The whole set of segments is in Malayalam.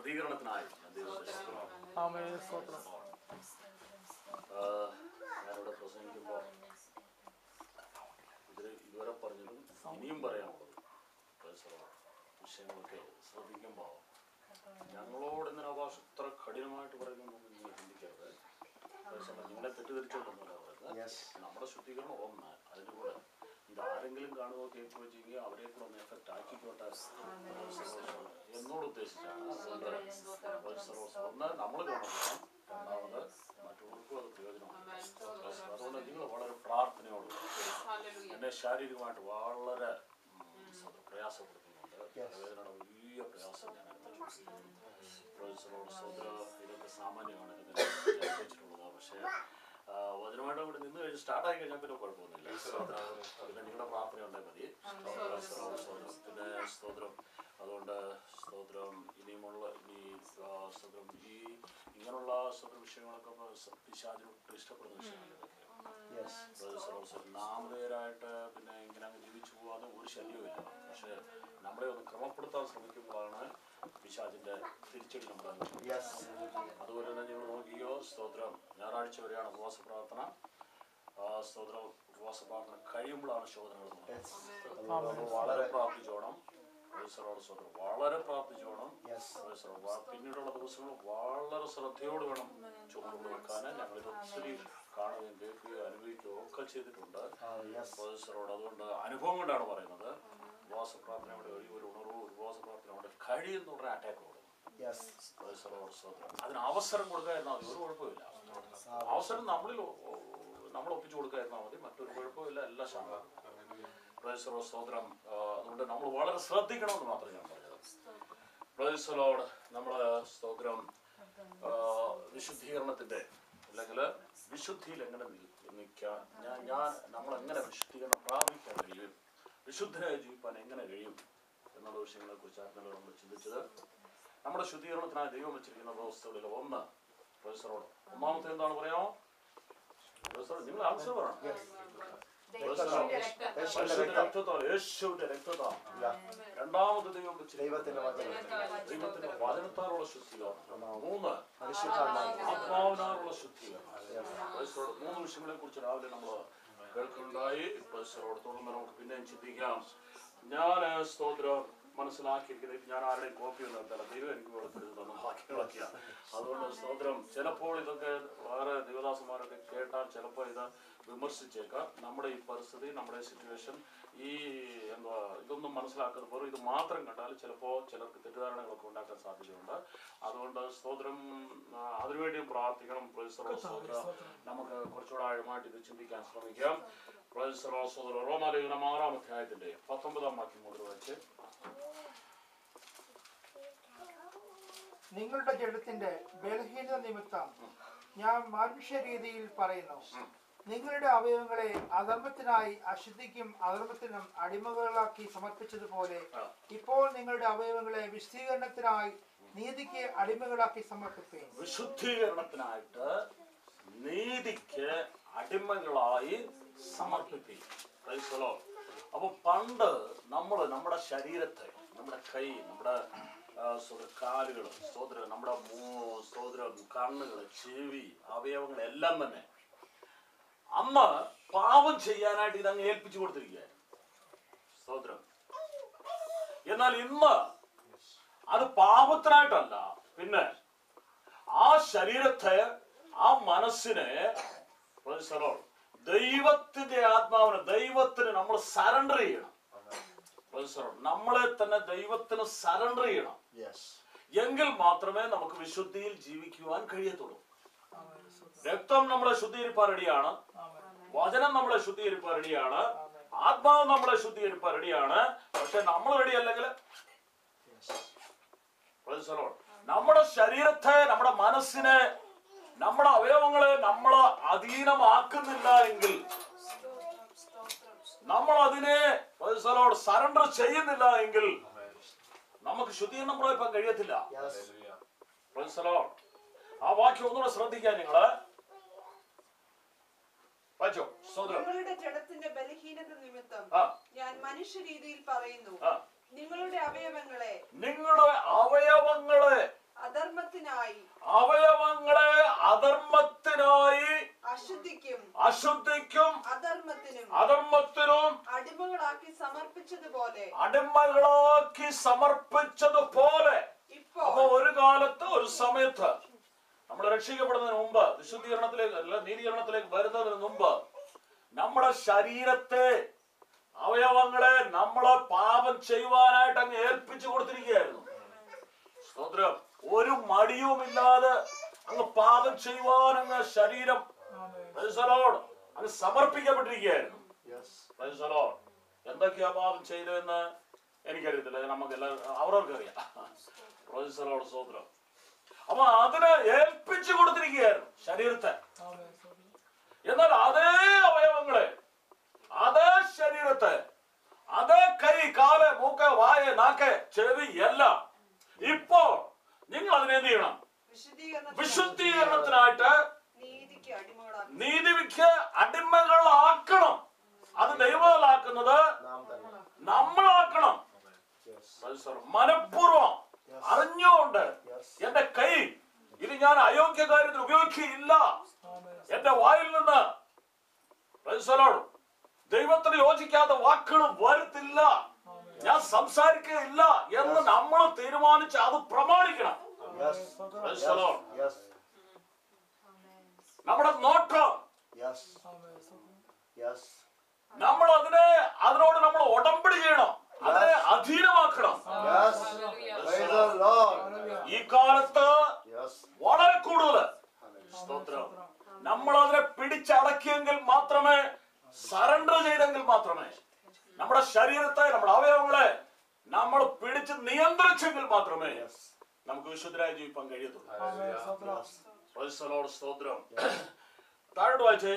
പ്രതികരണത്തിനായി ഞാൻ ദൈവത്തെ സ്തുതിക്കുന്നു. ആമേ സ്തോത്രം ആഹ് ഞാനിവിടെ പ്രസംഗിക്കുമ്പോൾ ഇതിൽ ഇതുവരെ പറഞ്ഞതും ഇനിയും പറയാനുള്ളത് പ്രൊഫസറോ വിഷയങ്ങളൊക്കെ ശ്രദ്ധിക്കുമ്പോൾ ഞങ്ങളോട് ഇങ്ങനെ അവകാശം ഇത്ര കഠിനമായിട്ട് പറയുന്നൊന്നും നിങ്ങൾ ചിന്തിക്കരുത് പ്രൊഫസറോ നിങ്ങളെ തെറ്റിദ്ധരിച്ചോണ്ടൊന്നുമല്ല പറയുന്നത് Yes. നമ്മുടെ ശുദ്ധീകരണം ഒന്ന് അതിൻ്റെ കൂടെ ഇതാരെങ്കിലും കാണുകയോ കേൾക്കുകയോ ചെയ്യുകയോ അവരെ കൂടെ ഒന്ന് എഫക്റ്റ് ആക്കിക്കോട്ടെ എന്നോട് ഉദ്ദേശിച്ചാണ് അതുകൊണ്ട് പ്രൊഫസറോ ഒന്ന് നമ്മൾ ഗുണപ്പെടാം രണ്ടാമത് മറ്റുള്ളവർക്കും അത് പ്രയോജനമാണ് അതുകൊണ്ട് നിങ്ങൾ വളരെ പ്രാർത്ഥനയോട് എന്നെ ശാരീരികമായിട്ട് വളരെ ഉം, സ- പ്രയാസപ്പെടുത്തുന്നുണ്ട് വേദനയുടെ വലിയ പ്രയാസം ഞാൻ അനുഭവിച്ചിട്ടുണ്ട് പ്രൊഫസറോട് സ്വതന്ത്ര ഇതൊക്കെ സാമാന്യമാണ് ഇതിനെ ഞാൻ വെച്ചിട്ടുള്ളത് പക്ഷേ ആ, വചനമായിട്ട് കൂടി നിന്ന് കഴിഞ്ഞ് സ്റ്റാർട്ട് ആയി കഴിഞ്ഞാൽ പിന്നെ കുഴപ്പമൊന്നുമില്ല പിന്നെ നിങ്ങളുടെ പ്രാർത്ഥന ഉണ്ടെങ്കിൽ മതി സ്തോത്രം, സ്തോത്രം. പിന്നെ സ്തോത്രം അതുകൊണ്ട് സ്തോത്രം ഇനിയുമുള്ള ഇനി ആ, സ്തോത്രം ഈ ഇങ്ങനെയുള്ള സ്തോത്ര വിഷയങ്ങളൊക്കെ ഇപ്പൊ സ- പിശാചിനൊട്ടും ഇഷ്ടപ്പെടുന്ന വിഷയങ്ങൾ ഇതൊക്കെ Yes. നാമധേയരായിട്ട് പിന്നെ ഇങ്ങനെ അങ്ങ് ജീവിച്ചു പോകാതെ ഒരു ശല്യവുമില്ല പക്ഷെ നമ്മളെ ഒന്ന് ക്രമപ്പെടുത്താൻ ശ്രമിക്കുമ്പോഴാണ് പിശാചിന്റെ തിരിച്ചടി നമ്മൾ അനുഭവിക്കുന്നത്. Yes. അതുപോലെ തന്നെ നിങ്ങൾ നോക്കിയോ സ്തോത്രം ഞായറാഴ്ച വരെയാണ് ഉപവാസ പ്രാർത്ഥന ആ സ്തോത്രം ഉപവാസ പ്രാർത്ഥന കഴിയുമ്പോഴാണ് ശോധനകൾ Yes. തുടങ്ങുന്നത് അതുകൊണ്ട് നമ്മൾ വളരെ വളരെ പ്രാർത്ഥിച്ചോണം ഈശ്വരോട് സ്തോത്രം വളരെ പ്രാർത്ഥിച്ചോണം Yes. ഈശ്വരൻ വ- പിന്നീടുള്ള ദിവസങ്ങൾ വളരെ ശ്രദ്ധയോട് വേണം ചുമടുകൾ വെക്കാൻ ഞങ്ങളിത് ഒത്തിരി കാണുകയും കേൾക്കുകയും അനുഭവിക്കുകയും ഒക്കെ ചെയ്തിട്ടുണ്ട് Ah, yes. പ്രൊഫസറോട് അതുകൊണ്ട് അനുഭവം കൊണ്ടാണ് പറയുന്നത് ഉപവാസ പ്രാർത്ഥനയുടെ ഒരു ഒരു ഉണർവ് ഒരു ഉപവാസ പ്രാർത്ഥനയുടെ കഴിയുന്ന ഉടനെ അറ്റാക്ക് കൊടുക്കും Yes. പ്രൊഫസറോട് സ്തോത്രം അതിന് അവസരം കൊടുക്കാതിരുന്നാൽ മതി ഒരു കുഴപ്പമില്ല അവസരം നമ്മളിൽ ഒ- ഒ- നമ്മൾ ഒപ്പിച്ചു കൊടുക്കാതിരുന്നാൽ മതി മറ്റൊരു കുഴപ്പമില്ല എല്ലാം ശാന്തം പ്രൊഫസറോ സ്തോത്രം ആ, അതുകൊണ്ട് നമ്മൾ വളരെ ശ്രദ്ധിക്കണമെന്ന് മാത്രമേ ഞാൻ പറഞ്ഞത് പ്രൊഫസറോട് നമ്മൾ സ്തോത്രം ആ, വിശുദ്ധീകരണത്തിന്റെ അല്ലെങ്കിൽ വിശുദ്ധിയിൽ എങ്ങനെ നിൽക്കാൻ ഞാൻ ഞാൻ നമ്മൾ എങ്ങനെ വിശുദ്ധീകരണം പ്രാപിക്കാൻ കഴിയും വിശുദ്ധനായി ജീവിക്കാൻ എങ്ങനെ കഴിയും എന്നുള്ള വിഷയങ്ങളെ കുറിച്ചാണ് നമ്മൾ ചിന്തിച്ചത് നമ്മുടെ ശുദ്ധീകരണത്തിനായി ദൈവം വെച്ചിരിക്കുന്ന വ്യവസ്ഥകളിൽ ഒന്ന് പ്രൊഫസറോട് ഒന്നാമത്തെ എന്താണ് പറയാമോ പ്രൊഫസർ നിങ്ങൾ ആൻസർ പറയണം യേശുവിന്റെ പരിശുദ്ധ രക്തം. രക്തത്താൽ യേശുവിന്റെ രക്തത്താൽ Yeah. രണ്ടാമത് ദൈവം വെച്ചിരിക്കുന്ന ദൈവത്തിന്റെ വചനം ദൈവത്തിന്റെ വചനത്താലുള്ള ശുദ്ധീകരണം മൂന്ന് പരിശുദ്ധാത്മാവ് ആത്മാവിനാലുള്ള ശുദ്ധീകരണം പരിസരോട് മൂന്ന് വിഷയങ്ങളെ കുറിച്ച് രാവിലെ നമ്മൾ കേൾക്കുന്നുണ്ടായി പരിസരോട് തുടർന്ന് നമുക്ക് പിന്നെയും ചിന്തിക്കാം ഞാൻ സ്തോത്രം മനസ്സിലാക്കിയിരിക്കുന്നത് ഇത് ഞാൻ ആരുടെയും കോപ്പി ഒന്നും എടുത്തല്ല ദൈവം എനിക്ക് കൊടുത്തിരുന്നത് തന്ന വാക്യങ്ങളൊക്കെയാണ് അതുകൊണ്ട് സ്തോത്രം ചിലപ്പോൾ ഇതൊക്കെ വേറെ ദേവദാസന്മാരൊക്കെ കേട്ടാൽ ചിലപ്പോൾ ഇത് വിമർശിച്ചേക്കാം നമ്മുടെ ഈ പരിസ്ഥിതി നമ്മുടെ സിറ്റുവേഷൻ ഈ എന്താ ഇതൊന്നും മനസ്സിലാക്കാതെ വെറും ഇത് മാത്രം കണ്ടാൽ ചിലപ്പോൾ ചിലർക്ക് തെറ്റിദ്ധാരണകളൊക്കെ ഉണ്ടാക്കാൻ സാധ്യതയുണ്ട് അതുകൊണ്ട് സ്തോത്രം ആ, അതിനുവേണ്ടിയും പ്രാർത്ഥിക്കണം പ്രൊഫസറോ സ്തോത്രം നമുക്ക് കുറച്ചുകൂടെ ആഴമായിട്ട് ഇത് ചിന്തിക്കാൻ ശ്രമിക്കാം പ്രൊഫസറോ സ്തോത്രം റോമാലേഖനം ആറാം അധ്യായത്തിന്റെ പത്തൊമ്പതാം വാക്യം മുതൽ വെച്ച് നിങ്ങളുടെ ജഡത്തിന്റെ ബലഹീനത നിമിത്തം ഞാൻ മനുഷ്യ രീതിയിൽ പറയുന്നു നിങ്ങളുടെ അവയവങ്ങളെ അധർമ്മത്തിനായി അശുദ്ധിക്കും അധർമ്മത്തിനും അടിമകളാക്കി സമർപ്പിച്ചതുപോലെ ഇപ്പോൾ നിങ്ങളുടെ അവയവങ്ങളെ വിശദീകരണത്തിനായി നീതിക്ക് അടിമകളാക്കി സമർപ്പിക്കുകയും വിശുദ്ധീകരണത്തിനായിട്ട് നീതിക്ക് അടിമകളായി സമർപ്പിപ്പിക്കും Praise the Lord. അപ്പൊ പണ്ട് നമ്മൾ നമ്മുടെ ശരീരത്തെ നമ്മുടെ കൈ നമ്മുടെ ആ, സ്തോത്ര കാലുകൾ സ്തോത്രം നമ്മുടെ മൂ സ്തോത്രം കണ്ണുകൾ ചെവി അവയവങ്ങൾ എല്ലാം തന്നെ അന്ന് പാപം ചെയ്യാനായിട്ട് ഇതങ്ങ് ഏൽപ്പിച്ചു കൊടുത്തിരിക്കുകയായിരുന്നു സ്തോത്രം എന്നാൽ ഇന്ന് അത് പാപത്തിനായിട്ടല്ല പിന്നെ ആ ശരീരത്തെ ആ മനസ്സിനെ praise the Lord, ദൈവത്തിന്റെ ആത്മാവിന് ദൈവത്തിന് നമ്മൾ സറണ്ടർ ചെയ്യണം Praise the Lord. നമ്മളെ തന്നെ ദൈവത്തിന് സറണ്ടർ ചെയ്യണം Yes. എങ്കിൽ മാത്രമേ നമുക്ക് വിശുദ്ധിയിൽ ജീവിക്കുവാൻ കഴിയത്തുള്ളൂ രക്തം നമ്മളെ ശുദ്ധീകരിപ്പാൻ റെഡിയാണ് വചനം നമ്മളെ ശുദ്ധീകരിപ്പാൻ റെഡിയാണ് ആത്മാവ് നമ്മളെ ശുദ്ധീകരിപ്പാൻ റെഡിയാണ് പക്ഷെ നമ്മൾ റെഡി അല്ലെങ്കിൽ Yes. Praise the Lord. നമ്മുടെ ശരീരത്തെ നമ്മുടെ മനസ്സിനെ നമ്മുടെ അവയവങ്ങളെ നമ്മൾ അധീനമാക്കുന്നില്ല എങ്കിൽ നമ്മൾ അതിനെ സറണ്ടർ ചെയ്യുന്നില്ല എങ്കിൽ നമുക്ക് ശുദ്ധീകരണം പ്രാപിക്കാൻ കഴിയത്തില്ല Yes. Praise the Lord. ആ വാക്യം ഒന്നുകൂടെ ശ്രദ്ധിക്കാൻ നിങ്ങള് വായിച്ചോ സോദരം നിങ്ങളുടെ ജഡത്തിന്റെ ബലഹീനത നിമിത്തം ആ ഞാൻ മനുഷ്യ രീതിയിൽ പറയുന്നു ആ നിങ്ങളുടെ അവയവങ്ങളെ നിങ്ങളുടെ അവയവങ്ങളെ അശുദ്ധിക്കും അധർമ്മത്തിനും അധർമ്മത്തിനും അടിമകളാക്കി സമർപ്പിച്ചതുപോലെ അടിമകളാക്കി സമർപ്പിച്ചതുപോലെ ഇപ്പോൾ അപ്പൊ ഒരു കാലത്ത് ഒരു സമയത്ത് നമ്മൾ രക്ഷിക്കപ്പെടുന്നതിന് മുമ്പ് വിശുദ്ധീകരണത്തിലേക്ക് അല്ല നീതീകരണത്തിലേക്ക് വരുന്നതിന് മുമ്പ് നമ്മുടെ ശരീരത്തെ അവയവങ്ങളെ നമ്മളെ പാപം ചെയ്യുവാനായിട്ട് അങ്ങ് ഏൽപ്പിച്ചു കൊടുത്തിരിക്കുകയായിരുന്നു സ്തോത്രം ഒരു മടിയുമില്ലാതെ അങ്ങ് പാപം ചെയ്യുവാൻ അങ്ങ് ശരീരം Praise the Lord. അങ്ങ് സമർപ്പിക്കപ്പെട്ടിരിക്കുകയായിരുന്നു യെസ് Praise the Lord. എന്തൊക്കെയാ പാപം ചെയ്തതെന്ന് എനിക്കറിയത്തില്ല നമുക്ക് എല്ലാവർക്കും അവരവർക്കറിയാം Praise the Lord. സ്തോത്രം അപ്പൊ അതിന് ഏൽപ്പിച്ചു കൊടുത്തിരിക്കുകയായിരുന്നു ശരീരത്തെ എന്നാൽ അതേ അവയവങ്ങളെ അതേ ശരീരത്തെ അതേ കൈ കാല് മൂക്ക് വായ നാക്ക് ചെവി എല്ലാം ഇപ്പോൾ നിങ്ങൾ അതിനെ എന്ത് ചെയ്യണം വിശുദ്ധീകരണ വിശുദ്ധീകരണത്തിനായിട്ട് നീതിക്ക് അടിമകളാക്കി നീതിക്ക് അടിമകളാക്കണം അത് ദൈവമാക്കുന്നത് നാം തന്നെ നമ്മളാക്കണം യെസ് മനഃപൂർവ്വം അറിഞ്ഞുകൊണ്ട് യെസ് എന്റെ കൈ ഇത് ഞാൻ അയോഗ്യ കാര്യത്തിൽ ഉപയോഗിക്കുകയില്ല എന്റെ വായിൽ നിന്ന് Praise the Lord. ദൈവത്തിന് യോജിക്കാത്ത വാക്കുകൾ വരുത്തില്ല ഞാൻ സംസാരിക്കുകയില്ല എന്ന് നമ്മൾ തീരുമാനിച്ച് അത് പ്രമാണിക്കണം yes Praise the Lord. Yes നമ്മുടെ നോട്ടം യെസ് യെസ് നമ്മൾ അതിനെ അതിനോട് നമ്മൾ ഉടമ്പടി ചെയ്യണം അതിനെ അധീനമാക്കണം യെസ് പ്രൈസ് ദി ലോർഡ് ഈ കാലത്ത് യെസ് വളരെ കൂടുതൽ സ്തോത്രം നമ്മൾ അതിനെ പിടിച്ചടക്കിയെങ്കിൽ മാത്രമേ സറണ്ടർ ചെയ്തെങ്കിൽ മാത്രമേ നമ്മുടെ ശരീരത്തെ നമ്മുടെ അവയവങ്ങളെ നമ്മൾ പിടിച്ച് നിയന്ത്രിച്ചെങ്കിൽ മാത്രമേ നമുക്ക് വിശുദ്ധരായി ജീവിക്കാൻ കഴിയത്തുള്ളൂ Praise the Lord. സ്തോത്രം താഴോട്ട് വായിച്ചേ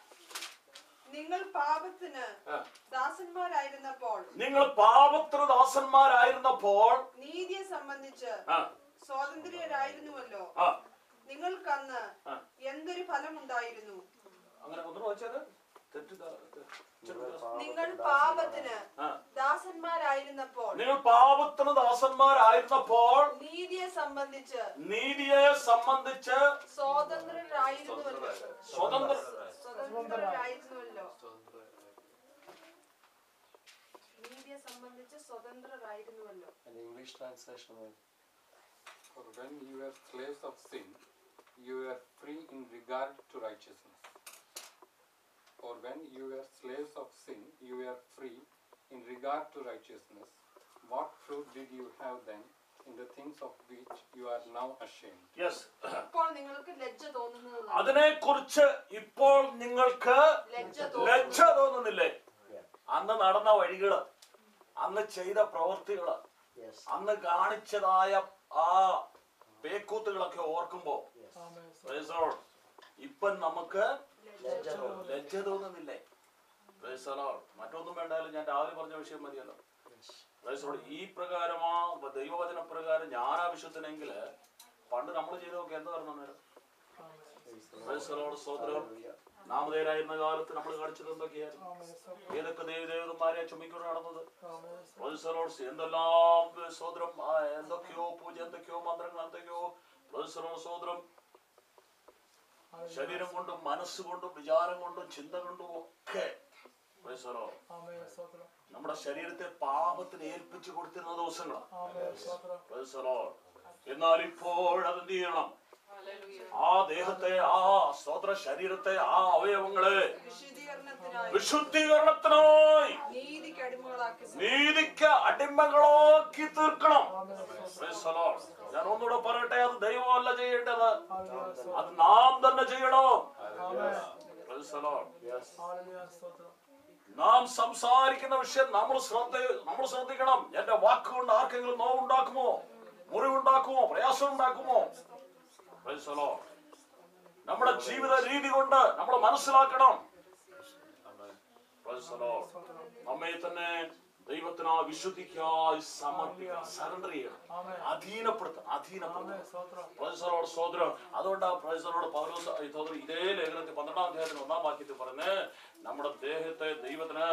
നിങ്ങൾ പാപത്തിന് ആ. ദാസന്മാരായിരുന്നപ്പോൾ നിങ്ങൾ പാപത്തിന് ദാസന്മാരായിരുന്നപ്പോൾ നീതിയെ സംബന്ധിച്ച് ആ, സ്വാതന്ത്ര്യരായിരുന്നുവല്ലോ ആ, നിങ്ങൾക്കന്ന് ആ. എന്തൊരു ഫലമുണ്ടായിരുന്നു അങ്ങനെ ഒന്ന് വായിച്ചത് തെറ്റ് ത- തെ- ചെറുത്. നിങ്ങൾ പാപത്തിന് ആ. ദാസന്മാരായിരുന്നപ്പോൾ നിങ്ങൾ പാപത്തിന് ദാസന്മാരായിരുന്നപ്പോൾ നീതിയെ സംബന്ധിച്ച് നീതിയെ സംബന്ധിച്ച് സ്വതന്ത്രരായിരുന്നുവല്ലോ സ്വതന്ത്ര സ്വതന്ത്രരായിരുന്നുവല്ലോ നീതിയെ സംബന്ധിച്ച് സ്വതന്ത്രരായിരുന്നുവല്ലോ An English translation of For when you were slaves of sin, you were free in regard to righteousness. For when you were slaves of sin, you were free in regard to righteousness. What fruit did you have then in the things of which you are now ashamed? Yes ഇപ്പോൾ നിങ്ങൾക്ക് ലജ്ജ തോന്നുന്നത് അതിനെ കുറിച്ച് ഇപ്പോൾ നിങ്ങൾക്ക് ലജ്ജ ലജ്ജ തോന്നുന്നില്ലേ അന്ന് നടന്ന വഴികള് അന്ന് ചെയ്ത പ്രവൃത്തികള് yes അന്ന് കാണിച്ചതായ ആ പേക്കൂത്തുകളൊക്കെ ഓർക്കുമ്പോ Praise the Lord. ഇപ്പൊ നമുക്ക് ലജ്ജ തോന്നും. ലജ്ജ തോന്നുന്നില്ലേ Praise the Lord. മറ്റൊന്നും വേണ്ടാലും ഞാൻ രാവിലെ പറഞ്ഞ വിഷയം മതിയല്ലോ Praise the Lord. ഈ പ്രകാരം ആ ദൈവവചന പ്രകാരം ഞാൻ ആവശ്യത്തിനെങ്കിൽ പണ്ട് നമ്മൾ ചെയ്തൊക്കെ എന്താ പറഞ്ഞു നേരം Praise the Lord. സ്തോത്രം Hallelujah. നാമധേയരായിരുന്ന കാലത്ത് നമ്മൾ കാണിച്ചത് എന്തൊക്കെയായിരുന്നു ഏതൊക്കെ ദേവദേവതന്മാരെ ചുമ്മിക്കൊണ്ട് നടന്നത് Praise the Lord. എന്തെല്ലാം സോദരം ആ, എന്തൊക്കെയോ പൂജ എന്തൊക്കെയോ മന്ത്രങ്ങൾ എന്തൊക്കെയോ Praise the Lord. സോദരം ശരീരം കൊണ്ടും മനസ്സുകൊണ്ടും വിചാരം കൊണ്ടും ചിന്ത കൊണ്ടും ഒക്കെ Praise the Lord. നമ്മുടെ ശരീരത്തെ പാപത്തിന് ഏൽപ്പിച്ചു കൊടുത്തിരുന്ന ദിവസങ്ങളാണ് Praise the Lord. എന്നാൽ ഇപ്പോൾ അതെന്ത് ചെയ്യണം ആ ദേഹത്തെ ആ സ്തോത്ര ശരീരത്തെ ആ അവയവങ്ങളെ വിശുദ്ധീകരണത്തിനായി വിശുദ്ധീകരണത്തിനായി നീതിക്ക് അടിമകളാക്കി നീതിക്ക് അടിമകളാക്കി തീർക്കണം Praise the Lord. ഞാൻ ഒന്നുകൂടെ പറയട്ടെ അത് ദൈവമല്ല ചെയ്യേണ്ടത് അത് നാം തന്നെ ചെയ്യണം Praise the Lord. Yes. നാം സംസാരിക്കുന്ന വിഷയം നമ്മൾ ശ്രദ്ധ നമ്മൾ ശ്രദ്ധിക്കണം എന്റെ വാക്കുകൊണ്ട് ആർക്കെങ്കിലും നോവുണ്ടാക്കുമോ മുറിവുണ്ടാക്കുമോ പ്രയാസം ഉണ്ടാക്കുമോ Praise the Lord. നമ്മുടെ ജീവിത രീതി കൊണ്ട് നമ്മൾ മനസ്സിലാക്കണം Praise the Lord. നമ്മെ തന്നെ ദൈവത്തിന് ആ വിശുദ്ധിക്കായി സമർപ്പിക്കണം സറണ്ടർ ചെയ്യണം അധീനപ്പെടുത്തണം അധീനപ്പെടുത്തണം പ്രൊഫസറോട് സോദരം അതുകൊണ്ട് ആ പ്രൊഫസറോട് പൗലോസ് ഈ സഹോദരൻ ഇതേ ലേഖനത്തിൽ പന്ത്രണ്ടാം അധ്യായത്തിന് ഒന്നാം വാക്യത്തിൽ പറഞ്ഞ് നമ്മുടെ ദേഹത്തെ ദൈവത്തിന്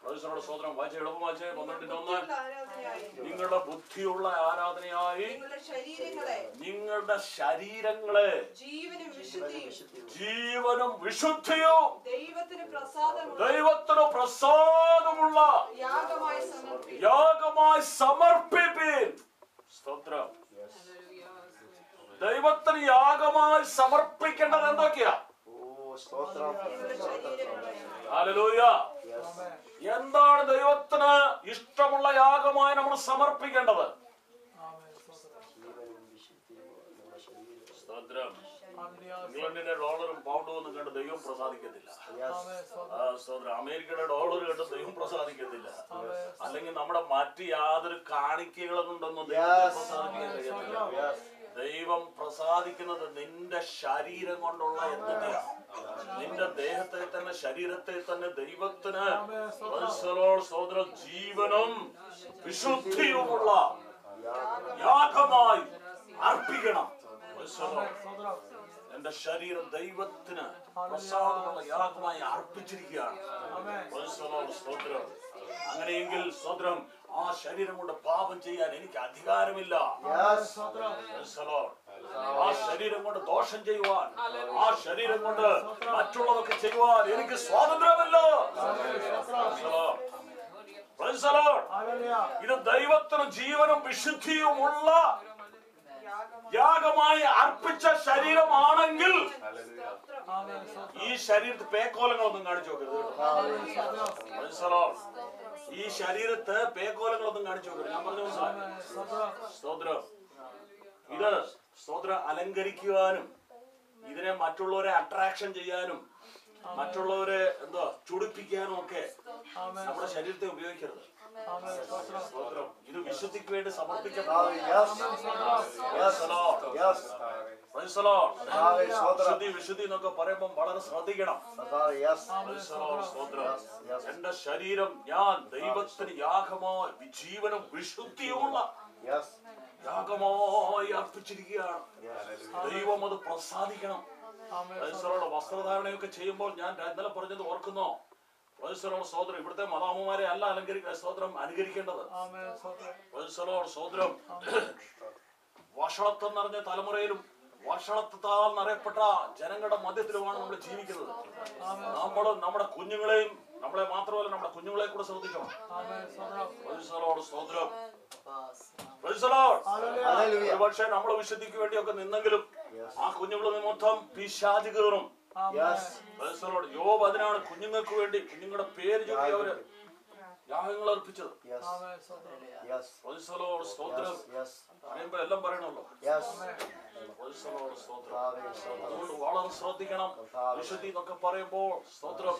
പ്രൊഫസറോട് സ്വതന്ത്രം വായിച്ച എളുപ്പം വായിച്ചേ പന്ത്രണ്ടിന്റെ ഒന്ന് ബുദ്ധിയുള്ള ആരാധനയായി നിങ്ങളുടെ ബുദ്ധിയുള്ള ആരാധനയായി നിങ്ങളുടെ ശരീരങ്ങളെ നിങ്ങളുടെ ശരീരങ്ങളെ ജീവനും വിശുദ്ധിയും ജീവനും വിശുദ്ധിയും ദൈവത്തിന് പ്രസാദമുള്ള ദൈവത്തിന് പ്രസാദമുള്ള യാഗമായി സമർപ്പിക്കും യാഗമായി സമർപ്പിപ്പീൻ സ്തോത്രം ദൈവത്തിന് യാഗമായി സമർപ്പിക്കേണ്ടത് എന്തൊക്കെയാ ഓ സ്തോത്രം നിങ്ങളുടെ ശരീരങ്ങളെ ഹല്ലേലൂയ യെസ് എന്താണ് ദൈവത്തിന് ഇഷ്ടമുള്ള യാഗമായി നമ്മൾ സമർപ്പിക്കേണ്ടത് ജീവനും വിശുദ്ധിയും നമ്മുടെ ശരീരം സ്തോത്രം ഇംഗ്ലണ്ടിന്റെ ഡോളറും പൗണ്ടും ഒന്നും കണ്ട് ദൈവം പ്രസാദിക്കത്തില്ല യെസ് ആ, സ്തോത്രം അമേരിക്കയുടെ ഡോളർ കണ്ട് ദൈവം പ്രസാദിക്കത്തില്ല അല്ലെങ്കിൽ നമ്മുടെ മറ്റ് യാതൊരു കാണിക്കകളും കൊണ്ടൊന്നും ദൈവത്തെ Yes. പ്രസാദിക്കാൻ കഴിയത്തില്ല യെസ് ദൈവം പ്രസാദിക്കുന്നത് നിന്റെ ശരീരം കൊണ്ടുള്ള എന്തൊക്കെയാ നിന്റെ ദേഹത്തെ തന്നെ ശരീരത്തെ തന്നെ ദൈവത്തിന് മനസ്സിലോൾ സോദരം ജീവനും വിശുദ്ധിയുമുള്ള യാഗമായി അർപ്പിക്കണം മനസ്സിലോ? എന്റെ ശരീരം ദൈവത്തിന് പ്രസാദമുള്ള യാഗമായി അർപ്പിച്ചിരിക്കുകയാണ് മനസ്സിലോ? സ്തോത്രം അങ്ങനെയെങ്കിൽ സ്തോത്രം ആ ശരീരം കൊണ്ട് പാപം ചെയ്യാൻ എനിക്ക് അധികാരമില്ല യെസ് മനസ്സിലോ? ആ ശരീരം കൊണ്ട് ദോഷം ചെയ്യുവാൻ ആ ശരീരം കൊണ്ട് മറ്റുള്ളതൊക്കെ ചെയ്യുവാൻ എനിക്ക് സ്വാതന്ത്ര്യമില്ല മനസ്സിലോ? മനസ്സിലോ? ഇത് ദൈവത്തിന് ജീവനും വിശുദ്ധിയുമുള്ള യാഗമായി അർപ്പിച്ച ശരീരമാണെങ്കിൽ ഈ ശരീരത്ത് പേക്കോലങ്ങളൊന്നും കാണിച്ചു നോക്കരുത് കേട്ടോ. മനസ്സിലോ? ഈ ശരീരത്ത് പേക്കോലങ്ങളൊന്നും കാണിച്ചു നോക്കരുത് ഞാൻ പറഞ്ഞു മനസ്സിലായി സ്തോത്രം ഇത് സ്തോത്രം അലങ്കരിക്കുവാനും ഇതിനെ മറ്റുള്ളവരെ അട്രാക്ഷൻ ചെയ്യാനും മറ്റുള്ളവരെ എന്തോ ചുടിപ്പിക്കാനും ഒക്കെ നമ്മുടെ ശരീരത്തെ ഉപയോഗിക്കരുത് സ്തോത്രം ഇത് വിശുദ്ധിക്ക് വേണ്ടി സമർപ്പിച്ച yes yes yes Praise the Lord. കർത്താവേ, സ്തോത്രം. വിശുദ്ധി വിശുദ്ധി എന്നൊക്കെ പറയുമ്പോൾ വളരെ ശ്രദ്ധിക്കണം കർത്താവേ, യെസ് Praise the Lord. സ്തോത്രം. യെസ് യെസ് എന്റെ ശരീരം ഞാൻ ദൈവത്തിന് യാഗമായി ജീവനും വിശുദ്ധിയുമുള്ള യെസ് യാഗമായി അർപ്പിച്ചിരിക്കുകയാണ് യെസ് ദൈവം അത് പ്രസാദിക്കണം ക്രൈസ്തവരുടെ വസ്ത്രധാരണയൊക്കെ ചെയ്യുമ്പോൾ ഞാൻ ഇന്നലെ പറഞ്ഞത് ഓർക്കുന്നോ ക്രൈസ്തവരുടെ സോദരം ഇവിടുത്തെ മതാമുമാരെ അല്ല അലങ്കരിക്കുക സ്തോത്രം അനുകരിക്കേണ്ടത് ക്രൈസ്തവരോട് സോദരം വഷളത്വം നിറഞ്ഞ തലമുറയിലും വഷളത്താൽ നിറയപ്പെട്ട ജനങ്ങളുടെ മധ്യത്തിലുമാണ് നമ്മൾ ജീവിക്കുന്നത് നമ്മൾ നമ്മുടെ കുഞ്ഞുങ്ങളെയും നമ്മളെ മാത്രമല്ല നമ്മുടെ കുഞ്ഞുങ്ങളെ കൂടെ ശ്രദ്ധിക്കണം ക്രൈസ്തവരോട് സോദരം ക്രൈസ്തവരോട് ഹല്ലേലൂയ പക്ഷേ നമ്മളെ വിശുദ്ധിക്ക് വേണ്ടിയൊക്കെ നിന്നെങ്കിലും ആ കുഞ്ഞുങ്ങൾ നിമിത്തം പിശാച് കയറും യെസ് ക്രൈസ്തവരോട് യോബ് അതിനാണ് കുഞ്ഞുങ്ങൾക്ക് വേണ്ടി കുഞ്ഞുങ്ങളുടെ പേര് ചൊല്ലി അവര് യാഗങ്ങൾ അർപ്പിച്ചത് യെസ് യെസ് ക്രൈസ്തവരോട് സ്തോത്രം യെസ് പറയുമ്പോ എല്ലാം പറയണല്ലോ യെസ് ക്രൈസ്തവരോട് സ്തോത്രം കർത്താവേ, സ്തോത്രം. അതുകൊണ്ട് വളരെ ശ്രദ്ധിക്കണം വിശുദ്ധി എന്നൊക്കെ പറയുമ്പോൾ സ്തോത്രം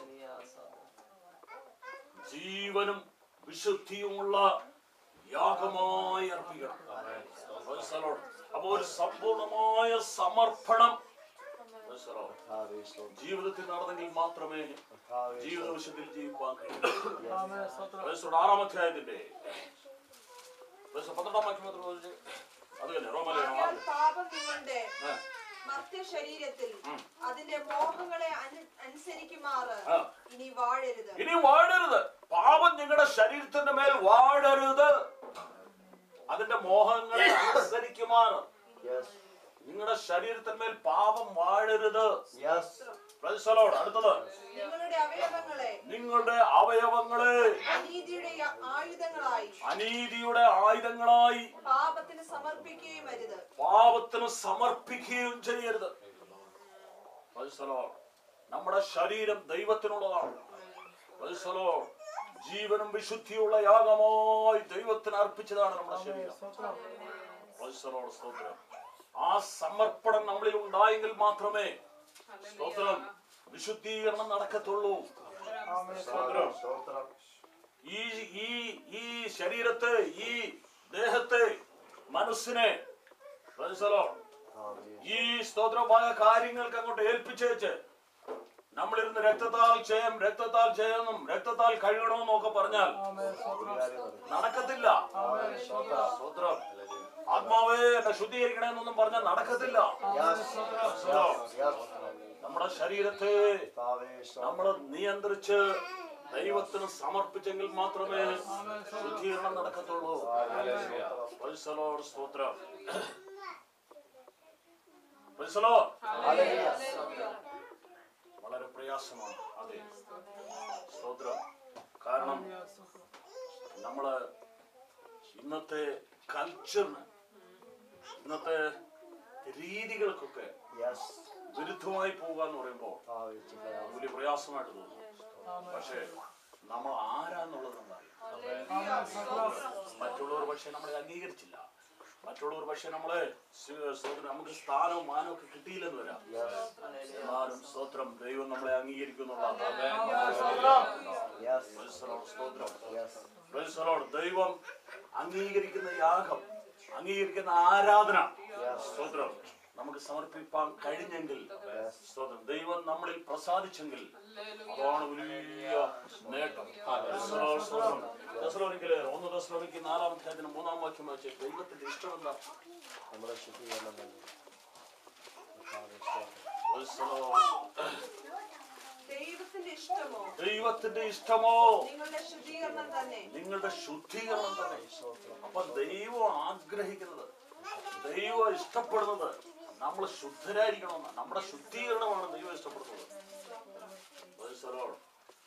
ജീവനും വിശുദ്ധിയുമുള്ള യാഗമായി അർപ്പിക്കണം Praise the Lord. അപ്പൊ ഒരു സമ്പൂർണമായ സമർപ്പണം Praise the Lord. കർത്താവേ, സ്തോത്രം. ജീവിതത്തിൽ നടന്നെങ്കിൽ മാത്രമേ കർത്താവേ, ജീവിത സ്തോത്രം. വിശുദ്ധിയിൽ ജീവിക്കാൻ കഴിയൂ യെസ്. Praise the Lord. ആറാം അധ്യായത്തിന്റെ Praise the Lord. പന്ത്രണ്ടാം വാക്യം മാത്രം വായിച്ചേ. അത് തന്നെ റോമലേഖനം ആകയാൽ ആറ്. പാപം നിങ്ങളുടെ ആ, മർത്യ ശരീരത്തിൽ അതിന്റെ മോഹങ്ങളെ അനു- അനുസരിക്കുമാറ് ആ. ഇനി വാഴരുത് ഇനി വാഴരുത് പാപം നിങ്ങളുടെ ശരീരത്തിന്റെ മേൽ വാഴരുത് അതിന്റെ മോഹങ്ങളെ അനുസരിക്കുമാറ് യെസ് നിങ്ങളുടെ ശരീരത്തിന്മേൽ പാപം വാഴരുത് യെസ് Praise the Lord. അടുത്തത് നിങ്ങളുടെ അവയവങ്ങളെ നിങ്ങളുടെ അവയവങ്ങളെ അനീതിയുടെ യ- ആയുധങ്ങളായി അനീതിയുടെ ആയുധങ്ങളായി പാപത്തിന് സമർപ്പിക്കുകയും അരുത് പാപത്തിന് സമർപ്പിക്കുകയും ചെയ്യരുത് Praise the Lord. നമ്മുടെ ശരീരം ദൈവത്തിനുള്ളതാണ് Praise the Lord. ജീവനും വിശുദ്ധിയുള്ള യാഗമായി ദൈവത്തിന് അർപ്പിച്ചതാണ് നമ്മുടെ ശരീരം Praise the Lord. സ്തോത്രം ആ സമർപ്പണം നമ്മളിൽ ഉണ്ടായെങ്കിൽ മാത്രമേ സ്തോത്രം വിശുദ്ധീകരണം നടക്കത്തുള്ളൂ സ്തോത്രം സ്തോത്രം ഈ ഈ ഈ ശരീരത്തെ ഈ ദേഹത്തെ മനസ്സിനെ Praise the Lord. കർത്താവേ, ഈ സ്തോത്രമായ കാര്യങ്ങൾക്ക് അങ്ങോട്ട് ഏൽപ്പിച്ചേച്ച് നമ്മളിരുന്ന് രക്തത്താൽ ചെയ്യാം രക്തത്താൽ ചെയ്യണം രക്തത്താൽ കഴിയണമെന്നും ഒക്കെ പറഞ്ഞാൽ നടക്കത്തില്ല സ്തോത്രം ആത്മാവേ എന്നെ ശുദ്ധീകരിക്കണമെന്നൊന്നും പറഞ്ഞാൽ നടക്കത്തില്ല യെസ് യെസ് യെസ് നമ്മുടെ ശരീരത്തെ കർത്താവേ, സ്തോത്രം. നമ്മൾ നിയന്ത്രിച്ച് ദൈവത്തിന് സമർപ്പിച്ചെങ്കിൽ മാത്രമേ ശുദ്ധീകരണം നടക്കത്തുള്ളൂ Praise the Lord, സ്തോത്രം Praise the Lord. വളരെ പ്രയാസമാണ് അതെ സ്തോത്രം കാരണം നമ്മള് ഇന്നത്തെ കൾച്ചറിന് ഇന്നത്തെ രീതികൾക്കൊക്കെ Yes. വിരുദ്ധമായി പോകുക എന്ന് പറയുമ്പോൾ Glory to God. വലിയ പ്രയാസമായിട്ട് തോന്നും പക്ഷേ നമ്മൾ ആരാന്നുള്ളത് നമ്മളറിയാം മറ്റുള്ളവർ പക്ഷെ നമ്മളെ അംഗീകരിച്ചില്ല മറ്റുള്ളവർ പക്ഷെ നമ്മളെ സ്വ- സ്തോത്രം നമുക്ക് സ്ഥാനവും മാനവും ഒക്കെ കിട്ടിയില്ലെന്ന് വരാം എന്നാലും സ്തോത്രം ദൈവം നമ്മളെ അംഗീകരിക്കുന്നുള്ളതാണ് Yes. Praise the Lord, സ്തോത്രം Yes. Praise the Lord. ദൈവം അംഗീകരിക്കുന്ന യാഗം അംഗീകരിക്കുന്ന ആരാധന സ്തോത്രം നമുക്ക് സമർപ്പിക്കാൻ കഴിഞ്ഞെങ്കിൽ സ്തോത്രം ദൈവം നമ്മളിൽ പ്രസാദിച്ചെങ്കിൽ അതാണ് വലിയ നേട്ടം Praise the Lord, സ്തോത്രം. തെസ്സലോനിക്കയിലെ ഒന്ന് തെസ്സലോനിക്ക് നാലാം അധ്യായത്തിന് മൂന്നാം വാക്യം വെച്ച് ദൈവത്തിന്റെ ഇഷ്ടം എന്താ നമ്മുടെ ശുദ്ധീകരണം തന്നെ. കർത്താവേ, സ്തോത്രം. Praise the Lord. ദൈവത്തിന്റെ ഇഷ്ടമോ ദൈവത്തിന്റെ ഇഷ്ടമോ നിങ്ങളുടെ ശുദ്ധീകരണം തന്നെ നിങ്ങളുടെ ശുദ്ധീകരണം തന്നെ അപ്പൊ ദൈവം ആഗ്രഹിക്കുന്നത് ദൈവം ഇഷ്ടപ്പെടുന്നത് നമ്മൾ ശുദ്ധരായിരിക്കണമെന്ന് നമ്മുടെ ശുദ്ധീകരണമാണ് ദൈവം ഇഷ്ടപ്പെടുന്നത് Praise the Lord.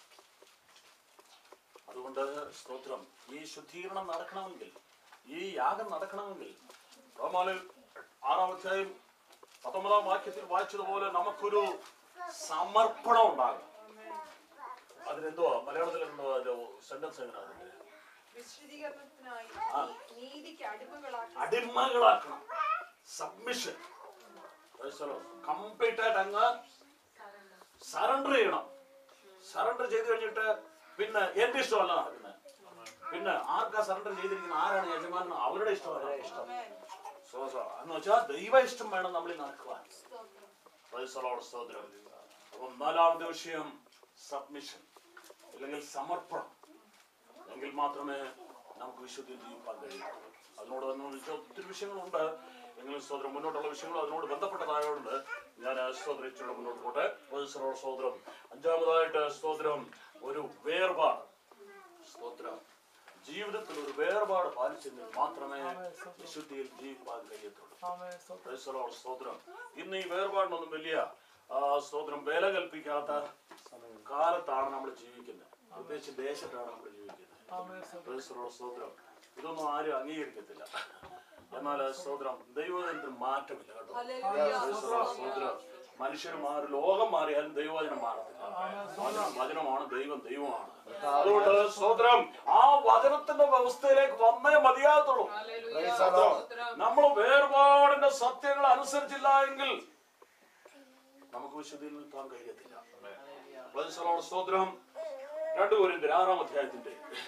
അതുകൊണ്ട് സ്തോത്രം ഈ ശുദ്ധീകരണം നടക്കണമെങ്കിൽ ഈ യാഗം നടക്കണമെങ്കിൽ റോമാലിൽ ആറാം അധ്യായം പത്തൊമ്പതാം വാക്യത്തിൽ വായിച്ചതുപോലെ നമുക്കൊരു സമർപ്പണം ഉണ്ടാകും അതിനെന്തോ മലയാളത്തിൽ എന്തോ സെന്റൻസ് എങ്ങനെയാണ് അതിന്റെ വിശദീകരണത്തിനായി ആ. നീതിക്ക് അടിമകളാക്കി അടിമകളാക്കണം സബ്മിഷൻ കംപ്ലീറ്റ് ആയിട്ട് അങ്ങ് സറണ്ടർ ചെയ്യണം സറണ്ടർ ചെയ്ത് കഴിഞ്ഞിട്ട് പിന്നെ എന്റെ ഇഷ്ടമല്ല നടക്കുന്നത് പിന്നെ ആർക്കാ സറണ്ടർ ചെയ്തിരിക്കുന്ന ആരാണ് യജമാനൻ അവരുടെ ഇഷ്ടമല്ല ഇഷ്ടം സോ സോ എന്ന് വെച്ചാൽ ദൈവ ഇഷ്ടം വേണം നമ്മളിൽ നടക്കുവാൻ Praise the Lord, സ്തോത്രം അപ്പം നാലാമത്തെ വിഷയം സബ്മിഷൻ അല്ലെങ്കിൽ സമർപ്പണം എങ്കിൽ മാത്രമേ നമുക്ക് വിശുദ്ധി ജീവിക്കാൻ കഴിയൂ അതിനോട് അനുബന്ധിച്ച് ഒത്തിരി വിഷയങ്ങളുണ്ട് എങ്കിലും സ്തോത്രം മുന്നോട്ടുള്ള വിഷയങ്ങൾ അതിനോട് ബന്ധപ്പെട്ടതായതുകൊണ്ട് ഞാൻ സ്തോത്രം ഇച്ചിരി മുന്നോട്ട് പോട്ടെ പ്രൊഫസറോട് സ്തോത്രം അഞ്ചാമതായിട്ട് സ്തോത്രം ഒരു വേർപാട് സ്തോത്രം ജീവിതത്തിൽ ഒരു വേർപാട് പാലിച്ചെങ്കിൽ മാത്രമേ വിശുദ്ധിയിൽ ജീവിക്കാൻ കഴിയത്തുള്ളൂ Praise the Lord, സ്തോത്രം ഇന്ന് ഈ വേർപാടിനൊന്നും വലിയ ആ, സ്തോത്രം വില കൽപ്പിക്കാത്ത കാലത്താണ് നമ്മൾ ജീവിക്കുന്നത് പ്രത്യേകിച്ച് ദേശത്താണ് നമ്മൾ ജീവിക്കുന്നത് Praise the Lord, സ്തോത്രം ഇതൊന്നും ആരും അംഗീകരിക്കത്തില്ല എന്നാൽ സ്തോത്രം ദൈവത്തിന് മാറ്റമില്ല കേട്ടോ Praise the Lord, സ്തോത്രം മനുഷ്യർ മാറി ലോകം മാറിയാലും ദൈവവചനം മാറത്തില്ല വചനം വചനമാണ് ദൈവം ദൈവമാണ് അതുകൊണ്ട് സ്തോത്രം ആ വചനത്തിന്റെ വ്യവസ്ഥയിലേക്ക് വന്നേ മതിയാകത്തുള്ളൂ Praise the Lord. നമ്മൾ വേർപാടിന്റെ സത്യങ്ങൾ അനുസരിച്ചില്ല എങ്കിൽ നമുക്ക് വിശുദ്ധിയിൽ നിൽക്കാൻ കഴിയത്തില്ല Praise the Lord. സ്തോത്രം രണ്ടു കോരിന്തർ ആറാം അധ്യായത്തിന്റെ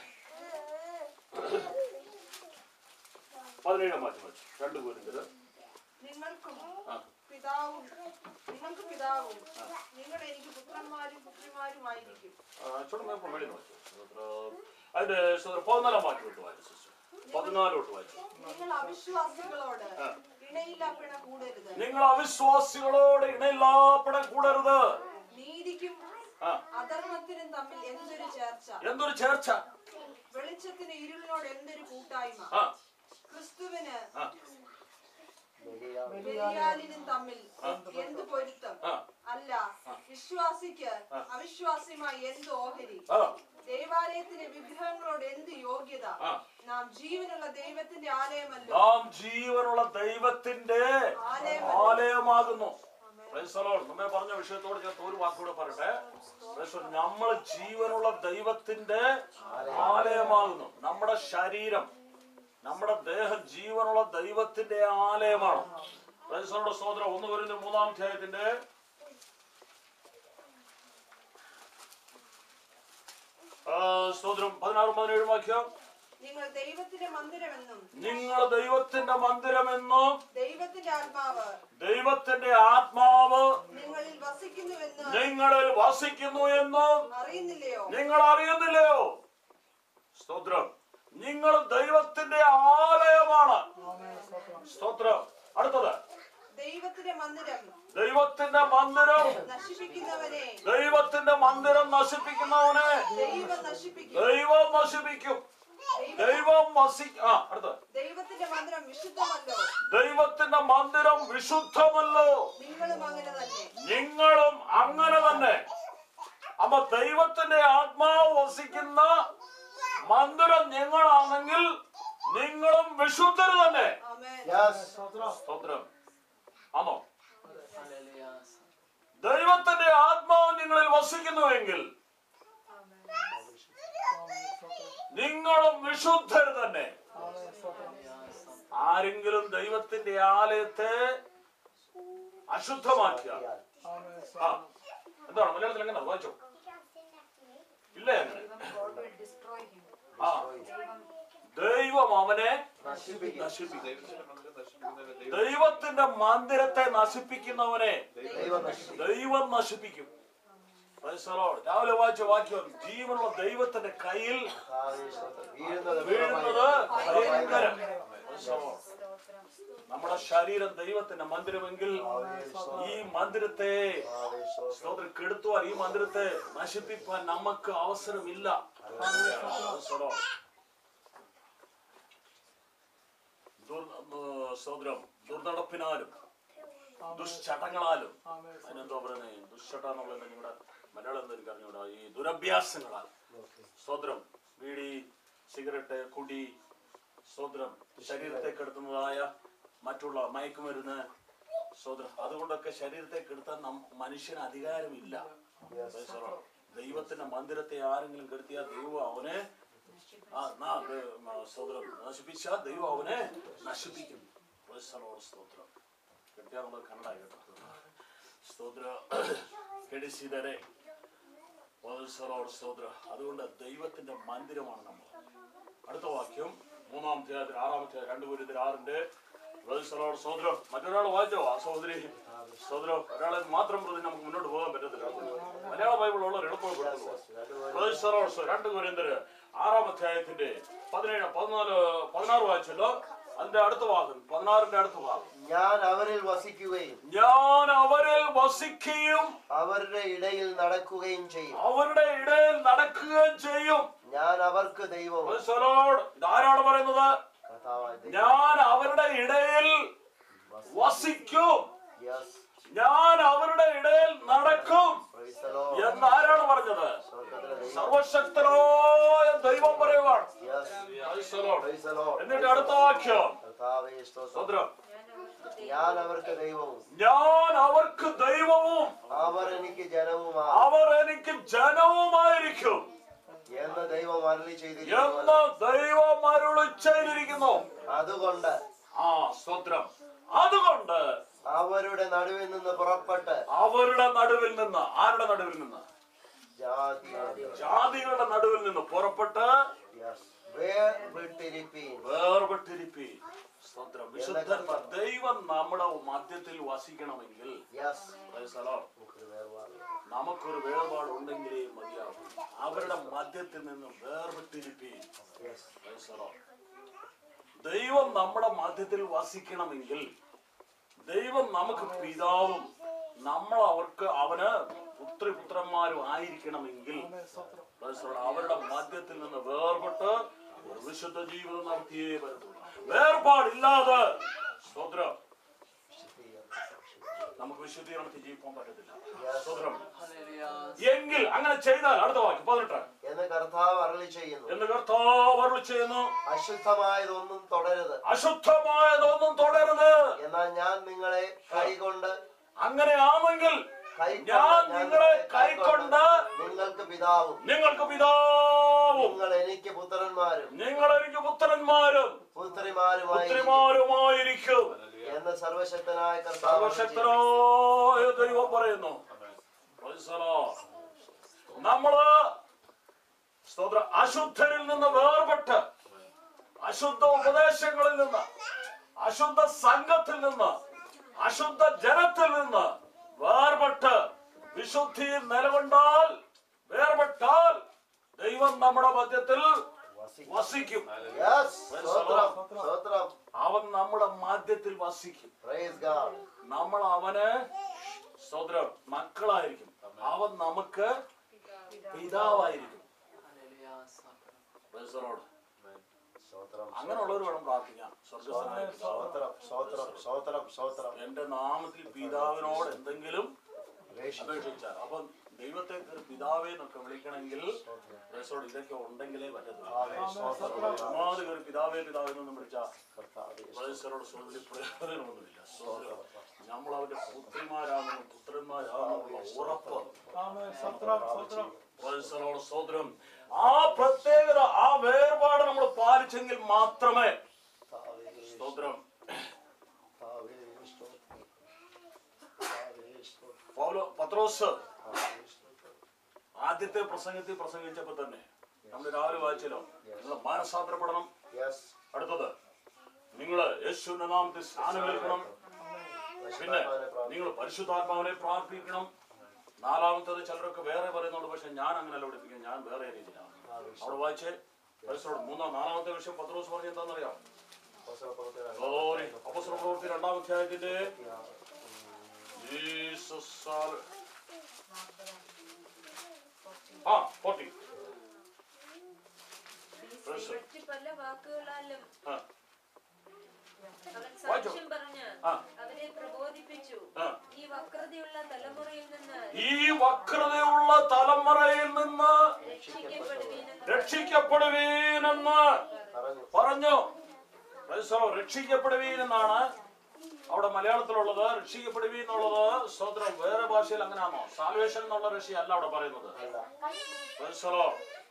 പതിനേഴാം വാക്യം വായിച്ചു രണ്ടു കോരിന്തർ നിങ്ങൾക്കും ആ. പിതാവും നിങ്ങൾക്ക് പിതാവും നിങ്ങൾ എനിക്ക് പുത്രന്മാരും പുത്രിമാരുമായിരിക്കും ചുടങ്ങ വെളി വായിച്ചു സ്തോത്രം. അതിന്റെ സ്തോത്രം പതിനാലാം വാക്യം വിട്ട് വായിച്ചു സിസ്റ്റർ പതിനാലോട്ട് വായിച്ചു നിങ്ങൾ അവിശ്വാസികളോട് ഇണയില്ലാപ്പിണ കൂടരുത് നിങ്ങൾ അവിശ്വാസികളോട് ഇണയില്ലാപ്പടം കൂടരുത് നീതിക്കും ആ. അധർമ്മത്തിനും തമ്മിൽ എന്തൊരു ചേർച്ച എന്തൊരു ചേർച്ച വെളിച്ചത്തിന് ഇരുളിനോട് എന്തൊരു കൂട്ടായ്മ ആ ക്രിസ്തുവിന് ആ ബലിയാ- ബലിയാലിനും തമ്മിൽ എന്ത് പൊരുത്തം ആ അല്ല വിശ്വാസിക്ക് അവിശ്വാസിയുമായി എന്ത് ഓഹരി ആ ദേവാലയത്തിന് വിഗ്രഹങ്ങളോട് എന്ത് യോഗ്യത ആ. നാം ജീവനുള്ള ദൈവത്തിന്റെ ആലയമല്ലോ നാം ജീവനുള്ള ദൈവത്തിന്റെ ആലയമാകുന്നു Praise the Lord. നമ്മെ പറഞ്ഞ വിഷയത്തോട് ചേർത്ത് ഒരു വാക്കുകൂടെ പറയട്ടെ Praise the Lord. നമ്മൾ ജീവനുള്ള ദൈവത്തിന്റെ ആലയമാകുന്നു നമ്മുടെ ശരീരം നമ്മുടെ ദേഹം ജീവനുള്ള ദൈവത്തിന്റെ ആലയമാണ് Praise the Lord. സ്തോത്രം ഒന്ന് വരുന്ന മൂന്നാം അധ്യായത്തിന്റെ ആ, സ്തോത്രം പതിനാറും പതിനേഴും വാക്യം നിങ്ങൾ ദൈവത്തിന്റെ മന്ദിരമെന്നും നിങ്ങൾ ദൈവത്തിന്റെ മന്ദിരമെന്നും ദൈവത്തിന്റെ ആത്മാവ് ദൈവത്തിന്റെ ആത്മാവ് നിങ്ങളിൽ വസിക്കുന്നുവെന്ന് നിങ്ങളിൽ വസിക്കുന്നു എന്നും അറിയുന്നില്ലയോ നിങ്ങൾ അറിയുന്നില്ലയോ സ്തോത്രം നിങ്ങൾ ദൈവത്തിന്റെ ആലയമാണ് സ്തോത്രം അടുത്തത് ദൈവത്തിന്റെ മന്ദിരം ദൈവത്തിന്റെ മന്ദിരം നശിപ്പിക്കുന്നവനെ ദൈവത്തിന്റെ മന്ദിരം നശിപ്പിക്കുന്നവനെ ദൈവം നശിപ്പിക്കും ദൈവം നശിപ്പിക്കും ദൈവം വസി ആ അടുത്ത ദൈവത്തിന്റെ മന്ദിരം വിശുദ്ധമല്ലോ ദൈവത്തിന്റെ മന്ദിരം വിശുദ്ധമല്ലോ നിങ്ങളും അങ്ങനെ തന്നെ നിങ്ങളും അങ്ങനെ തന്നെ അപ്പൊ ദൈവത്തിന്റെ ആത്മാവ് വസിക്കുന്ന മന്ദിരം ഞങ്ങളാണെങ്കിൽ നിങ്ങളും വിശുദ്ധർ തന്നെ ആമേൻ Yes. സ്തോത്രം ആണോ ദൈവത്തിന്റെ ആത്മാവ് നിങ്ങളിൽ വസിക്കുന്നുവെങ്കിൽ നിങ്ങളും വിശുദ്ധർ തന്നെ ആരെങ്കിലും ദൈവത്തിന്റെ ആലയത്തെ അശുദ്ധമാക്കിയ ആ എന്താണ് മലയാളത്തിൽ എങ്ങനെ വായിച്ചോ ഇല്ല അങ്ങനെ ആ ദൈവം അവനെ നശിപ്പിക്കും. നശിപ്പിക്കും ദൈവത്തിന്റെ മന്ദിരത്തെ നശിപ്പിക്കുന്നവനെ ദൈവം നശിപ്പിക്കും. ദൈവം നശിപ്പിക്കും Praise the Lord. രാവിലെ വായിച്ച വാക്യം ജീവനുള്ള ദൈവത്തിന്റെ കയ്യിൽ കർത്താവേ, സ്തോത്രം. വീഴുന്നത് വീഴുന്നത് ഭയങ്കരം ഭയങ്കരം. Praise the Lord. നമ്മുടെ ശരീരം ദൈവത്തിന്റെ മന്ദിരമെങ്കിൽ ഈ മന്ദിരത്തെ കർത്താവേ, സ്തോത്രം. സ്തോത്രം കെടുത്തുവാൻ ഈ മന്ദിരത്തെ നശിപ്പിക്കാൻ നമുക്ക് അവസരമില്ല Praise the Lord. ദുർ- ഏർ സ്തോത്രം ദുർനടപ്പിനാലും ദുശ്ചട്ടങ്ങളാലും അതിനെന്തോ പറയുന്നത് ദുശ്ചട്ട എന്നുള്ളത് നിങ്ങളുടെ മലയാളം എന്താ എനിക്ക് അറിഞ്ഞൂടാ ഈ ദുരഭ്യാസങ്ങളാൽ സ്തോത്രം ബീഡി സിഗരറ്റ് കുടി സ്തോത്രം ശരീരത്തെ കെടുത്തുന്നതായ മറ്റുള്ള മയക്കുമരുന്ന് സ്തോത്രം അതുകൊണ്ടൊക്കെ ശരീരത്തെ കെടുത്താൻ നം- മനുഷ്യന് അധികാരമില്ല Praise the Lord. ദൈവത്തിന്റെ മന്ദിരത്തെ ആരെങ്കിലും കെടുത്തിയാൽ ദൈവം അവനെ ആ, നാ, അത് മ, സ്തോത്രം നശിപ്പിച്ചാൽ ദൈവം അവനെ നശിപ്പിക്കും Praise the Lord. സ്തോത്രം കെട്ടിയാന്നുള്ളത് കന്നഡ കേട്ടോ സ്തോത്ര കെടിസിതരെ സ്തോത്ര അതുകൊണ്ട് ദൈവത്തിന്റെ മന്ദിരമാണ് നമ്മൾ അടുത്ത വാക്യം മൂന്നാം അധ്യായത്തിൽ ആറാമത്തെ രണ്ട് ഗുരുത്തിൽ ആറിന്റെ പ്രൊഫസറോട് സോദരം മറ്റൊരാൾ വായിച്ചോ ആ സഹോദരി സോദരം ഒരാളെ മാത്രം പ്രതി നമുക്ക് മുന്നോട്ട് പോകാൻ പറ്റത്തില്ല മലയാള ബൈബിൾ ഉള്ളവർ എളുപ്പപ്പെടുത്തുന്നു പ്രൊഫസറോട് രണ്ട് ഗുരുന്തര് ആറാം അധ്യായത്തിന്റെ പതിനേഴ് പതിനാല് പതിനാറ് വായിച്ചല്ലോ അതിന്റെ അടുത്ത ഭാഗം പതിനാറിന്റെ അടുത്ത ഭാഗം ഞാൻ അവരിൽ വസിക്കുകയും ഞാൻ അവരിൽ വസിക്കുകയും അവരുടെ ഇടയിൽ നടക്കുകയും ചെയ്യും അവരുടെ ഇടയിൽ നടക്കുകയും ചെയ്യും ഞാൻ അവർക്ക് ദൈവവും പ്രൊഫസറോട് ഇതാരാണ് പറയുന്നത് കർത്താവായ ദൈവം. ഞാൻ അവരുടെ ഇടയിൽ വസിക്കും Yes. ഞാൻ അവരുടെ ഇടയിൽ നടക്കും Praise the Lord. എന്ന് ആരാണ് പറഞ്ഞത് സ്വർഗ്ഗത്തിലെ ദൈവം. സർവശക്തനായ ദൈവം പറയുവാണ് Yes. Praise the Lord. Praise the Lord. എന്നിട്ട് അടുത്ത വാക്യം കർത്താവേ, സ്തോത്രം. സ്വതന്ത്രം ഞാൻ അവർക്ക് ദൈവവും ഞാൻ അവർക്ക് ദൈവവും അവർ എനിക്ക് ജനവുമാണ് അവർ എനിക്ക് ജനവുമായിരിക്കും എന്ന് ദൈവം അരളി എന്ന് ചെയ്തിരിക്കുന്നു ദൈവം അരുളി ചെയ്തിരിക്കുന്നു അതുകൊണ്ട് ആ സ്വത്രം അതുകൊണ്ട് അവരുടെ നടുവിൽ നിന്ന് പുറപ്പെട്ട് അവരുടെ നടുവിൽ നിന്ന് ആരുടെ നടുവിൽ നിന്ന് ജാതികളുടെ ജാതികളുടെ നടുവിൽ നിന്ന് പുറപ്പെട്ട് Yes. വേർവിട്ടിരിപ്പീൻ വേർപെട്ടിരിപ്പി സ്തോത്രം വിശുദ്ധന്മാർ ദൈവം നമ്മുടെ മധ്യത്തിൽ വസിക്കണമെങ്കിൽ യെസ് praise the Lord, നമുക്കൊരു വേർപാട് നമുക്കൊരു വേർപാട് ഉണ്ടെങ്കിലേ മതിയാവും അവരുടെ മധ്യത്തിൽ നിന്ന് വേർപെട്ടിരിപ്പി യെസ് Praise the Lord. ദൈവം നമ്മുടെ മധ്യത്തിൽ വസിക്കണമെങ്കിൽ ദൈവം നമുക്ക് പിതാവും നമ്മൾ അവർക്ക് അവന് പുത്രിപുത്രന്മാരും ആയിരിക്കണമെങ്കിൽ Praise the Lord. അവരുടെ മധ്യത്തിൽ നിന്ന് വേർപെട്ട് ഒരു വിശുദ്ധ ജീവിതം നടത്തിയേ പറ്റത്തുള്ളൂ വേർപാടില്ലാതെ സ്തോത്രം നമുക്ക് വിശുദ്ധീകരണത്തിൽ ജീവിക്കാൻ പറ്റത്തില്ല സ്തോത്രം എങ്കിൽ അങ്ങനെ ചെയ്താൽ അടുത്ത വാക്യം പതിനെട്ട് എന്ന് കർത്താവ് അരളി ചെയ്യുന്നു എന്ന് കർത്താവ് അരുളി ചെയ്യുന്നു അശുദ്ധമായതൊന്നും തുടരുത് അശുദ്ധമായതൊന്നും തുടരുത് എന്നാൽ ഞാൻ നിങ്ങളെ കൈകൊണ്ട് അങ്ങനെ ആണെങ്കിൽ കൈക്കൊണ്ട് ഞാൻ ഞാൻ നിങ്ങളെ കൈക്കൊണ്ട് നിങ്ങൾക്ക് പിതാവും നിങ്ങൾക്ക് പിതാവും നിങ്ങൾ എനിക്ക് പുത്രന്മാരും നിങ്ങൾ എനിക്ക് പുത്രന്മാരും പുത്രിമാരുമായി പുത്രിമാരുമായിരിക്കും എന്ന് സർവശക്തനായ കർത്താവ് അരുളി ചെയ്യുന്നു. സർവശക്തനായ ദൈവം പറയുന്നു Praise the Lord. നമ്മള് സ്തോത്ര അശുദ്ധരിൽ നിന്ന് വേർപെട്ട് അശുദ്ധ ഉപദേശങ്ങളിൽ നിന്ന് അശുദ്ധ സംഘത്തിൽ നിന്ന് അശുദ്ധ ജനത്തിൽ നിന്ന് വേർപെട്ട് വിശുദ്ധിയിൽ നിലകൊണ്ടാൽ വേർപെട്ടാൽ ദൈവം നമ്മുടെ മധ്യത്തിൽ വസിക്കും. വസിക്കും Yes. സ്തോത്രം സ്തോത്രം അവൻ നമ്മുടെ മധ്യത്തിൽ വസിക്കും Praise God. നമ്മൾ അവന് സ്വതന്ത്രം മക്കളായിരിക്കും അവൻ നമുക്ക് പിതാവായിരിക്കും Praise the Lord. സ്തോത്രം, അങ്ങനെയുള്ളവർ വേണം പ്രാർത്ഥിക്കാൻ സ്വർഗസ്ഥനായ പിതാവ്. സ്തോത്രം, സ്തോത്രം, സ്തോത്രം, സ്തോത്രം. എന്റെ നാമത്തിൽ പിതാവിനോട് എന്തെങ്കിലും അപേക്ഷിച്ചു. അപേക്ഷിച്ചാൽ അപ്പം ദൈവത്തെ ഒരു പിതാവേ എന്നൊക്കെ വിളിക്കണമെങ്കിൽ Praise the Lord, ഇതൊക്കെ ഉണ്ടെങ്കിലേ പറ്റത്തുള്ളൂ കർത്താവേ, സ്തോത്രം, ഒന്നാമത് ഒരു പിതാവേ പിതാവേ എന്നൊന്നും വിളിച്ചാൽ കർത്താവേ, വയസ്സരോട് സ്വന്തം പ്രയോജനമൊന്നുമില്ല നമ്മൾ അവന്റെ പുത്രിമാരാണെന്നും പുത്രന്മാരാണെന്നുള്ള ഉറപ്പ് വത്സലോട് സ്തോത്രം ആ പ്രത്യേകത ആ വേർപാട് നമ്മൾ പാലിച്ചെങ്കിൽ മാത്രമേ കർത്താവേ, സ്തോത്രം കർത്താവേ, സ്തോത്രം. കർത്താവേ, സ്തോത്രം. പൗലോ പത്രോസ് കർത്താവേ, സ്തോത്രം. ആദ്യത്തെ പ്രസംഗത്തിൽ പ്രസംഗിച്ചപ്പോ തന്നെ നമ്മൾ രാവിലെ വായിച്ചല്ലോ നിങ്ങൾ മാനസാന്തരപ്പെടണം Yes. അടുത്തത് നിങ്ങൾ യേശുവിന്റെ നാമത്തിൽ സ്നാനമേൽക്കണം പിന്നെ നിങ്ങൾ പരിശുദ്ധാത്മാവിനെ പ്രാർത്ഥിക്കണം നാലാമത്തത് ചിലരൊക്കെ വേറെ പറയുന്നുള്ളൂ പക്ഷെ ഞാൻ അങ്ങനെയല്ല പഠിപ്പിക്കുന്നത് ഞാൻ വേറെ രീതിയിലാണ് അവിടെ വായിച്ചേ പരിസരോട് മൂന്നാം നാലാമത്തെ വിഷയം പത്ത് ദിവസം പറഞ്ഞ എന്താണെന്നറിയാം അപ്പോസ്തലപ്രവൃത്തികൾ Glory. അപ്പോസ്തല പ്രവൃത്തി രണ്ടാം അധ്യായത്തിന്റെ Jesus are- ആ ഫോർട്ടി മറ്റ് പല വാക്കുകളാലും ആ അവൻ വായിച്ചോ. സാക്ഷ്യം പറഞ്ഞ് ആ. അവരെ പ്രബോധിപ്പിച്ചു ആ. ഈ വക്രതയുള്ള തലമുറയിൽ നിന്ന് ഈ വക്രതയുള്ള തലമുറയിൽ നിന്ന് രക്ഷിക്കപ്പെടുവീനെന്ന് രക്ഷിക്കപ്പെടുവീനെന്ന് പറഞ്ഞു പറഞ്ഞു ക്രൈസ്തവർ രക്ഷിക്കപ്പെടുവീൻ എന്നാണ് അവിടെ മലയാളത്തിലുള്ളത് രക്ഷിക്കപ്പെടുവീൻ എന്നുള്ളത് സ്തോത്രം വേറെ ഭാഷയിൽ അങ്ങനെയാണോ സാൽവേഷൻ എന്നുള്ള രക്ഷയല്ല അവിടെ പറയുന്നത് ക്രൈസ്തവർ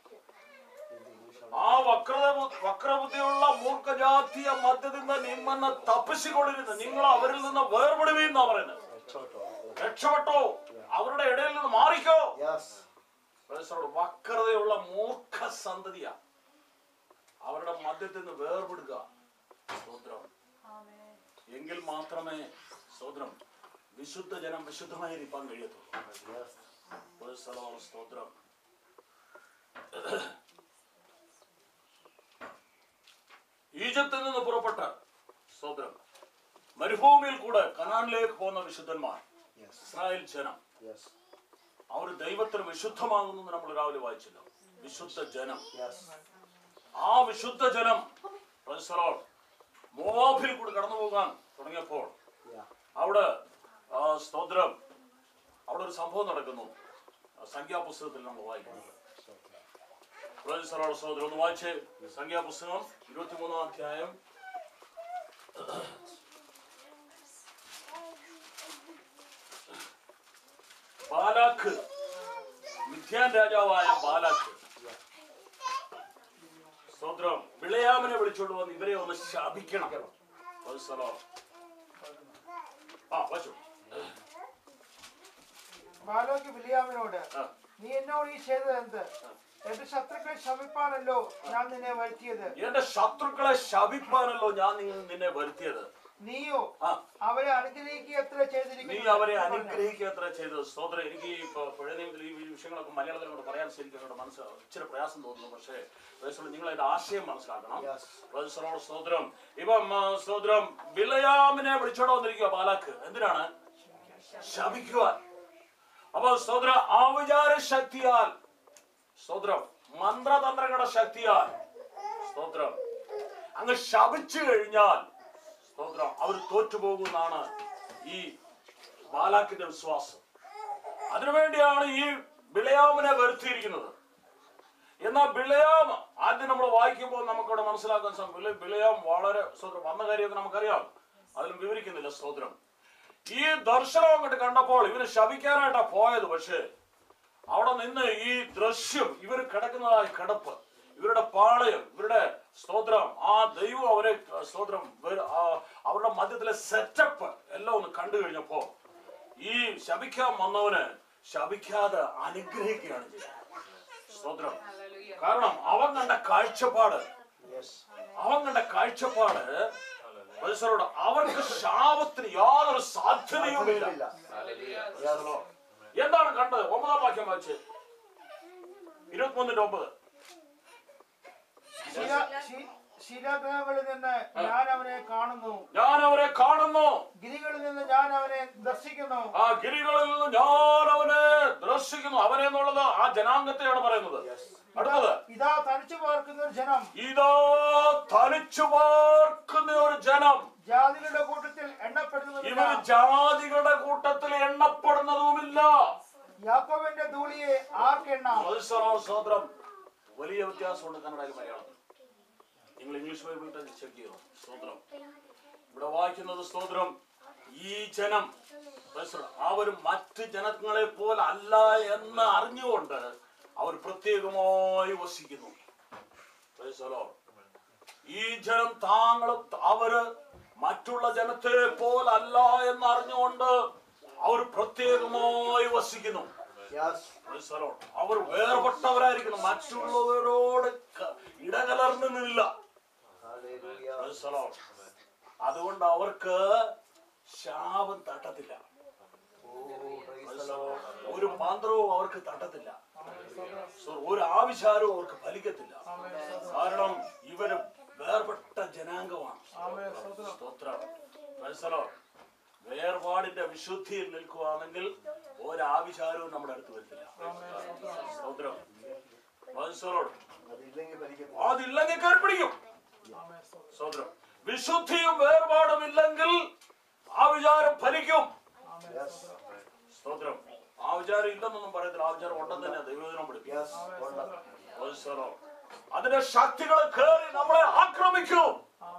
ആ വക്രത വക്രബുദ്ധിയുള്ള മൂർഖജാതിയ മധ്യത്തിൽ നിന്ന് നിമ്മന്നെ തപ്പിച്ചുകൊണ്ടിരുന്നു നിങ്ങൾ അവരിൽ നിന്ന് വേർപെടുവീൻ എന്നാ പറയുന്നത് രക്ഷപ്പെട്ടോ രക്ഷപ്പെട്ടോ അവരുടെ ഇടയിൽ നിന്ന് മാറിക്കോ യെസ് ക്രൈസ്തവരോട് വക്രതയുള്ള മൂർഖ സന്തതിയ അവരുടെ മധ്യത്തിൽ നിന്ന് വേർപെടുക സ്തോത്രം എങ്കിൽ മാത്രമേ സ്തോത്രം വിശുദ്ധ ജനം വിശുദ്ധമായി ഇരിക്കാൻ കഴിയത്തുള്ളൂ യെസ് Praise the Lord. സ്തോത്രം ഈജിപ്തിൽ നിന്ന് പുറപ്പെട്ട സ്തോത്രം മരുഭൂമിയിൽ കൂടെ കനാനിലേക്ക് പോകുന്ന വിശുദ്ധന്മാർ യെസ് ഇസ്രായേൽ ജനം യെസ് അവർ ദൈവത്തിന് വിശുദ്ധമാകുന്നു എന്ന് നമ്മൾ രാവിലെ വായിച്ചല്ലോ വിശുദ്ധ ജനം യെസ് ആ വിശുദ്ധ ജനം praise the Lord, മോവാബിൽ കൂടി കടന്നു പോകാൻ തുടങ്ങിയപ്പോൾ യാ അവിടെ ആ, സ്തോത്രം അവിടെ ഒരു സംഭവം നടക്കുന്നു ആ, സംഖ്യാപുസ്തകത്തിൽ നമ്മൾ വായിക്കുന്നത് Praise the Lord, സ്തോത്രം ഒന്ന് വായിച്ചേ സംഖ്യാപുസ്തകം ഇരുപത്തിമൂന്നാം അധ്യായം ബാലാഖ് മിഥ്യാൻ രാജാവായ ബാലാഖ് സ്തോത്രം വിളയാമിനെ വിളിച്ചോണ്ട് വന്ന് ഇവരെ ഒന്ന് ശാപിക്കണം Praise the Lord. ആ വായിച്ചോ ബാലോക്ക് ബിലിയാമിനോട് ആ. നീ എന്നോട് ഈ ചെയ്തത് എന്ത് എന്റെ ശത്രുക്കളെ ശമിപ്പാനല്ലോ ഞാൻ നിന്നെ വരുത്തിയത് എന്റെ ശത്രുക്കളെ ശപിപ്പാനല്ലോ ഞാൻ നിങ്ങൾ നിന്നെ വരുത്തിയത് നീയോ ആ അവരെ അനുഗ്രഹിക്കുക എത്ര നീ ചെയ്തിരിക്കുന്നു അവരെ എന്ന് പറഞ്ഞു. അനുഗ്രഹിക്കുക എത്ര ചെയ്തത് സ്തോത്രം എനിക്ക് ഈ പ- പഴയ നിയമത്തിൽ ഈ വിഷയങ്ങളൊക്കെ മലയാളത്തിൽ കൊണ്ട് പറയാൻ ശരിക്കും എന്നോട് മനസ്സ് ഇച്ചിരി പ്രയാസം തോന്നുന്നു പക്ഷേ പ്രേക്ഷകർ നിങ്ങൾ അതിന്റെ ആശയം മനസ്സിലാക്കണം Yes. പ്രേക്ഷകരോട് സ്തോത്രം ഇപ്പം ആ, സ്തോത്രം ബിലയാമിനെ വിളിച്ചോണ്ട് വന്നിരിക്കുക ബാലാക്ക് എന്തിനാണ് ശപിക്കുവാൻ അപ്പൊ സ്തോത്ര ആവിചാര ശക്തിയാൽ സ്തോത്രം മന്ത്രതന്ത്രങ്ങളുടെ ശക്തിയാൽ സ്തോത്രം അങ്ങ് ശപിച്ചു കഴിഞ്ഞാൽ സ്തോത്രം അവർ തോറ്റുപോകുമെന്നാണ് ഈ ബാലാക്കിന്റെ വിശ്വാസം അതിനുവേണ്ടിയാണ് ഈ ബിളയാമിനെ വരുത്തിയിരിക്കുന്നത് എന്നാൽ ബിളയാം ആദ്യം നമ്മൾ വായിക്കുമ്പോൾ നമുക്കവിടെ മനസ്സിലാക്കാൻ സാധിക്കും ബിളയാം വളരെ സ്തോത്രം വന്ന കാര്യമൊക്കെ നമുക്കറിയാം അതിലും വിവരിക്കുന്നില്ല സ്തോത്രം ഈ ദർശനം അങ്ങോട്ട് കണ്ടപ്പോൾ ഇവന് ശപിക്കാനായിട്ടാ പോയത് പക്ഷേ അവിടെ നിന്ന് ഈ ദൃശ്യം ഇവർ കിടക്കുന്നതായ കിടപ്പ് ഇവരുടെ പാളയം ഇവരുടെ സ്തോത്രം ആ ദൈവം അവരെ സ്തോത്രം വേ- ആ അവരുടെ മധ്യത്തിലെ സെറ്റപ്പ് എല്ലാം ഒന്ന് കണ്ടു കഴിഞ്ഞപ്പോ ഈ ശപിക്കാൻ വന്നവന് ശപിക്കാതെ അനുഗ്രഹിക്കുകയാണ് ചെയ്തത് സ്തോത്രം കാരണം അവൻ കണ്ട കാഴ്ചപ്പാട് യെസ് അവൻ കണ്ട കാഴ്ചപ്പാട് പരിസരോട് അവർക്ക് ശാപത്തിന് യാതൊരു സാധ്യതയുമില്ല യെസ് എന്താണ് കണ്ടത് ഒമ്പതാം വാക്യം വായിച്ച് ഇരുപത്തിമൂന്നിന്റെ ഒമ്പത് ശില- ശി- ശിലാഗ്രഹങ്ങളിൽ നിന്ന് ഞാൻ അവനെ കാണുന്നു ഞാൻ അവരെ കാണുന്നു ഗിരികളിൽ നിന്ന് ഞാൻ അവനെ ദർശിക്കുന്നു ആ ഗിരികളിൽ നിന്ന് ഞാൻ അവനെ ദർശിക്കുന്നു അവനെ എന്നുള്ളത് ആ ജനാംഗത്തെയാണ് പറയുന്നത് അടുത്തത് ഇതാ തനിച്ചു പാർക്കുന്ന ഒരു ജനം ഇതാ തനിച്ചു പാർക്കുന്ന ഒരു ജനം ജാതികളുടെ കൂട്ടത്തിൽ എണ്ണപ്പെടുന്നതില്ല ഇവർ ജാതികളുടെ കൂട്ടത്തിൽ എണ്ണപ്പെടുന്നതുമില്ല യാക്കോബിന്റെ ധൂളിയെ ആർക്കെണ്ണാം മത്സരം സ്വതന്ത്രം വലിയ വ്യത്യാസമുണ്ട് കന്നഡയിൽ മലയാളം നിങ്ങൾ ഇംഗ്ലീഷ് ബൈബിൾ ചെക്ക് ചെയ്യണം സ്തോത്രം ഇവിടെ വായിക്കുന്നത് സ്തോത്രം ഈ ജനം മത്സരം അവർ മറ്റ് ജനങ്ങളെ പോലെ അല്ല എന്ന് അറിഞ്ഞുകൊണ്ട് അവർ പ്രത്യേകമായി വസിക്കുന്നു Praise the Lord. ഈ ജനം താങ്കളും അവര് മറ്റുള്ള ജനത്തെ പോലല്ല എന്ന് അറിഞ്ഞുകൊണ്ട് അവർ പ്രത്യേകമായി വസിക്കുന്നു Yes. Praise the Lord. അവർ വേർപെട്ടവരായിരിക്കണം മറ്റുള്ളവരോട് ക- ഇടകലർന്ന് നിന്നില്ല Hallelujah. Praise the Lord. അതുകൊണ്ട് അവർക്ക് ശാപം തട്ടത്തില്ല Oh, praise Praise the the Lord. Lord. ഒരു മന്ത്രവും അവർക്ക് തട്ടത്തില്ല So, ഒരു ആവിചാരവും അവർക്ക് ഫലിക്കത്തില്ല കാരണം ഇവര് വേർപെട്ട ജനാംഗമാണ് സ്തോത്രം Praise the Lord. വേർപാടിന്റെ വിശുദ്ധിയിൽ നിൽക്കുകയാണെങ്കിൽ ഒരാവിചാരവും നമ്മുടെ അടുത്ത് വരത്തില്ല സ്തോത്രം Praise the Lord. അതില്ലെങ്കിൽ ഭരിക്കത്തില്ല. അതില്ലെങ്കിൽ കയറി പിടിക്കും സ്തോത്രം വിശുദ്ധിയും വേർപാടും ഇല്ലെങ്കിൽ ആ വിചാരം ഫലിക്കും Yes. സ്തോത്രം ആ വിചാരം ഇല്ലെന്നൊന്നും പറയത്തില്ല ആ വിചാരം ഉണ്ടെന്ന് തന്നെ ദൈവദിനം പഠിക്കും Yes. ഉണ്ട്. Praise the Lord. അതിന്റെ ശക്തികൾ കയറി നമ്മളെ ആക്രമിക്കും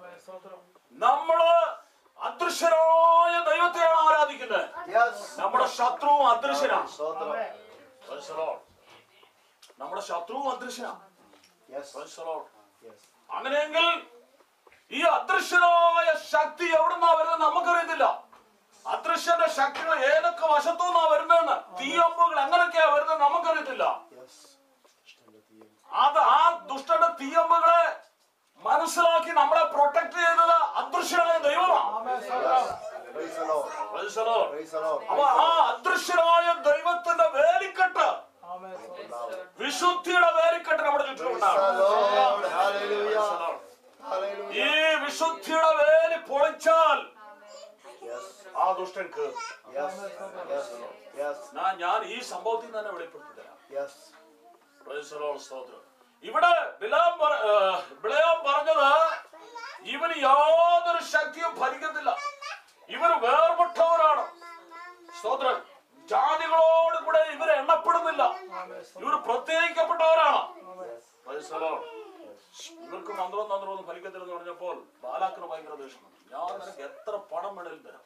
നമ്മള് അദൃശ്യനായ ദൈവത്തെയാണ് ആരാധിക്കുന്നത് Yes. നമ്മുടെ ശത്രുവും അദൃശ്യനാണ് സ്തോത്രം. Praise the Lord. നമ്മുടെ ശത്രുവും അദൃശ്യനാണ് Yes. Praise the Lord. Yes. അങ്ങനെയെങ്കിൽ ഈ അദൃശ്യനായ ശക്തി എവിടുന്നാ വരുന്നത് നമുക്കറിയത്തില്ല അദൃശ്യന്റെ ശക്തികൾ ഏതൊക്കെ വശത്തുനിന്നാ വരുന്നതെന്ന് തീയമ്പുകൾ എങ്ങനെയൊക്കെയാ വരുന്നത് നമുക്കറിയത്തില്ല Yes. ഇഷ്ടമുള്ള തീയും. അത് ആ ദുഷ്ടന്റെ തീയമ്പുകളെ മനസ്സിലാക്കി നമ്മളെ പ്രൊട്ടക്ട് ചെയ്യുന്നത് അദൃശ്യനായ ദൈവമാണ് Yes. Praise the Lord. Praise the Lord. Praise the Lord. അപ്പൊ ആ അദൃശ്യനായ ദൈവത്തിന്റെ വേലിക്കെട്ട് വിശുദ്ധിയുടെ വേലിക്കെട്ട് നമ്മുടെ Praise the ചുറ്റുമുണ്ടാകും Lord. Praise Hallelujah. the Lord. ഈ Hallelujah. വിശുദ്ധിയുടെ വേലി പൊളിച്ചാൽ Yes. ആ ദുഷ്ടൻ കേറും Yes. Yes. Yes. ഞാൻ ഞാൻ ഈ സംഭവത്തിൽ തന്നെ വെളിപ്പെടുത്തി തരാം Yes. Praise the Lord, സ്തോത്രം ഇവിടെ ബിലാം പറ- ഏ, ബിളയാം പറഞ്ഞത് ഇവന് യാതൊരു ശക്തിയും ഫലിക്കത്തില്ല ഇവർ വേർപെട്ടവരാണ് സ്തോത്രം ജാതികളോട് കൂടെ ഇവർ എണ്ണപ്പെടുന്നില്ല ഇവർ പ്രത്യേകിക്കപ്പെട്ടവരാണ് Praise the Lord. ഇവർക്ക് മന്ത്രവും തന്ത്രവും ഒന്നും ഫലിക്കത്തില്ലെന്ന് പറഞ്ഞപ്പോൾ ബാലാക്കിന് ഭയങ്കര ദേഷ്യം വന്നു. ഞാൻ നിനക്ക് എത്ര പണം വേണേലും തരാം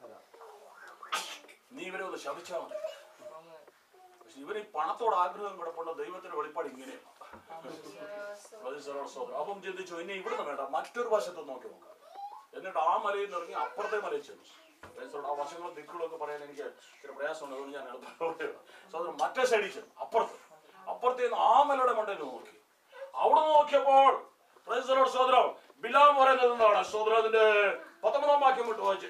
നീ ഇവരെ ഒന്ന് ശപിച്ചാൽ മതി പക്ഷെ ഇവർ ഈ പണത്തോട് ആഗ്രഹം കിടപ്പുണ്ട് ദൈവത്തിന്റെ വെളിപ്പാട് ഇങ്ങനെയാണ് Praise the Lord, സ്തോത്രം. അപ്പം ചിന്തിച്ചു ഇനി ഇവിടുന്ന് വേണ്ട മറ്റൊരു വശത്ത് നോക്കി നോക്കാം എന്നിട്ട് ആ മലയിൽ നിന്ന് ഇറങ്ങി അപ്പുറത്തെ മലയിൽ ചെന്നു Praise the Lord. ആ വശങ്ങളും ദിക്കുകളും ഒക്കെ പറയാൻ എനിക്ക് ഇച്ചിരി പ്രയാസമുണ്ട് അതുകൊണ്ട് ഞാൻ എളുപ്പം സോദരം മറ്റേ സൈഡിൽ ചെന്നു അപ്പുറത്ത് അപ്പുറത്തെ നിന്ന് ആ മലയുടെ മണ്ടയിൽ നോക്കി അവിടെ നോക്കിയപ്പോൾ Praise the Lord, സോദരം ബിലാം പറയുന്നത് എന്താണ് സോദരം അതിന്റെ പത്തൊമ്പതാം വാക്യം വിട്ട് വായിച്ച്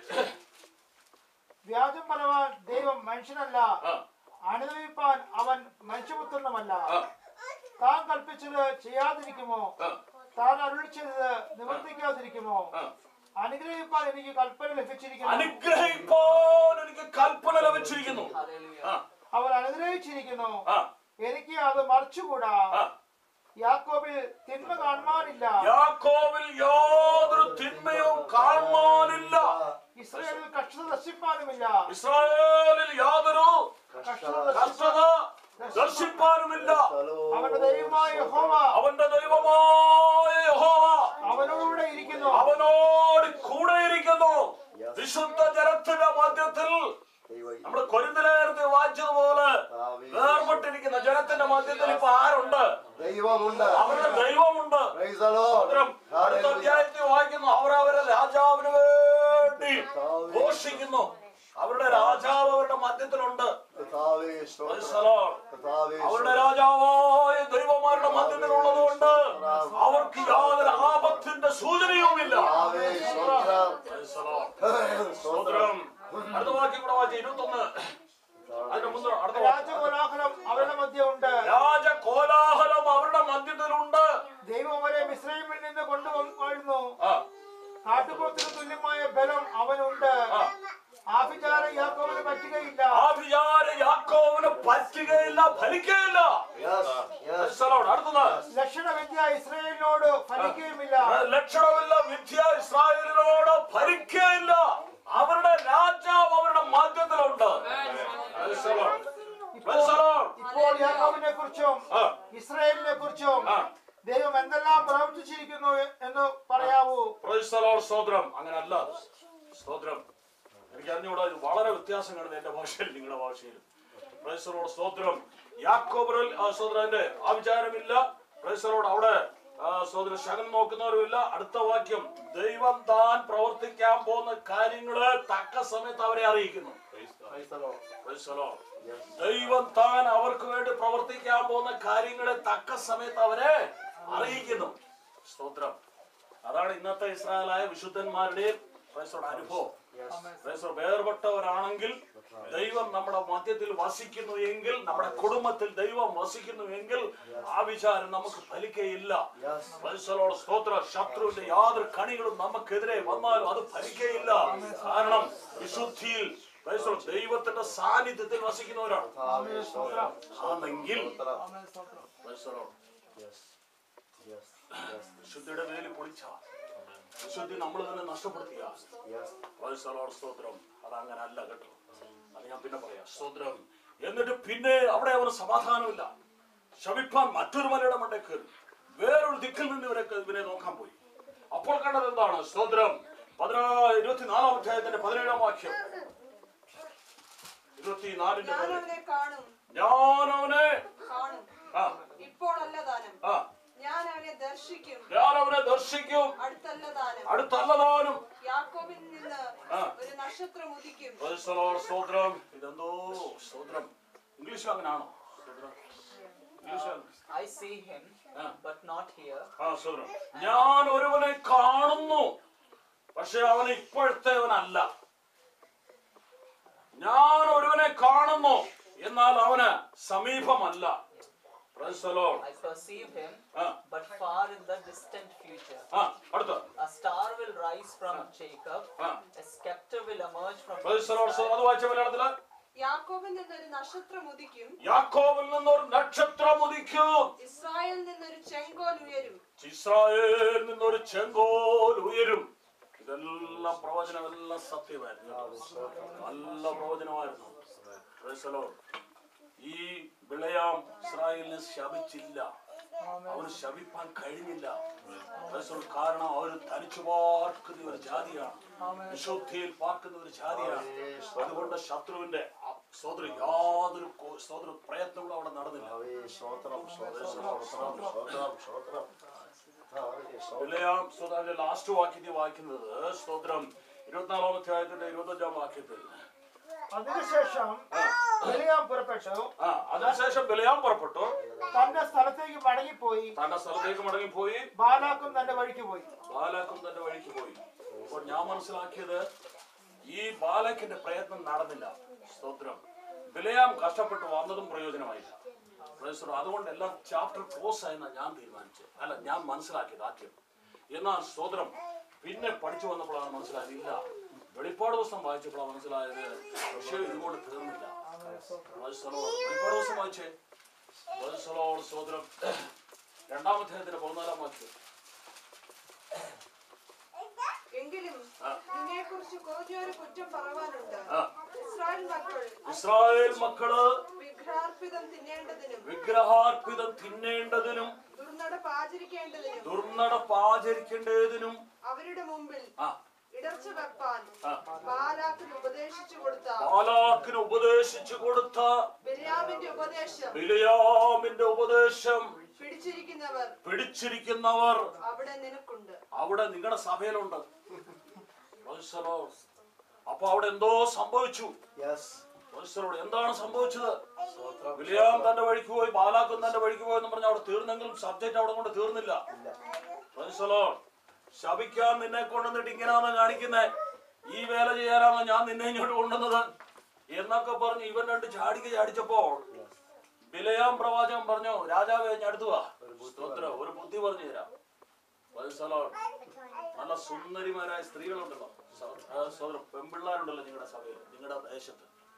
വ്യാജം പറയുവാൻ ദൈവം മനുഷ്യനല്ല ആ അനുഭവിപ്പാൻ അവൻ മനുഷ്യപുത്രനുമല്ല ആ താൻ കൽപ്പിച്ചത് ചെയ്യാതിരിക്കുമോ ആ താൻ അരുളി ചെയ്തത് നിവർത്തിക്കാതിരിക്കുമോ ആ അനുഗ്രഹിപ്പാൻ എനിക്ക് കൽപ്പന ലഭിച്ചിരിക്കുന്നു അനുഗ്രഹിപ്പാൻ എനിക്ക് കൽപ്പന ലഭിച്ചിരിക്കുന്നു ആ, അവൻ അനുഗ്രഹിച്ചിരിക്കുന്നു ആ, എനിക്ക് അത് മറിച്ചുകൂടാ ആ. യാക്കോബിൽ തിന്മ കാണുവാനില്ല യാക്കോബിൽ യാതൊരു തിന്മയും കാണുവാനില്ല ഇസ്രയേലിൽ കഷ്ടത നശിപ്പാനുമില്ല ഇസ്രായേലിൽ യാതൊരു കഷ്ടത കഷ്ടത ദർശിപ്പാനുമില്ല അവന്റെ ദൈവമായ യഹോവ അവന്റെ ദൈവമായ യഹോവ അവനോടുകൂടെ ഇരിക്കുന്നു അവനോട് കൂടെ ഇരിക്കുന്നു വിശുദ്ധ ജനത്തിന്റെ മധ്യത്തിൽ നമ്മുടെ കൊരിന്തലേരത്തിൽ വായിച്ചതുപോലെ വേർപെട്ടിരിക്കുന്ന ജനത്തിന്റെ മധ്യത്തിൽ ഇപ്പൊ ആരുണ്ട് ദൈവമുണ്ട് അവരുടെ ദൈവമുണ്ട് Praise the Lord. സ്തോത്രം. അടുത്ത അധ്യായത്തിൽ വായിക്കുന്നു അവർ അവരെ രാജാവിന് വേണ്ടി ഘോഷിക്കുന്നു അവരുടെ രാജാവ് അവരുടെ മധ്യത്തിലുണ്ട് കർത്താവേ, Praise സ്തോത്രം. the Lord. കർത്താവേ, അവരുടെ രാജാവായ ദൈവമാരുടെ മധ്യത്തിലുള്ളതുകൊണ്ട് അവർക്ക് യാതൊരു ആപത്തിന്റെ സൂചനയുമില്ല കർത്താവേ, സ്തോത്രം. Praise the Lord. സ്തോത്രം. സ്തോത്രം. അടുത്ത വാക്യം കൂടെ വായിച്ച ഇരുപത്തൊന്ന് അതിന്റെ മുമ്പ് അടുത്ത വാക്യം. രാജകോലാഹലം അവരുടെ മധ്യ ഉണ്ട് രാജകോലാഹലം അവരുടെ മധ്യത്തിലുണ്ട് ദൈവം അവരെ മിശ്രമിൽ നിന്ന് കൊണ്ടുവന്നു ഫലിക്കുകയില്ല Yes. Yes. Praise the Lord. അടുത്തത് ലക്ഷണവിദ്യ ഇസ്രയേലിനോട് ഫലിക്കുകയുമില്ല ലക്ഷണമില്ല വിദ്യ ഇസ്രായേലിനോട് ഭരിക്കുകയില്ല അവരുടെ രാജാവ് അവരുടെ മധ്യത്തിലുണ്ട് Praise the Lord. Praise the Lord. ഇപ്പോൾ യാക്കോബിനെ കുറിച്ചും ആ, ഇസ്രയേലിനെ കുറിച്ചും ആ. ദൈവം എന്തെല്ലാം പ്രവർത്തിച്ചിരിക്കുന്നു എന്ന് പറയാവൂ Praise the Lord. സ്തോത്രം അങ്ങനല്ല സ്തോത്രം എനിക്ക് അറിഞ്ഞുകൂടാ ഇത് വളരെ വ്യത്യാസം കാണുന്നത് എന്റെ ഭാഷയിൽ നിങ്ങളുടെ ഭാഷയിലും Praise the Lord. സ്തോത്രം യാക്കോബറിൽ ആ സ്തോത്രന്റെ ആ വിചാരമില്ല Praise the Lord. അവിടെ ആ, സ്തോത്രം ശകലം നോക്കുന്നവരുമില്ല അടുത്ത വാക്യം ദൈവം താൻ പ്രവർത്തിക്കാൻ പോകുന്ന കാര്യങ്ങള് തക്ക സമയത്ത് അവരെ അറിയിക്കുന്നു Praise the Lord. Praise the Lord. Yes. ദൈവം താൻ അവർക്ക് വേണ്ടി പ്രവർത്തിക്കാൻ പോകുന്ന കാര്യങ്ങളെ തക്ക സമയത്ത് അവരെ അറിയിക്കുന്നു സ്തോത്രം അതാണ് ഇന്നത്തെ ഇസ്രായേലായ വിശുദ്ധന്മാരുടെയും Praise the Lord അനുഭവം Yes. Praise the Lord. വേർപെട്ടവരാണെങ്കിൽ ദൈവം നമ്മുടെ മധ്യത്തിൽ വസിക്കുന്നു എങ്കിൽ നമ്മുടെ കുടുംബത്തിൽ ദൈവം വസിക്കുന്നു എങ്കിൽ ആ വിചാരം നമുക്ക് ഫലിക്കയില്ല Yes. Praise the Lord. സ്തോത്ര ശത്രുവിന്റെ യാതൊരു കണികളും നമുക്കെതിരെ വന്നാലും അത് ഫലിക്കയില്ല കാരണം വിശുദ്ധിയിൽ Praise the Lord. ദൈവത്തിന്റെ സാന്നിധ്യത്തിൽ വസിക്കുന്നവരാണ് Amen. Stotram. ആണെങ്കിൽ Stotram. Praise the Lord. Yes. Yes. Yes. വിശുദ്ധിയുടെ വേലി പൊളിച്ച വിശുദ്ധി നമ്മൾ തന്നെ നഷ്ടപ്പെടുത്തിയ Yes. Praise the Lord. സ്തോത്രം അതങ്ങനെ അല്ല കേട്ടോ അത് ഞാൻ പിന്നെ പറയാം സ്തോത്രം എന്നിട്ട് പിന്നെ അവിടെ അവന് സമാധാനമില്ല ശമിപ്പാൻ മറ്റൊരു മലയുടെ മണ്ടേ കയറി വേറൊരു ദിക്കിൽ നിന്ന് ഇവരൊക്കെ ഇവരെ നോക്കാൻ പോയി അപ്പോൾ കണ്ടത് എന്താണ് സ്തോത്രം പതിനാ ഇരുപത്തിനാലാം അധ്യായത്തിന്റെ പതിനേഴാം വാക്യം ഇരുപത്തിനാലിന്റെ ഞാൻ പതിനേഴ്. അവനെ കാണും ഞാൻ അവനെ കാണും ആ ഇപ്പോഴല്ല ദാനം ആ ഞാൻ അവനെ ദർശിക്കും ഞാൻ അവനെ ദർശിക്കും അടുത്തല്ല ദാനം അടുത്തല്ലതാനും യാക്കോബിൽ നിന്ന് ആ. ഒരു നക്ഷത്രം ഉദിക്കും Praise the Lord. സ്തോത്രം ഇതെന്തോ സ്തോത്രം ഇംഗ്ലീഷിൽ അങ്ങനെയാണോ സ്തോത്രം ഇംഗ്ലീഷിൽ I see him, Ah. but not here. ആ സ്തോത്രം ഞാൻ ഒരുവനെ കാണുന്നു പക്ഷെ അവൻ ഇപ്പോഴത്തെവനല്ല ഞാൻ ഒരുവനെ കാണുന്നു എന്നാൽ അവന് സമീപമല്ല Praise the Lord. I perceive him, ആ, but far in the distant future. ആ, അടുത്ത A star will rise from Jacob, ആ. a scepter will emerge from Praise the Lord. his So, side. അത് വായിച്ച മലയാളത്തില് യാക്കോബിൽ നിന്നൊരു നക്ഷത്രം ഉദിക്കും യാക്കോബിൽ നിന്നൊരു നക്ഷത്രം ഉദിക്കും ഇസ്രായേലിൽ നിന്നൊരു ചെങ്കോൽ ഉയരും ഇസ്രായേലിൽ നിന്നൊരു ചെങ്കോൽ ഉയരും ഇതെല്ലാം പ്രവചനം എല്ലാം സത്യമായിരുന്നു കേട്ടോ. നല്ല പ്രവചനമായിരുന്നു Praise the Lord. ഈ വിളയാം ഇസ്രായേലിനെ ശപിച്ചില്ല അവന് ശപിപ്പാൻ കഴിഞ്ഞില്ല Praise the Lord. കാരണം അവർ തനിച്ചു പാർക്കുന്ന ഒരു ജാതിയാണ് വിശുദ്ധിയിൽ പാർക്കുന്ന ഒരു ജാതിയാണ് അതുകൊണ്ട് ശത്രുവിന്റെ സോദരി യാതൊരു കോ- സോദര പ്രയത്നങ്ങളും അവിടെ നടന്നില്ല Amen. Stotram. Stotram. Stotram. Stotram. Stotram. Amen. Stotram. ബിലയാം സ്തോത്രത്തിന്റെ ലാസ്റ്റ് വാക്യത്തിൽ വായിക്കുന്നത് സ്തോത്രം ഇരുപത്തിനാലാം അധ്യായത്തിന്റെ ഇരുപത്തഞ്ചാം വാക്യത്തിൽ അതിനുശേഷം ബലിയാം പുറപ്പെട്ടു ആ അതിനുശേഷം ബിലയാം പുറപ്പെട്ടു തന്റെ സ്ഥലത്തേക്ക് മടങ്ങിപ്പോയി തന്റെ സ്ഥലത്തേക്ക് മടങ്ങിപ്പോയി ബാലാക്കും തന്റെ വഴിക്ക് പോയി ബാലാക്കും തന്റെ വഴിക്ക് പോയി അപ്പോൾ ഞാൻ മനസ്സിലാക്കിയത് ഈ ബാലക്കിന്റെ പ്രയത്നം നടന്നില്ല സ്തോത്രം ബിലയാം കഷ്ടപ്പെട്ട് വന്നതും പ്രയോജനമായില്ല Praise the Lord. അതുകൊണ്ട് എല്ലാം ചാപ്റ്റർ ക്ലോസ് ആയെന്നാ ഞാൻ തീരുമാനിച്ചത് അല്ല ഞാൻ മനസ്സിലാക്കിയത് ആദ്യം എന്നാൽ സ്തോത്രം പിന്നെ പഠിച്ചു വന്നപ്പോഴാണ് മനസ്സിലായത് ഇല്ല വെളിപ്പാട് ദിവസം വായിച്ചപ്പോഴാണ് മനസ്സിലായത് വിഷയം ഇതുകൊണ്ട് തീർന്നില്ല Praise the Lord. വെളിപ്പാട് ദിവസം വായിച്ചേ Praise the Lord. സ്തോത്രം രണ്ടാമത്തെ അധ്യായത്തിന്റെ പതിനാലാം വാക്യം എങ്കിലും ആ. നിന്നെ കുറിച്ച് കുറഞ്ഞൊരു കുറ്റം പറവാനുണ്ട് ആ. ഇസ്രായേൽ മക്കൾ ഇസ്രായേൽ മക്കള് വിഘ്നാർപ്പിതം തിന്നേണ്ടതിനും വിഗ്രഹാർപ്പിതം തിന്നേണ്ടതിനും ദുർനടപ്പ് ആചരിക്കേണ്ടതിനും ദുർനടപ്പ് ആചരിക്കേണ്ടതിനും അവരുടെ മുമ്പിൽ ആ, ഇടർച്ച വെപ്പാൻ ആ, ബാലാക്കിന് ഉപദേശിച്ചു കൊടുത്ത ബാലാക്കിന് ഉപദേശിച്ചു കൊടുത്ത ബിര്യാമിന്റെ ഉപദേശം ബിലയാമിന്റെ ഉപദേശം പിടിച്ചിരിക്കുന്നവർ പിടിച്ചിരിക്കുന്നവർ അവിടെ നിനക്കുണ്ട് അവിടെ നിങ്ങളുടെ സഭയിലുണ്ട് Praise the Lord. അപ്പൊ അവിടെ എന്തോ സംഭവിച്ചു Yes. Praise the Lord. എന്താണ് സംഭവിച്ചത് Stotram. വിലയാം തന്റെ വഴിക്ക് പോയി ബാലാക്കും തന്റെ വഴിക്ക് പോയി എന്ന് പറഞ്ഞ അവിടെ തീർന്നെങ്കിലും സബ്ജക്റ്റ് അവിടെ കൊണ്ട് തീർന്നില്ല Praise the Lord. ശപിക്കാൻ നിന്നെ കൊണ്ടുവന്നിട്ട് ഇങ്ങനെയാണെന്ന് കാണിക്കുന്നേ ഈ വേല ചെയ്യാനാണ് ഞാൻ നിന്നെ ഇങ്ങോട്ട് കൊണ്ടുവന്നത് എന്നൊക്കെ പറഞ്ഞ് ഇവൻ രണ്ട് ചാടിക്ക് ചാടിച്ചപ്പോൾ ബിലയാം പ്രവാചകൻ പറഞ്ഞു രാജാവേ ഞാൻ അടുത്തു വാ സ്തോത്രം ഒരു ബുദ്ധി പറഞ്ഞു തരാം Praise the Lord. നല്ല സുന്ദരിമാരായ സ്ത്രീകളുണ്ടല്ലോ സ- ആ, സഹോദരം പെൺപിള്ളാരുണ്ടല്ലോ നിങ്ങളുടെ സഭയിൽ നിങ്ങളുടെ ദേശത്ത്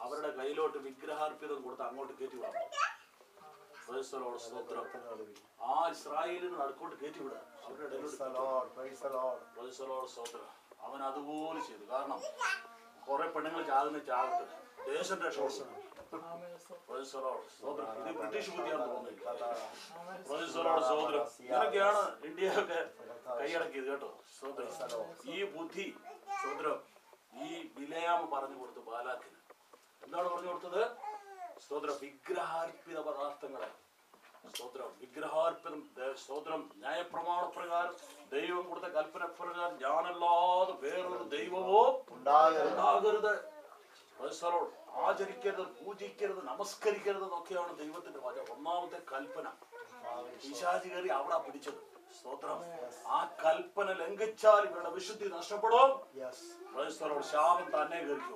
അവരുടെ കയ്യിലോട്ട് വിഗ്രഹാർപ്പിതം കൊടുത്ത് അങ്ങോട്ട് കയറ്റി വിടാം Praise the Lord, സ്തോത്രം ആ ഇസ്രായേലിന് നടുക്കോട്ട് കയറ്റി വിടുക അവരുടെ Praise the ഇടയിലോട്ട് Lord. Praise the Lord. Praise the Lord, സ്തോത്രം അവൻ അതുപോലെ ചെയ്തു കാരണം കുറെ പെണ്ണുങ്ങൾ ചാകുന്ന ചാകട്ടെ ദേശം രക്ഷപ്പെടുന്നു Praise the Lord, സ്തോത്രം ഇത് ബ്രിട്ടീഷ് ബുദ്ധിയാണെന്ന് തോന്നുന്നില്ല Praise the Lord, സ്തോത്രം ഇങ്ങനൊക്കെയാണ് ഇന്ത്യയൊക്കെ കൈയടക്കിയത് കേട്ടോ സ്തോത്രം ഈ ബുദ്ധി സ്തോത്രം ഈ വിലയാമ പറഞ്ഞു കൊടുത്തു ബാലാക്കിന് എന്താണ് പറഞ്ഞു കൊടുത്തത് സ്തോത്രം വിഗ്രഹാർപ്പിത പദാർത്ഥങ്ങളെ സ്തോത്രം വിഗ്രഹാർപ്പിതം ദേ- സ്തോത്രം ന്യായപ്രമാണ പ്രകാരം ദൈവം കൊടുത്ത കൽപ്പന പ്രകാരം ഞാനല്ലാതെ വേറൊരു ദൈവമോ ഉണ്ടാകരുത്. ഉണ്ടാകരുത് Praise the Lord. ആചരിക്കരുത് പൂജിക്കരുത് നമസ്കരിക്കരുത് എന്നൊക്കെയാണ് ദൈവത്തിന്റെ വചനം ഒന്നാമത്തെ കൽപ്പന പിശാചി കയറി അവിടെ പിടിച്ചത് സ്തോത്രം ആ കൽപ്പന ലംഘിച്ചാൽ ഇവരുടെ വിശുദ്ധി നഷ്ടപ്പെടും Yes. Praise the Lord. ശാപം തന്നെ കയറിക്കോ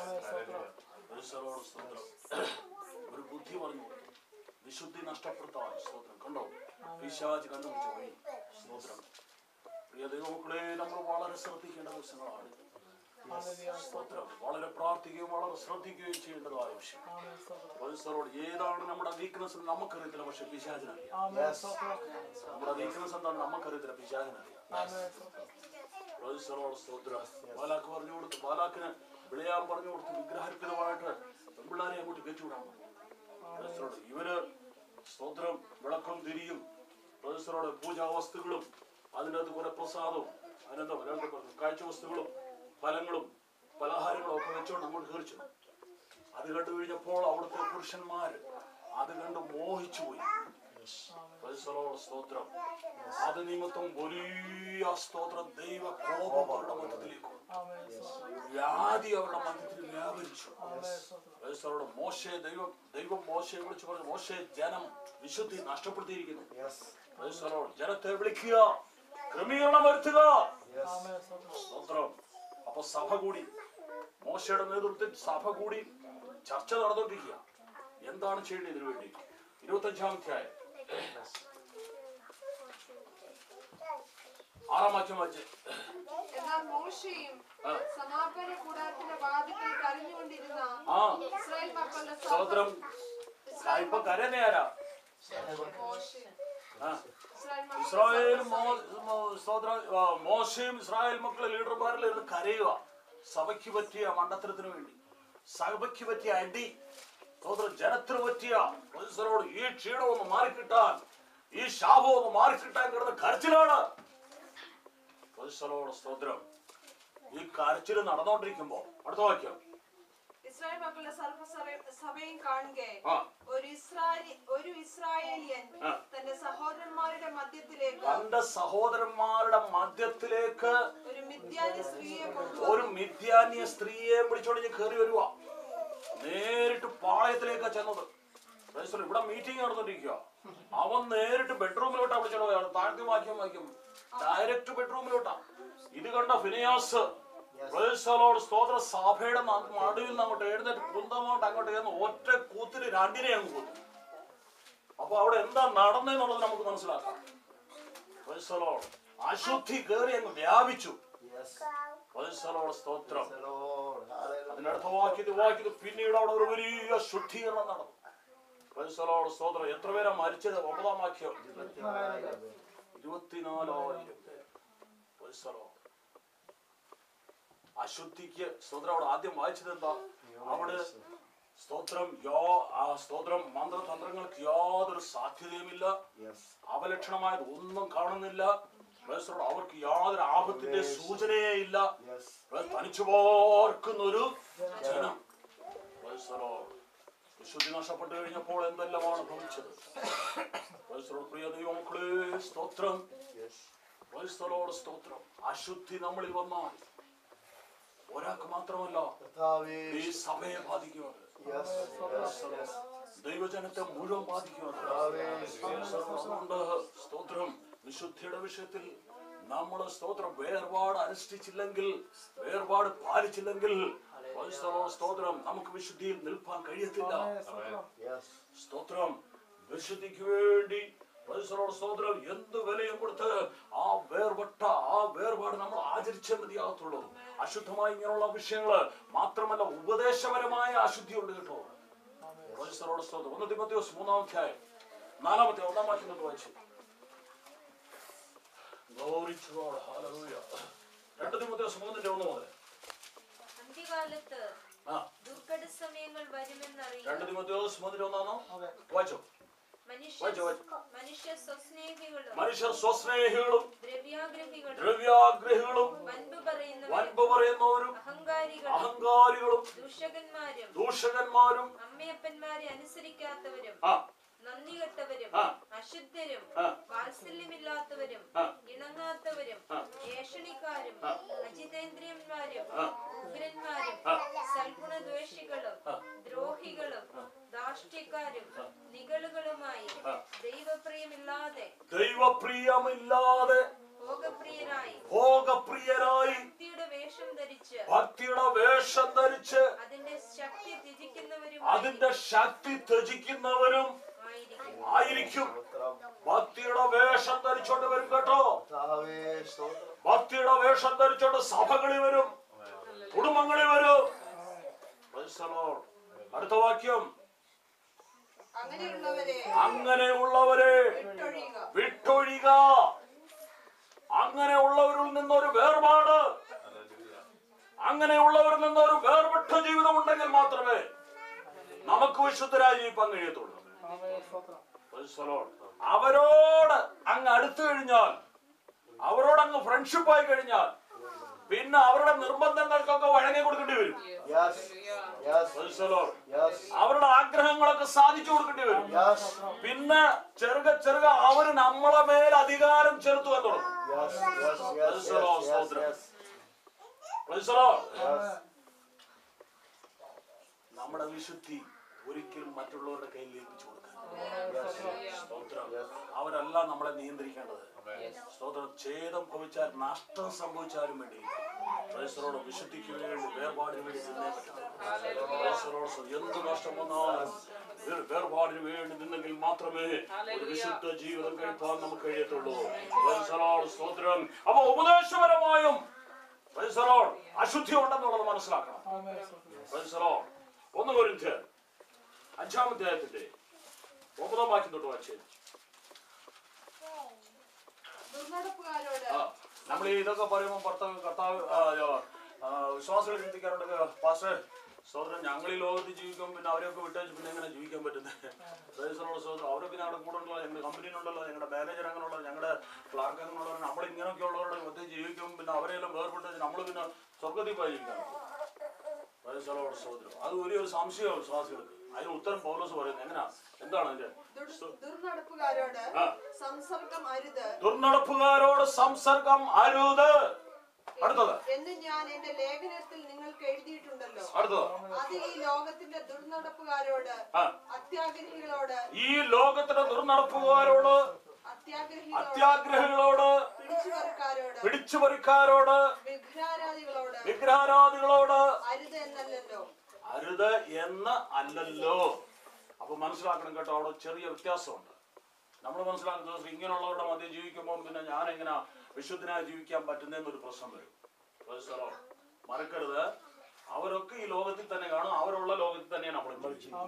Praise the Lord. സ്തോത്രം ഒരു ബുദ്ധി പറഞ്ഞു കൊടുത്തു. വിശുദ്ധി നഷ്ടപ്പെടുത്താൻ സ്തോത്രം കണ്ടോ പിശാചി കണ്ടുപിടിച്ച വഴി സ്തോത്രം പ്രിയ ദൈവമക്കളെ നമ്മൾ വളരെ ശ്രദ്ധിക്കേണ്ട ദിവസങ്ങളാണ് സ്തോത്രം വളരെ പ്രാർത്ഥിക്കുകയും വളരെ ശ്രദ്ധിക്കുകയും ചെയ്യേണ്ടതായ വിഷയം പരിസരോട് ഏതാണ് നമ്മുടെ വീക്ക്നെസ് നമുക്കറിയത്തില്ല പക്ഷെ പിശാചിനറിയാം Yes. നമ്മുടെ വീക്ക്നെസ് എന്താണ് നമുക്കറിയത്തില്ല പിശാചിനറിയാം പരിസരോട് സ്തോത്രം ബാലാക്ക് പറഞ്ഞു കൊടുത്തു ബാലാക്കിന് വിളയാൻ പറഞ്ഞു കൊടുത്തു വിഗ്രഹർപ്പിതമായിട്ട് പെൺപിള്ളാരെ അങ്ങോട്ട് കയറ്റിവിടാൻ പറഞ്ഞു പരിസരോട് ഇവര് സ്തോത്രം വിളക്കും തിരിയും പരിസരോട് പൂജാവസ്തുക്കളും അതിൻ്റെ അകത്ത് കുറെ പ്രസാദവും അതിനെന്താ മലയാളത്തിൽ പറഞ്ഞു കാഴ്ച വസ്തുക്കളും ഫലങ്ങളും പലഹാരങ്ങളും ഒക്കെ വെച്ചുകൊണ്ട് അങ്ങോട്ട് കയറിച്ചു അത് കണ്ടു കഴിഞ്ഞപ്പോൾ അവിടുത്തെ പുരുഷന്മാര് അത് കണ്ട് മോഹിച്ചു പോയി പരിസരോട് സ്തോത്രം അത് നിമിത്തം വലിയ സ്തോത്രം ദൈവ കോപം അവരുടെ മധ്യത്തിലേക്ക് വന്നു. വ്യാധി അവരുടെ മധ്യത്തിൽ വ്യാപരിച്ചു പരിസരോട് മോശെ ദൈവം ദൈവം മോശയെ വിളിച്ചു പറഞ്ഞു മോശെ ജനം വിശുദ്ധി നഷ്ടപ്പെടുത്തിയിരിക്കുന്നു Yes. പരിസരോട് ജനത്തെ വിളിക്കുക ക്രമീകരണം വരുത്തുക Yes. സ്തോത്രം അപ്പൊ സഭ കൂടി മോശയുടെ നേതൃത്വത്തിൽ സഭ കൂടി ചർച്ച നടന്നുകൊണ്ടിരിക്കുക എന്താണ് ചെയ്യേണ്ടത് ഇതിനു വേണ്ടി ഇരുപത്തഞ്ചാം അധ്യായം ആറാം വാക്യം വായിച്ച് എന്നാൽ മോശയും ആ. സമാപന കൂടാരത്തിന്റെ വാതിക്കൽ കരഞ്ഞുകൊണ്ടിരുന്ന ആ ഇസ്രായേൽ മക്കളുടെ സ്തോത്രം ഇസ്രായേൽ ഇപ്പൊ കരയുന്ന ആരാ മോശെ ആ ഇസ്രായേൽ മക്കളുടെ ഇസ്രായേൽ മോ- മോ- സ്തോത്രം ആ, മോശയും ഇസ്രായേൽ മക്കളെ ലീഡർമാരിൽ ഇരുന്ന് കരയുക സഭയ്ക്ക് പറ്റിയ മണ്ടത്തരത്തിന് വേണ്ടി സഭയ്ക്ക് പറ്റിയ അടി സ്തോത്രം ജനത്തിന് പറ്റിയ മനുഷ്യരോട് ഈ ക്ഷീണം ഒന്ന് മാറിക്കിട്ടാൻ ഈ ശാപം ഒന്ന് മാറിക്കിട്ടാൻ കിടന്ന കരച്ചിലാണ് മനുഷ്യരോട് സ്തോത്രം ഈ കരച്ചിൽ നടന്നുകൊണ്ടിരിക്കുമ്പോ അടുത്ത വാക്യം ഇസ്രായേൽ മക്കളുടെ സർവ്വ സഭയും കാണുകെ ആ ഒരു ഇസ്രായേലി ഒരു ഇസ്രായേലിയൻ ആ. തന്റെ സഹോദരന്മാരുടെ മധ്യത്തിലേക്ക് തന്റെ സഹോദരന്മാരുടെ മധ്യത്തിലേക്ക് ഒരു മിഥ്യാനി സ്ത്രീയെ ഒരു കൊണ്ടുവന്നു മിഥ്യാന്യ സ്ത്രീയെ പിടിച്ചോണ്ട് ഞാൻ കയറി വരുക നേരിട്ട് പാളയത്തിലേക്കാ ചെന്നത് Praise the Lord. ഇവിടെ മീറ്റിംഗ് നടന്നിരിക്കുക അവൻ നേരിട്ട് ബെഡ്റൂമിലോട്ടാ വിളിച്ചോണ്ട് പോയത് താഴ്ത്തി വാക്യം വായിക്കും ഡയറക്റ്റ് ബെഡ്റൂമിലോട്ടാ ഇത് കണ്ട ഫിനിയാസ് Praise the Lord. സ്തോത്ര സഭയുടെ ന- നടുവിൽ നിന്ന് അങ്ങോട്ട് എഴുന്നേറ്റ് കുന്തമോട്ട് അങ്ങോട്ട് ചെന്ന് ഒറ്റ കൂത്തിന് രണ്ടിനെ അങ്ങ് കൊന്നു അപ്പൊ അവിടെ എന്താ നടന്നെന്നുള്ളത് നമുക്ക് മനസ്സിലാക്കാം Praise the Lord. അശുദ്ധി കയറി അങ്ങ് വ്യാപിച്ചു Yes. Praise the Lord. സ്തോത്രം Praise the Lord. Hallelujah. അതിനടുത്ത വാക്യത്തിൽ വാക്യത്തിൽ പിന്നീട് അവിടെ ഒരു വലിയ ശുദ്ധീകരണം നടന്നു Praise the Lord. സ്തോത്രം എത്ര പേരാ മരിച്ചത് ഒമ്പതാം വാക്യം ഇരുപത്തിനാലായിരം Praise the Lord. അശുദ്ധിക്ക് സ്തോത്രം അവിടെ ആദ്യം വായിച്ചത് എന്താ അവിടെ സ്തോത്രം യോ ആ സ്തോത്രം മന്ത്രതന്ത്രങ്ങൾക്ക് യാതൊരു സാധ്യതയുമില്ല Yes. അവലക്ഷണമായത് ഒന്നും കാണുന്നില്ല Praise the Lord. അവർക്ക് യാതൊരു ആപത്തിന്റെ സൂചനയേ ഇല്ല Yes. തനിച്ചു പോർക്കുന്ന ഒരു ജനം Praise the Lord. വിശുദ്ധി നഷ്ടപ്പെട്ടു കഴിഞ്ഞപ്പോൾ എന്തെല്ലാമാണ് ഭവിച്ചത് Praise the Lord. പ്രിയ ദൈവമക്കളെ സ്തോത്രം Yes. Praise the Lord. സ്തോത്രം അശുദ്ധി നമ്മളിൽ വന്നാൽ ഒരാൾക്ക് മാത്രമല്ല കർത്താവേ. ഈ സഭയെ ബാധിക്കുന്നത് Yes. Yes. Yes. ദൈവജനത്തെ മുഴുവൻ ബാധിക്കുന്നത് കർത്താവേ. അതുകൊണ്ട് സ്തോത്രം വിശുദ്ധിയുടെ വിഷയത്തിൽ നമ്മൾ സ്തോത്രം വേർപാട് അനുഷ്ഠിച്ചില്ലെങ്കിൽ വേർപാട് പാലിച്ചില്ലെങ്കിൽ Praise the Lord. സ്തോത്രം നമുക്ക് വിശുദ്ധിയിൽ നിൽപ്പാൻ കഴിയത്തില്ല Yes. സ്തോത്രം വിശുദ്ധിക്ക് വേണ്ടി പരിസരോട് സ്തോത്രം എന്ത് വിലയും കൊടുത്ത് ആ വേർപെട്ട ആ വേർപാട് നമ്മൾ ആചരിച്ചേ മതിയാകത്തുള്ളൂ അശുദ്ധമായ ഇങ്ങനെയുള്ള വിഷയങ്ങള് മാത്രമല്ല ഉപദേശപരമായ അശുദ്ധിയുണ്ട് കേട്ടോ പരിസരോട് സ്തോത്രം ഒന്ന് തിമത്തിയോസ് മൂന്നാം അധ്യായം നാലാമത്തെ ഒന്നാം വാക്യം തൊട്ട് വായിച്ചു Glory to God. Hallelujah. രണ്ട് തിമത്തിയോസ് മൂന്നിന്റെ ഒന്ന് മുതൽ അന്ത്യകാലത്ത് ആ ദുർഘട സമയങ്ങൾ വരുമെന്നറിയാം രണ്ട് തിമത്തിയോസ് മൂന്നിന്റെ ഒന്നാണോ വായിച്ചോ മനുഷ്യ വായിച്ചോ, വായിച്ചോ. മനുഷ്യ സ്വസ്നേഹികളും മനുഷ്യർ സ്വസ്നേഹികളും ദ്രവ്യാഗ്രഹികളും ദ്രവ്യാഗ്രഹികളും വൻപ് പറയുന്നവരും വൻപ് പറയുന്നവരും അഹങ്കാരികളും അഹങ്കാരികളും ദൂഷകന്മാരും ദൂഷകന്മാരും അമ്മയപ്പന്മാരെ അനുസരിക്കാത്തവരും ആ നന്ദി കെട്ടവരും ആ. അശുദ്ധരും ആ. വാത്സല്യമില്ലാത്തവരും ആ. ഇണങ്ങാത്തവരും ആ. ഏഷണിക്കാരും അജിതേന്ദ്രിയന്മാരും ആ. ഉഗ്രന്മാരും ആ. സൽഗുണദ്വേഷികളും ആ. ദ്രോഹികളും ധാർഷ്ട്യക്കാരും നികളുകളുമായി ആ. ദൈവപ്രിയമില്ലാതെ ദൈവപ്രിയമില്ലാതെ ഭോഗപ്രിയരായി ഭോഗപ്രിയരായി ഭക്തിയുടെ വേഷം ധരിച്ച് ഭക്തിയുടെ വേഷം ധരിച്ച് അതിന്റെ ശക്തി ത്യജിക്കുന്നവരും അതിന്റെ ശക്തി ത്യജിക്കുന്നവരും ആയിരിക്കും ആയിരിക്കും ഭക്തിയുടെ വേഷം ധരിച്ചോണ്ട് വരും കേട്ടോ കർത്താവേ, സ്തോത്രം. ഭക്തിയുടെ വേഷം ധരിച്ചോണ്ട് സഭകളിൽ വരും കുടുംബങ്ങളിൽ വരും Praise the Lord. അടുത്ത വാക്യം അങ്ങനെയുള്ളവരെ അങ്ങനെയുള്ളവരെ വിട്ടൊഴിയുക വിട്ടൊഴിക അങ്ങനെയുള്ളവരിൽ നിന്നൊരു വേർപാട് അങ്ങനെയുള്ളവരിൽ നിന്നൊരു വേർപെട്ട ജീവിതം ഉണ്ടെങ്കിൽ മാത്രമേ നമുക്ക് വിശുദ്ധരായി ജീവിക്കാൻ കഴിയത്തുള്ളൂ Praise the Lord. അവരോട് അങ്ങ് അടുത്തു കഴിഞ്ഞാൽ അവരോട് അങ്ങ് ഫ്രണ്ട്ഷിപ്പ് ആയി കഴിഞ്ഞാൽ പിന്നെ അവരുടെ നിർബന്ധങ്ങൾക്കൊക്കെ വഴങ്ങി കൊടുക്കേണ്ടി വരും Yes, yes, Praise the Lord. yes, അവരുടെ ആഗ്രഹങ്ങളൊക്കെ സാധിച്ചു കൊടുക്കേണ്ടി വരും yes, പിന്നെ ചെറുക ചെറുക അവര് നമ്മളെ മേൽ അധികാരം ചെലുത്തുവാൻ തുടങ്ങും yes, yes, yes, Praise the Lord, yes, yes, സ്തോത്രം. yes, Praise the Lord. yes. നമ്മുടെ വിശുദ്ധി ഒരിക്കലും മറ്റുള്ളവരുടെ കയ്യിൽ ഏൽപ്പിച്ചു കൊടുക്കുക സ്തോത്രം അവരല്ല നമ്മളെ നിയന്ത്രിക്കേണ്ടത് സ്തോത്രം ഛേദം ഭവിച്ചാൽ നഷ്ടം സംഭവിച്ചാലും വേണ്ടി ക്രൈസ്തവരോട് വിശുദ്ധിക്ക് വേണ്ടി വേർപാടിന് വേണ്ടി നിന്നേ പറ്റത്തുള്ളൂ ക്രൈസ്തവരോട് സ്വ- എന്ത് നഷ്ടം വന്നാലും വേ- വേർപാടിന് വേണ്ടി നിന്നെങ്കിൽ മാത്രമേ ഒരു വിശുദ്ധ ജീവിതം കഴിപ്പാൻ നമുക്ക് കഴിയത്തുള്ളൂ ക്രൈസ്തവരോട് സ്തോത്രം അപ്പൊ ഉപദേശപരമായും ക്രൈസ്തവരോട് അശുദ്ധി ഉണ്ടെന്നുള്ളത് മനസ്സിലാക്കണം ക്രൈസ്തവരോട് ഒന്ന് കൊരിന്ത്യർ അഞ്ചാം അധ്യായത്തിന്റെ ഒമ്പതാം വാക്യം തൊട്ട് വായിച്ചേ ദുർനടപ്പുകാരോട് ആ, നമ്മൾ ഈ ഇതൊക്കെ പറയുമ്പോൾ പുറത്തൊക്കെ കർത്താവ് ആ, ആ, വിശ്വാസികൾ ചിന്തിക്കാറുണ്ട് പാസ്റ്റേ സഹോദരൻ ഞങ്ങൾ ഈ ലോകത്ത് ജീവിക്കും പിന്നെ അവരെയൊക്കെ വിട്ടേച്ച് പിന്നെ എങ്ങനെ ജീവിക്കാൻ പറ്റുന്നത് പ്രൈസറുള്ള സഹോദരൻ അവരെ പിന്നെ അവിടെ കൂടെ ഉണ്ടല്ലോ ഞങ്ങളുടെ കമ്പനിയിലുണ്ടല്ലോ ഞങ്ങളുടെ മാനേജർ അങ്ങനെയുള്ള ഞങ്ങളുടെ ക്ലാർക്ക് അങ്ങനെയുള്ളവർ നമ്മൾ ഇങ്ങനെയൊക്കെ ഉള്ളവരുടെ മധ്യ ജീവിക്കും പിന്നെ അവരെല്ലാം വേർപെട്ട് നമ്മൾ പിന്നെ സ്വർഗത്തിൽ പോയി ജീവിക്കാൻ പ്രൈസറോട് സഹോദരം അത് വലിയൊരു സംശയമാണ് വിശ്വാസികൾക്ക് അതിന് ഉത്തരം പൗലോസ് പറയുന്നത് എങ്ങനെയാ എന്താണ് അതിന്റെ ദുർ- ദുർനടപ്പുകാരോട് ആ. സംസർഗം അരുത് ദുർനടപ്പുകാരോട് സംസർഗം അരുത് അടുത്തത് എന്ന് ഞാൻ എന്റെ ലേഖനത്തിൽ നിങ്ങൾക്ക് എഴുതിയിട്ടുണ്ടല്ലോ അടുത്തത് അത് ഈ ലോകത്തിന്റെ ദുർനടപ്പുകാരോട് ആ. അത്യാഗ്രഹികളോട് ഈ ലോകത്തിലെ ദുർനടപ്പുകാരോട് അത്യാഗ്രഹികളോട് അത്യാഗ്രഹികളോട് പിടിച്ചുപറിക്കാരോട് പിടിച്ചുപറിക്കാരോട് വിഘ്നാരാധികളോട് വിഗ്രഹാരാധികളോട് അരുത് എന്നല്ലല്ലോ അരുത് എന്ന് അല്ലല്ലോ അപ്പൊ മനസ്സിലാക്കണം കേട്ടോ അവിടെ ചെറിയ വ്യത്യാസമുണ്ട് നമ്മൾ മനസ്സിലാക്കുന്നത് ഇങ്ങനെയുള്ളവരുടെ മധ്യ ജീവിക്കുമ്പോൾ പിന്നെ ഞാൻ എങ്ങനെ വിശുദ്ധനായി ജീവിക്കാൻ പറ്റുന്നതെന്നൊരു പ്രശ്നം വരും Praise the Lord. മറക്കരുത് അവരൊക്കെ ഈ ലോകത്തിൽ തന്നെ കാണും അവരുള്ള ലോകത്തിൽ തന്നെയാണ് നമ്മൾ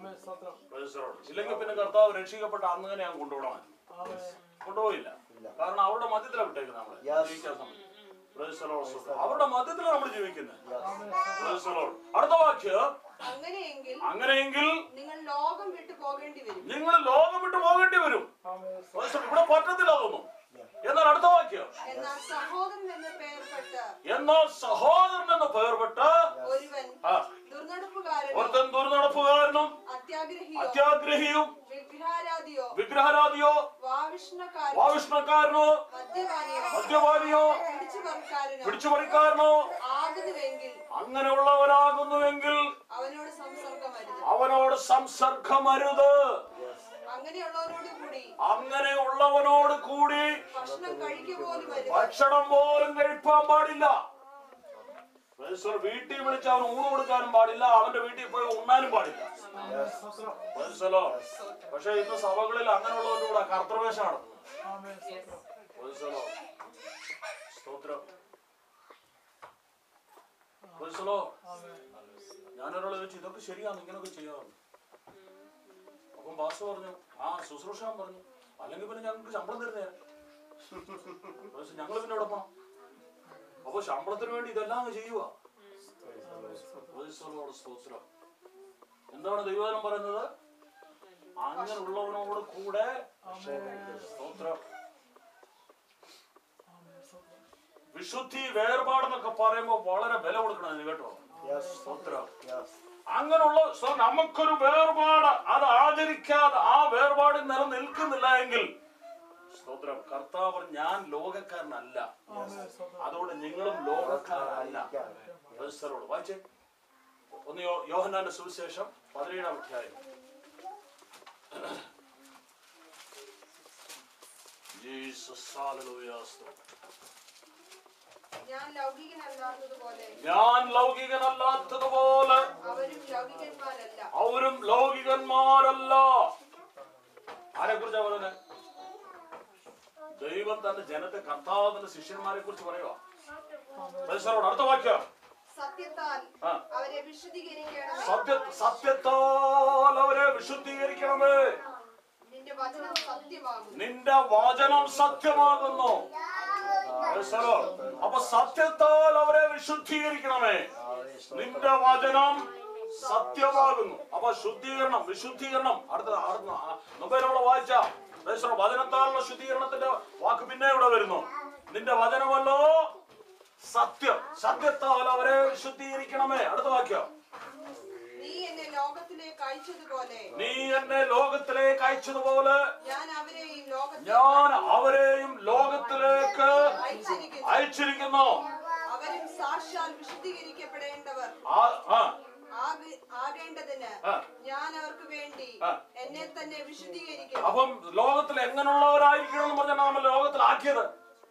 Praise the Lord. ഇല്ലെങ്കിൽ പിന്നെ കർത്താവ് രക്ഷിക്കപ്പെട്ട അന്ന് തന്നെ ഞാൻ കൊണ്ടുപോകണം കൊണ്ടുപോയില്ല കാരണം അവരുടെ മധ്യത്തിലാണ് വിട്ടേക്കുന്നത് നമ്മള് Yes. ജീവിക്കാൻ സമയം Praise the Lord. അവരുടെ മധ്യത്തിലാണ് നമ്മൾ ജീവിക്കുന്നത് Praise the Lord. അടുത്ത വാക്യം അങ്ങനെയെങ്കിൽ അങ്ങനെയെങ്കിൽ നിങ്ങൾ ലോകം വിട്ടു പോകേണ്ടി വരും നിങ്ങൾ ലോകം വിട്ടു പോകേണ്ടി വരും Praise the Lord. ഇവിടെ പറ്റത്തില്ല അതൊന്നും എന്നാൽ അടുത്ത വാക്യം എന്നാൽ സഹോദരൻ എന്ന് പേർപ്പെട്ട് എന്നാൽ സഹോദരൻ എന്ന പേർപ്പെട്ട് ഒരുവൻ ആ, ദുർനടപ്പുകാരനോ ഒരുത്തൻ ദുർനടപ്പുകാരനും അത്യാഗ്രഹിയോ അത്യാഗ്രഹിയും വിഗ്രഹാരാധിയോ വിഗ്രഹരാധിയോ വാവിഷ്ണക്കാരനോ വാവിഷ്ണക്കാരനോ മദ്യപാനിയോ മദ്യപാനിയോ പിടിച്ചുപറിക്കാരനോ പിടിച്ചുപറിക്കാരനോ ആകുന്നുവെങ്കിൽ അങ്ങനെയുള്ളവരാകുന്നുവെങ്കിൽ അവനോട് സംസർഗം അരുത് അവനോട് സംസർഗമരുത് അങ്ങനെയുള്ളവരോട് കൂടി അങ്ങനെയുള്ളവനോട് കൂടി ഭക്ഷണം കഴിക്കുക പോലും അരുത് ഭക്ഷണം പോലും കഴിപ്പാൻ പാടില്ല Praise the Lord. വീട്ടിൽ വിളിച്ച് അവൻ ഊണ് കൊടുക്കാനും പാടില്ല അവന്റെ വീട്ടിൽ പോയി ഉണ്ണാനും പാടില്ല മനസ്സിലോ പക്ഷെ ഇന്ന് സഭകളിൽ അങ്ങനെയുള്ളവരുടെ കൂടെ കർത്തൃവേഷം നടത്തുന്നത് ആമേൻ സ്തോത്രം മനസ്സിലോ സ്തോത്രം മനസ്സിലോ ഞാനൊരാളെ ചോദിച്ചു ഇതൊക്കെ ശരിയാണ് ഇങ്ങനെയൊക്കെ ചെയ്യാമെന്ന് അപ്പം ബാസ് പറഞ്ഞു ആ ശുശ്രൂഷ പറഞ്ഞു അല്ലെങ്കിൽ പിന്നെ ഞങ്ങൾക്ക് ശമ്പളം തരുന്നേ ഞങ്ങൾ പിന്നെ എവിടെ പോണം അപ്പൊ ശമ്പളത്തിന് വേണ്ടി ഇതെല്ലാം അങ്ങ് ചെയ്യുക മനസ്സിലോട് സ്തോത്രം എന്താണ് ദൈവജനം പറയുന്നത് അങ്ങനെയുള്ളവനോട് കൂടെ സ്തോത്രം വിശുദ്ധി വേർപാടെന്നൊക്കെ പറയുമ്പോ വളരെ വില കൊടുക്കണം അതിന് കേട്ടോ സ്തോത്രം അങ്ങനെയുള്ള സോ നമുക്കൊരു വേർപാട് അത് ആചരിക്കാതെ ആ വേർപാട് നിലനിൽക്കുന്നില്ല എങ്കിൽ സ്തോത്രം കർത്താവ് പറഞ്ഞു, ഞാൻ ലോകക്കാരനല്ല അതുകൊണ്ട് നിങ്ങളും ലോകക്കാരനല്ല ക്രൈസ്തവരോട് വായിച്ചേ ഒന്ന് യോ- യോഹന്നാന്റെ സുവിശേഷം പതിനേഴാം അധ്യായം ജീസസ് ഹല്ലേലൂയ സ്തോത്രം. ഞാൻ ലൗകികനല്ലാത്തതുപോലെ ഞാൻ ലൗകികനല്ലാത്തതുപോലെ അവരും ലൗകികന്മാരല്ല അവരും ലൗകികന്മാരല്ല ആരെ കുറിച്ചാ പറയുന്നത് ദൈവം തന്റെ ജനത്തെ കർത്താവിന്റെ ശിഷ്യന്മാരെ കുറിച്ച് പറയുക പരിസരോട് അടുത്ത വാക്യം സത്യത്താൽ ആ. അവരെ വിശുദ്ധീകരിക്കണമേ സത്യ സത്യത്താൽ അവരെ വിശുദ്ധീകരിക്കണമേ നിന്റെ വചനം സത്യമാകും നിന്റെ വചനം സത്യമാകുന്നു പരിസരോ അപ്പൊ സത്യത്താൽ അവരെ വിശുദ്ധീകരിക്കണമേ നിന്റെ വചനം സത്യമാകുന്നു അപ്പൊ ശുദ്ധീകരണം വിശുദ്ധീകരണം അടുത്ത അടുത്ത മൊബൈലോടെ വായിച്ച പരിസരം വചനത്താലുള്ള ശുദ്ധീകരണത്തിന്റെ വാക്ക് പിന്നെ ഇവിടെ വരുന്നു നിന്റെ വചനമല്ലോ സത്യം സത്യത്താൽ അവരെ വിശുദ്ധീകരിക്കണമേ അടുത്ത വാക്യം നീ എന്നെ ലോകത്തിലേക്ക് അയച്ചതുപോലെ നീ എന്നെ ലോകത്തിലേക്ക് അയച്ചതുപോലെ ഞാൻ അവരെയും ലോകത്തിൽ ഞാൻ അവരെയും ലോകത്തിലേക്ക് അയച്ചിരിക്കുന്നു അയച്ചിരിക്കുന്നു അവരും സാക്ഷാൽ വിശുദ്ധീകരിക്കപ്പെടേണ്ടവർ ആ- ആ, ആക- ആകേണ്ടതിന് ആ. ഞാൻ അവർക്ക് വേണ്ടി ആ. എന്നെ തന്നെ വിശുദ്ധീകരിക്കും അപ്പം ലോകത്തിൽ എങ്ങനെയുള്ളവരായിരിക്കണം എന്ന് പറഞ്ഞാൽ നമ്മൾ ലോകത്തിലാക്കിയത്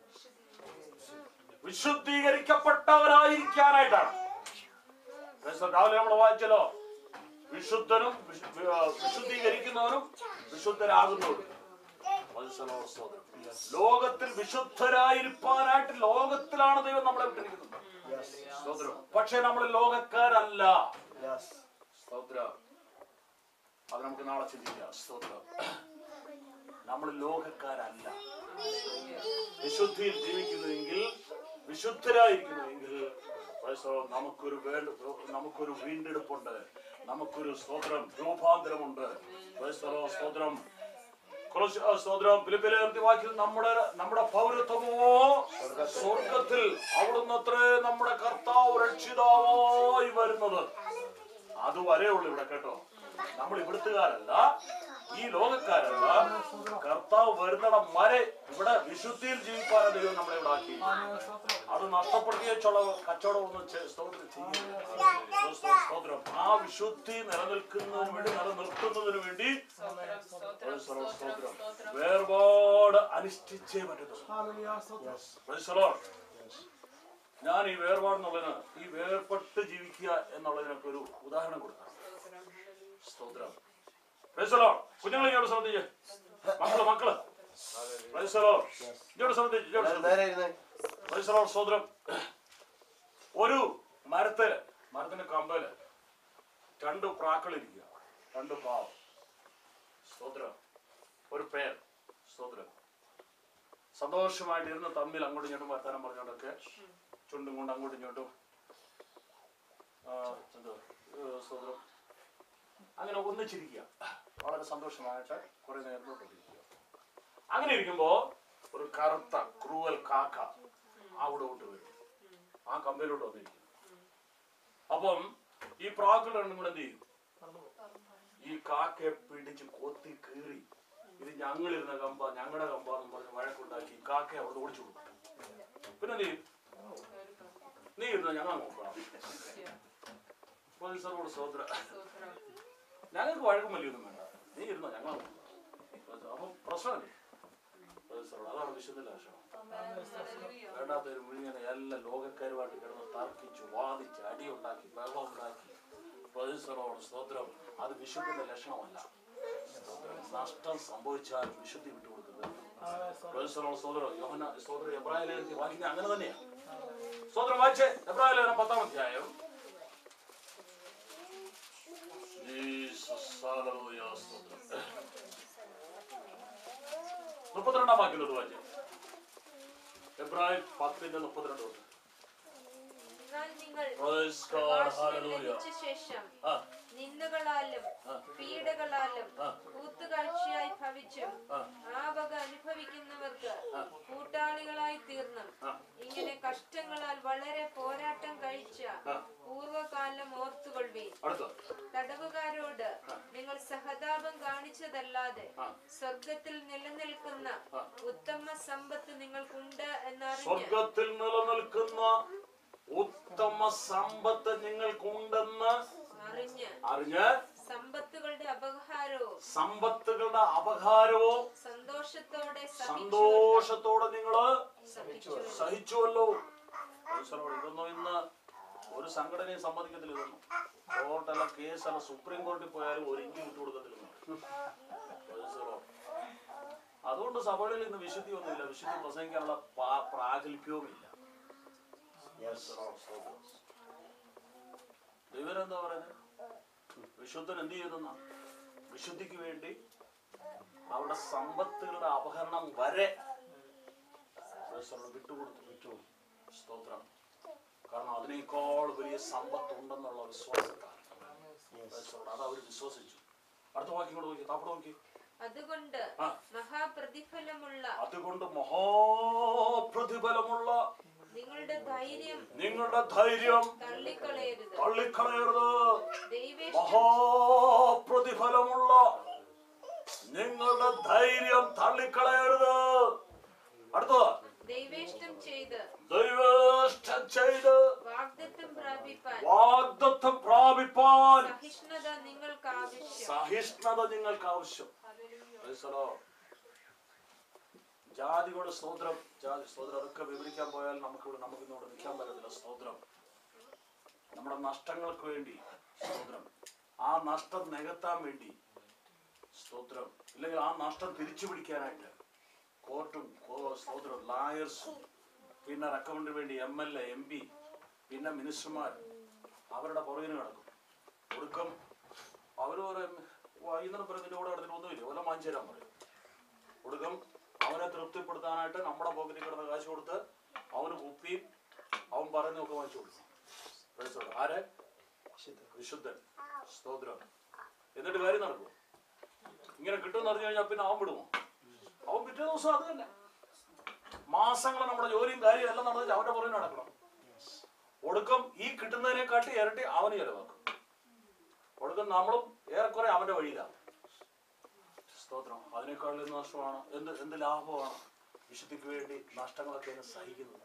വിശുദ്ധീകരിക്കപ്പെട്ടവരായിരിക്കാനായിട്ടാണ് ക്രൈസ്തവ രാവിലെ നമ്മൾ വായിച്ചല്ലോ വിശുദ്ധനും വിശു- ആ, വിശുദ്ധീകരിക്കുന്നവനും വിശുദ്ധരാകുന്നവരും മനസ്സിലോ സ്തോത്രം. ലോകത്തിൽ വിശുദ്ധരായിരിക്കാനായിട്ട് ലോകത്തിലാണ് ദൈവം നമ്മളെ വിട്ടിരിക്കുന്നത് സ്തോത്രം പക്ഷെ നമ്മൾ ലോകക്കാരല്ല സ്തോത്രം അത് നമുക്ക് നാളെ ചിന്തിക്കാം സ്തോത്രം നമ്മൾ ലോകക്കാരല്ല വിശുദ്ധിയിൽ ജീവിക്കുന്നുവെങ്കിൽ വിശുദ്ധരായിരിക്കുന്നുവെങ്കിൽ ക്രൈസ്തവ നമുക്കൊരു വേണ്ട നമുക്കൊരു വീണ്ടെടുപ്പുണ്ട് നമുക്കൊരു സ്തോത്രം രൂപാന്തരമുണ്ട് ക്രൈസ്തവ സ്തോത്രം കൊലോസ്യ- ആ, സ്തോത്രം ഫിലിപ്പിലെ വാക്യം നമ്മുടെ നമ്മുടെ പൗരത്വമോ സ്വർഗത്തിൽ അവിടുന്ന് അത്രേ നമ്മുടെ കർത്താവ് രക്ഷിതാവായി വരുന്നത് അതുവരെ ഉള്ളു ഇവിടെ കേട്ടോ നമ്മൾ ഇവിടുത്തുകാരല്ല ഈ ലോകക്കാരല്ല കർത്താവ് വരുന്നിടം വരെ ഇവിടെ വിശുദ്ധിയിൽ ജീവിക്കാനും ദൈവം നമ്മളെ ഇവിടെ ആക്കി അത് നഷ്ടപ്പെടുത്തിയ ചുള കച്ചവടം ഒന്നും ചെ- സ്തോത്രം ചെയ്യില്ല. സ്തോത്രം, സ്തോത്രം ആ വിശുദ്ധി നിലനിൽക്കുന്നതിന് വേണ്ടി നിലനിർത്തുന്നതിന് വേണ്ടി സ്തോത്രം, സ്തോത്രം. വേർപാട് അനുഷ്ഠിച്ചേ പറ്റുന്നു Praise the Lord. ഞാൻ ഈ വേർപാടെന്നുള്ളതിന് ഈ വേർപെട്ട് ജീവിക്കുക എന്നുള്ളതിനൊക്കെ ഒരു ഉദാഹരണം കൊടുക്കാം സ്തോത്രം Praise the Lord. കുഞ്ഞുങ്ങളെ ഇങ്ങോട്ട് ശ്രദ്ധിച്ച് മക്കള് മക്കള് Praise the Lord. ഇങ്ങോട്ട് ശ്രദ്ധിച്ച് ഇങ്ങോട്ട് ശ്രദ്ധിച്ച്. നേരെ ഇരുന്നേ Praise the Lord. സ്തോത്രം ഒരു മരത്തില് മരത്തിന്റെ കമ്പല് രണ്ട് പ്രാക്കളിരിക്കുക രണ്ട് പാവം സ്തോത്രം ഒരു പേർ സ്തോത്രം സന്തോഷമായിട്ടിരുന്ന് തമ്മിൽ അങ്ങോട്ടും ഇങ്ങോട്ടും വർത്തമാനം പറഞ്ഞോണ്ടൊക്കെ ചുണ്ടും കൊണ്ട് അങ്ങോട്ടും ഇങ്ങോട്ടും ആ, എന്തുവാ, ഏ, സ്തോത്രം അങ്ങനെ ഒന്നിച്ചിരിക്കുക വളരെ സന്തോഷമായിട്ട് കുറെ നേരത്തോട്ടിരിക്കുക അങ്ങനെ ഇരിക്കുമ്പോ ഒരു കറുത്ത ക്രൂവൽ കാക്ക അവിടോട്ട് വരും ആ കമ്പയിലോട്ട് വന്നിരിക്കും അപ്പം ഈ പ്രാക്കൾ രണ്ടും കൂടെ എന്ത് ചെയ്യും ഈ കാക്കയെ പിടിച്ച് കൊത്തി കീറി ഇത് ഞങ്ങളിരുന്ന കമ്പ ഞങ്ങളുടെ കമ്പ എന്ന് പറഞ്ഞ് വഴക്കുണ്ടാക്കി ഈ കാക്കയെ അവിടെ ഓടിച്ചു കൊടുക്കും പിന്നെ നീ നീ ഇരുന്ന ഞങ്ങൾ നോക്കണം പോലീസറോട് സോദര ഞങ്ങൾക്ക് വഴക്കും വലിയൊന്നും വേണ്ട നീ ഇരുന്നോ ഞങ്ങൾ നോക്കാം അപ്പം പ്രശ്നമല്ലേ പോലീസറോട് അതാണ് വിശുദ്ധ ലക്ഷണം വേണ്ടാത്തൊരു മുഴുവൻ എല്ലാ ലോകക്കാരുമായിട്ട് കിടന്ന് തർക്കിച്ചു വാദിച്ച് അടിയുണ്ടാക്കി ബഹളം ഉണ്ടാക്കി പ്രൊഫസറോട് സ്തോത്രം അത് വിശുദ്ധിന്റെ ലക്ഷണമല്ല നഷ്ടം സംഭവിച്ചാൽ വിശുദ്ധി വിട്ടുകൊടുക്കുന്നത് പ്രൊഫസറോട് സ്തോത്രം യോഹന സ്തോത്രം എബ്രാഹിം ലേഖനത്തിൽ വായിക്കുന്നത് അങ്ങനെ തന്നെയാണ് സ്തോത്രം വായിച്ചേ എബ്രാഹിം ലേഖനം പത്താം അധ്യായം ജീസസ്, ഹല്ലേലൂയ, സ്തോത്രം. മുപ്പത്തിരണ്ടാം വാക്യം വായിച്ചേ എബ്രാഹിം പത്തിന്റെ മുപ്പത്തിരണ്ട് തൊട്ട് എന്നാൽ നിങ്ങൾ Praise God, പ്രകാശനം hallelujah. ലഭിച്ച ശേഷം ആ നിന്ദകളാലും ആ. പീഡകളാലും ആ. കൂത്തുകാഴ്ചയായി ഭവിച്ചും ആ. ആ വക അനുഭവിക്കുന്നവർക്ക് ആ. കൂട്ടാളികളായി തീർന്നും ആ. ഇങ്ങനെ കഷ്ടങ്ങളാൽ വളരെ പോരാട്ടം കഴിച്ച ആ. പൂർവകാലം ഓർത്തുകൊള്ളുവീൻ അടുത്ത തടവുകാരോട് നിങ്ങൾ സഹതാപം കാണിച്ചതല്ലാതെ ആ. സ്വർഗത്തിൽ നിലനിൽക്കുന്ന ആ. ഉത്തമ സമ്പത്ത് നിങ്ങൾക്കുണ്ട് എന്നറിഞ്ഞ് സ്വർഗത്തിൽ നിലനിൽക്കുന്ന ഉത്തമ സമ്പത്ത് നിങ്ങൾക്കുണ്ടെന്ന് അറിഞ്ഞ് അറിഞ്ഞ് സമ്പത്തുകളുടെ അപഹാരവും സമ്പത്തുകളുടെ അപകാരവും സന്തോഷത്തോടെ സന്തോഷത്തോടെ നിങ്ങള് സഹിച്ചു സഹിച്ചുവല്ലോ ഈശ്വരോട് ഇതൊന്നും ഇന്ന് ഒരു സംഘടനയും സമ്മതിക്കത്തില്ല ഇതൊന്നും കോർട്ടല്ല കേസല്ല സുപ്രീം കോടതിയിൽ പോയാലും ഒരു ഇഞ്ചി വിട്ടു കൊടുക്കത്തില്ല ഈശ്വരോ. അതുകൊണ്ട് സഭകളിൽ ഇന്ന് വിശുദ്ധി ഒന്നുമില്ല വിശുദ്ധി പ്രസംഗിക്കാനുള്ള പാ- പ്രാഗൽഭ്യവുമില്ല ഈശ്വരോ, സ്തോത്രം. ദൈവം എന്താ പറയുന്നത് വിശുദ്ധൻ എന്ത് ചെയ്തെന്ന വിശുദ്ധിക്ക് വേണ്ടി അവരുടെ സമ്പത്തുകളുടെ അപഹരണം വരെ ഈശ്വരനോട് വിട്ടുകൊടുത്തു വിട്ടുകൊടുത്തു സ്തോത്രം കാരണം അതിനേക്കാൾ വലിയ സമ്പത്ത് ഉണ്ടെന്നുള്ള വിശ്വാസത്താൽ ഈശ്വരനോട് അത് അവർ വിശ്വസിച്ചു അടുത്ത വാക്യം കൂടെ നോക്കി താപ്പട നോക്കി അതുകൊണ്ട് ആ. മഹാപ്രതിഫലമുള്ള അതുകൊണ്ട് മഹാപ്രതിഫലമുള്ള നിങ്ങളുടെ ധൈര്യം നിങ്ങളുടെ ധൈര്യം തള്ളിക്കളയരുത് തള്ളിക്കളയരുത് ദൈവേഷ്ടം മഹാപ്രതിഫലമുള്ള നിങ്ങളുടെ ധൈര്യം തള്ളിക്കളയരുത് അടുത്തത് ദൈവേഷ്ടം ചെയ്ത് ദൈവേഷ്ടം ചെയ്ത് വാഗ്ദത്തം പ്രാപിപ്പാൻ വാഗ്ദത്തം പ്രാപിപ്പാൻ സഹിഷ്ണുത നിങ്ങൾക്ക് ആവശ്യം സഹിഷ്ണുത നിങ്ങൾക്ക് ആവശ്യം Praise the Lord. ജാതികളുടെ സ്തോത്രം ജാതി സ്തോത്രം അതൊക്കെ വിവരിക്കാൻ പോയാൽ നമുക്കിവിടെ നമുക്ക് ഇന്നോട് നിൽക്കാൻ പറ്റത്തില്ല സ്തോത്രം നമ്മുടെ നഷ്ടങ്ങൾക്ക് വേണ്ടി സ്തോത്രം ആ നഷ്ടം നികത്താൻ വേണ്ടി സ്തോത്രം ഇല്ലെങ്കിൽ ആ നഷ്ടം തിരിച്ചു പിടിക്കാനായിട്ട് കോർട്ടും കോ- സ്തോത്രം ലായേഴ്സും പിന്നെ റെക്കമെൻഡിന് വേണ്ടി M L A M P പിന്നെ മിനിസ്റ്റർമാർ അവരുടെ പുറകിന് കിടക്കും ഒടുക്കം അവർ പറയും വൈകുന്നേരം പറയും നിന്റെ കൂടെ കിടന്നിട്ട് ഒന്നുമില്ല വല്ല വാങ്ങിച്ചു തരാൻ പറയും ഒടുക്കം അവനെ തൃപ്തിപ്പെടുത്താനായിട്ട് നമ്മുടെ പോക്കറ്റിൽ കിടന്ന കാശ് കൊടുത്ത് അവന് കുപ്പിയും അവൻ പറയുന്നതൊക്കെ വാങ്ങിച്ചു കൊടുക്കും Praise the Lord. ആര് വിശുദ്ധൻ സ്തോത്രം എന്നിട്ട് കാര്യം നടക്കും ഇങ്ങനെ കിട്ടുമെന്ന് അറിഞ്ഞു കഴിഞ്ഞാൽ പിന്നെ അവൻ വിടുമോ അവൻ പിറ്റേ ദിവസം അത് തന്നെ മാസങ്ങൾ നമ്മുടെ ജോലിയും കാര്യം എല്ലാം നടന്നിട്ട് അവന്റെ പുറകെ നടക്കണം ഒടുക്കം ഈ കിട്ടുന്നതിനെക്കാട്ടി ഇരട്ടി അവന് ചെലവാക്കും ഒടുക്കം നമ്മളും ഏറെക്കുറെ അവന്റെ വഴിയിലാണ് സ്തോത്രം അതിനേക്കാൾ എന്ത് നഷ്ടമാണ് എന്ത് എന്ത് ലാഭമാണ് വിശുദ്ധിക്ക് വേണ്ടി നഷ്ടങ്ങളൊക്കെ അങ്ങ് സഹിക്കുന്നത്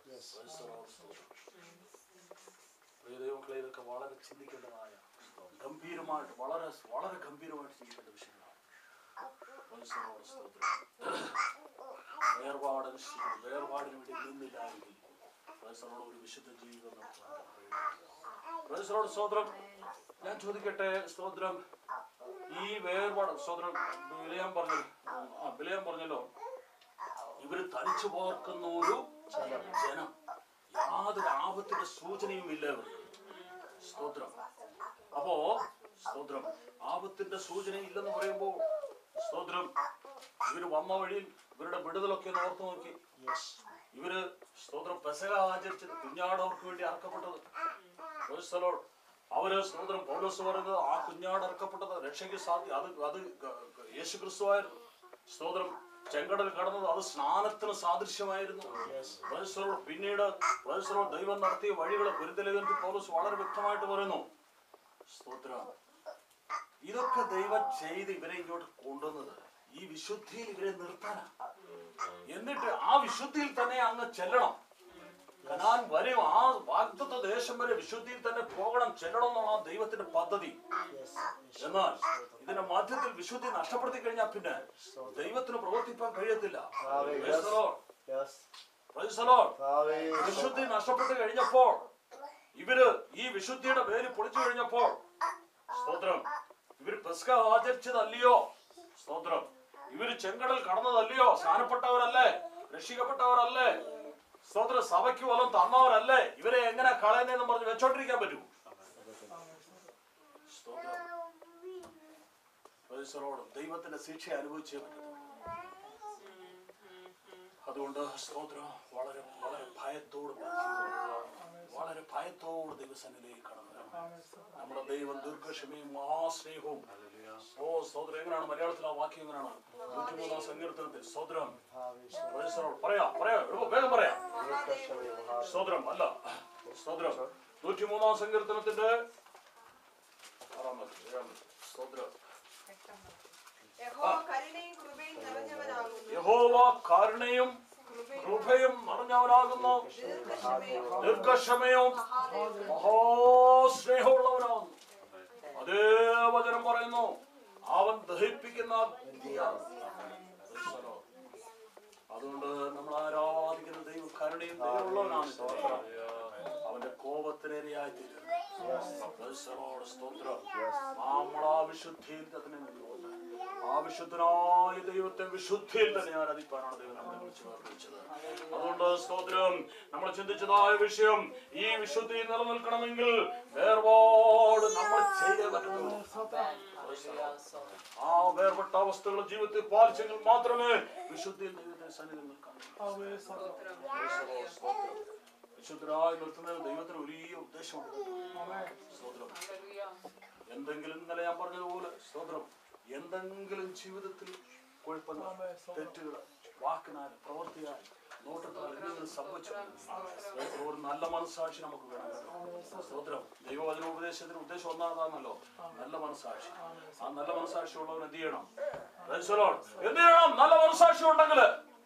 പ്രിയ ദൈവങ്ങളെ ഇതൊക്കെ വളരെ ചിന്തിക്കേണ്ടതായ ഗംഭീരമായിട്ട് വളരെ വളരെ ഗംഭീരമായിട്ട് ചിന്തിക്കേണ്ട വിഷയങ്ങളാണ് ക്രൈസ്തവരോട് സ്തോത്രം. വേർപാട് അനുഷ്ഠിക്കുന്നു വേർപാടിന് വേണ്ടി നിന്നില്ലായെങ്കിൽ ക്രൈസ്തവരോട് ഒരു വിശുദ്ധ ജീവിതം നടത്താൻ ക്രൈസ്തവരോട് സ്തോത്രം ഞാൻ ചോദിക്കട്ടെ സ്തോത്രം ഈ വേർപാട് സ്തോത്രം വിലയാൻ പറഞ്ഞു ആ വിലയാൻ പറഞ്ഞല്ലോ ഇവര് തനിച്ചു പോർക്കുന്ന ഒരു ജനം യാതൊരു ആപത്തിന്റെ സൂചനയും ഇല്ല ഇവർക്ക് സ്തോത്രം അപ്പോ സ്തോത്രം ആപത്തിന്റെ സൂചന ഇല്ലെന്ന് പറയുമ്പോ സ്തോത്രം ഇവര് വന്ന വഴിയിൽ ഇവരുടെ വിടുതലൊക്കെ ഒന്ന് ഓർത്ത് നോക്കി ഇവര് സ്തോത്രം പെസക ആചരിച്ചത് കുഞ്ഞാട് അവർക്ക് വേണ്ടി അറക്കപ്പെട്ടത് Praise the Lord. അവര് സ്തോത്രം പൗലോസ് പറയുന്നത് ആ കുഞ്ഞാട് അറക്കപ്പെട്ടത് രക്ഷയ്ക്ക് സാധ്യ അത് അത് യേശു ക്രിസ്തുവായിരുന്നു സ്തോത്രം ചെങ്കടൽ കടന്നത് അത് സ്നാനത്തിന് സാദൃശ്യമായിരുന്നു Praise the Lord. പിന്നീട് Praise the Lord. ദൈവം നടത്തിയ വഴികളെ പൊരുത്തലേഖനത്തിൽ പൗലോസ് വളരെ വ്യക്തമായിട്ട് പറയുന്നു സ്തോത്രം ഇതൊക്കെ ദൈവം ചെയ്ത് ഇവരെ ഇങ്ങോട്ട് കൊണ്ടുവന്നത് ഈ വിശുദ്ധിയിൽ ഇവരെ നിർത്താനാ എന്നിട്ട് ആ വിശുദ്ധിയിൽ തന്നെ അങ്ങ് ചെല്ലണം കനാൻ വരും ആ വാഗ്ദത്ത ദേശം വരെ വിശുദ്ധിയിൽ തന്നെ പോകണം ചെല്ലണം എന്നുള്ള ആ ദൈവത്തിന്റെ പദ്ധതി എന്നാൽ ഇതിന്റെ മധ്യത്തിൽ വിശുദ്ധി നഷ്ടപ്പെടുത്തി കഴിഞ്ഞാൽ പിന്നെ ദൈവത്തിന് പ്രവർത്തിപ്പാൻ കഴിയത്തില്ല Praise the Lord. Praise the Lord. വിശുദ്ധി നഷ്ടപ്പെട്ട് കഴിഞ്ഞപ്പോൾ ഇവര് ഈ വിശുദ്ധിയുടെ പേര് പൊളിച്ചു കഴിഞ്ഞപ്പോൾ പെസ്ക ആചരിച്ചതല്ലയോ സ്തോത്രം ഇവര് ചെങ്കടൽ കടന്നതല്ലയോ സ്നാനപ്പെട്ടവരല്ലേ രക്ഷിക്കപ്പെട്ടവരല്ലേ സ്തോത്രം സഭയ്ക്ക് വല്ലതും തന്നവരല്ലേ ഇവരെ എങ്ങനെ കളയുന്നതെന്ന് പറഞ്ഞ് വെച്ചോണ്ടിരിക്കാൻ പറ്റൂ സ്തോത്രം പ്രൈസറോട് ദൈവത്തിന്റെ ശിക്ഷ അനുഭവിച്ചേ പറ്റൂ അതുകൊണ്ട് സ്തോത്രം വളരെ വളരെ ഭയത്തോട് ഭക്തിയോടെ, വളരെ ഭയത്തോട് ദൈവസന്നിധിയിൽ കടന്നു വരണം. നമ്മുടെ ദൈവം ദീർഘക്ഷമയും മഹാസ്നേഹവും ഓ സ്തോത്രം എങ്ങനെയാണ് മലയാളത്തിൽ ആ വാക്യം എങ്ങനെയാണ് നൂറ്റിമൂന്നാം സങ്കീർത്തനത്തിൽ സ്തോത്രം പ്രൈസറോട് പറയാം പറയാം എളുപ്പം വേഗം പറയാം സ്തോത്രം അല്ല സ്തോത്രം നൂറ്റിമൂന്നാം സങ്കീർത്തനത്തിന്റെ ആറാമത്തെ ഏഴാമത്തെ സ്തോത്രം യഹോവ കരുണയും കൃപയും നിറഞ്ഞവനാകുന്നു യഹോവ കാരുണയും കൃപയും നിറഞ്ഞവനാകുന്നു ദീർഘക്ഷമയും ദീർഘക്ഷമയും മഹാസ്നേഹമുള്ളവനാകുന്നു അതേ വചനം പറയുന്നു അവൻ ദഹിപ്പിക്കുന്ന അഗ്നിയാണ്. അതുകൊണ്ട് നമ്മൾ ആരാധിക്കുന്ന ദൈവം കരുണയും ദൈവമുള്ളവനാണ് അവന്റെ കോപത്തിനേരെയായി തീരുന്നു ക്രൈസ്തവരോട് സ്തോത്രം നമ്മൾ ആ വിശുദ്ധിയിൽ തന്നെ നിന്നുകൊണ്ട് ആ വിശുദ്ധനായ ദൈവത്തെ വിശുദ്ധിയിൽ തന്നെ ആരാധിപ്പാനാണ് ദൈവം നമ്മളെ വിളിച്ചു പ്രാർത്ഥിച്ചത് അതുകൊണ്ട് സ്തോത്രം നമ്മൾ ചിന്തിച്ചതായ വിഷയം ഈ വിശുദ്ധി നിലനിൽക്കണമെങ്കിൽ വേർപാട് നമ്മൾ ചെയ്തേ പറ്റുന്നു ആ വേർപെട്ട അവസ്ഥകൾ ജീവിതത്തിൽ പാലിച്ചെങ്കിൽ മാത്രമേ വിശുദ്ധിയിൽ ദൈവത്തെ സന്നിധി നിൽക്കാൻ വിശുദ്ധരായി നിർത്തുന്നതിന് ദൈവത്തിന് വലിയ ഉദ്ദേശമുണ്ട് സ്തോത്രം എന്തെങ്കിലും ഇന്നലെ ഞാൻ പറഞ്ഞതുപോലെ സ്തോത്രം എന്തെങ്കിലും ജീവിതത്തിൽ കുഴപ്പങ്ങൾ തെറ്റുകൾ വാക്കിനാൽ പ്രവൃത്തിയാൽ നോട്ടത്താൽ എന്തെങ്കിലും സംഭവിച്ചു സ്തോത്രം, ഒരു നല്ല മനസ്സാക്ഷി നമുക്ക് വേണം കേട്ടോ. സ്തോത്രം ദൈവവചന ഉപദേശത്തിന് ഉദ്ദേശം ഒന്നാമതാണല്ലോ നല്ല മനസ്സാക്ഷി ആ നല്ല മനസ്സാക്ഷി ഉള്ളവൻ എന്ത് ചെയ്യണം Praise the Lord. എന്ത് ചെയ്യണം നല്ല മനസ്സാക്ഷി ഉണ്ടെങ്കിൽ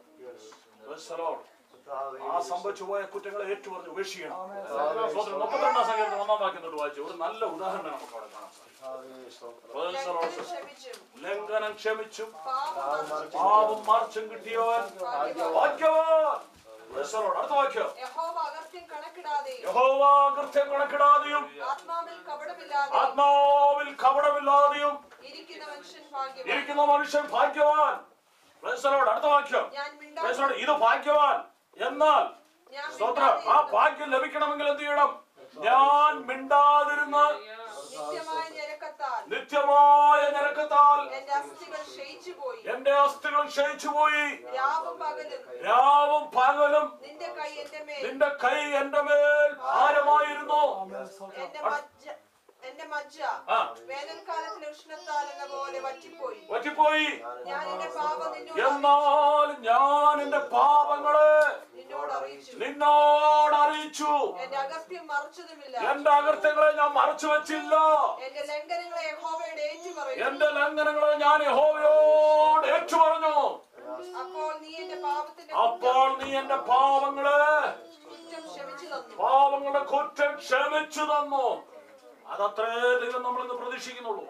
ആ സംഭവിച്ചു പോയ കുറ്റങ്ങളെ ഏറ്റുപറഞ്ഞ് ഉപേക്ഷിക്കണം സ്തോത്രം മുപ്പത്തിരണ്ടാം സംഖ്യത്തിൽ ഒന്നാം വാക്യം തൊട്ട് വായിച്ചു ഒരു നല്ല ഉദാഹരണം നമുക്ക് അവിടെ കാണാൻ സാധിക്കും Praise the Lord. ക്ഷമിച്ചും ലംഘനം ക്ഷമിച്ചും പാപം പാപം മാർച്ചും കിട്ടിയവൻ ഭാഗ്യവാൻ Praise the Lord. അടുത്ത വാക്യം യഹോവ അകർത്യം കണക്കിടാതെയും യഹോവ കൃത്യം കണക്കിടാതെയും ആത്മാവിൽ കപടമില്ലാതെ ആത്മാവിൽ കപടമില്ലാതെയും ഇരിക്കുന്ന മനുഷ്യൻ ഭാഗ്യവാൻ ഇരിക്കുന്ന മനുഷ്യൻ ഭാഗ്യവാൻ Praise the Lord. അടുത്ത വാക്യം ഞാൻ Praise the Lord. മിണ്ടാതെ ഇത് ഭാഗ്യവാൻ എന്നാൽ ഞാൻ സ്തോത്രം ആ മിണ്ടാതെ ഭാഗ്യം ലഭിക്കണമെങ്കിൽ എന്ത് ചെയ്യണം ഞാൻ മിണ്ടാതിരുന്ന് നിത്യമായ ഞരക്കത്താൽ നിത്യമായ നിരക്കത്താൽ എന്റെ അസ്ഥികൾ ക്ഷയിച്ചു പോയി എന്റെ അസ്ഥികൾ ക്ഷയിച്ചു പോയി രാവും പകലും രാവും പകലും നിന്റെ കൈ എന്റെ മേൽ നിന്റെ കൈ എന്റെ മേൽ ഭാരമായിരുന്നു എന്റെ മജ്ജ എന്റെ മജ്ജ ആ വേനൽക്കാലത്തിലെ ഉഷ്ണത്താൽ എന്ന പോലെ വറ്റിപ്പോയി പറ്റിപ്പോയി ഞാൻ എന്റെ പാപം നിന്നോട് എന്നാൽ ഞാൻ എന്റെ പാപങ്ങളെ നിന്നോട് അറിയിച്ചു നിന്നോട് അറിയിച്ചു എന്റെ അകത്യം മറച്ചതുമില്ല എന്റെ അകൃത്യങ്ങളെ ഞാൻ മറച്ചു വെച്ചില്ല എന്റെ ലംഘനങ്ങളെ യഹോവയുടെ ഏറ്റു പറയും എന്റെ ലംഘനങ്ങളെ ഞാൻ യഹോവയോട് ഏറ്റു പറഞ്ഞു അപ്പോൾ നീ എന്റെ പാപത്തിന്റെ അപ്പോൾ നീ എന്റെ പാവങ്ങളെ കുറ്റം ക്ഷമിച്ചു തന്നു പാവങ്ങളുടെ കുറ്റം ക്ഷമിച്ചു തന്നു അതത്രേ ദൈവം നമ്മൾ ഇന്ന് പ്രതീക്ഷിക്കുന്നുള്ളൂ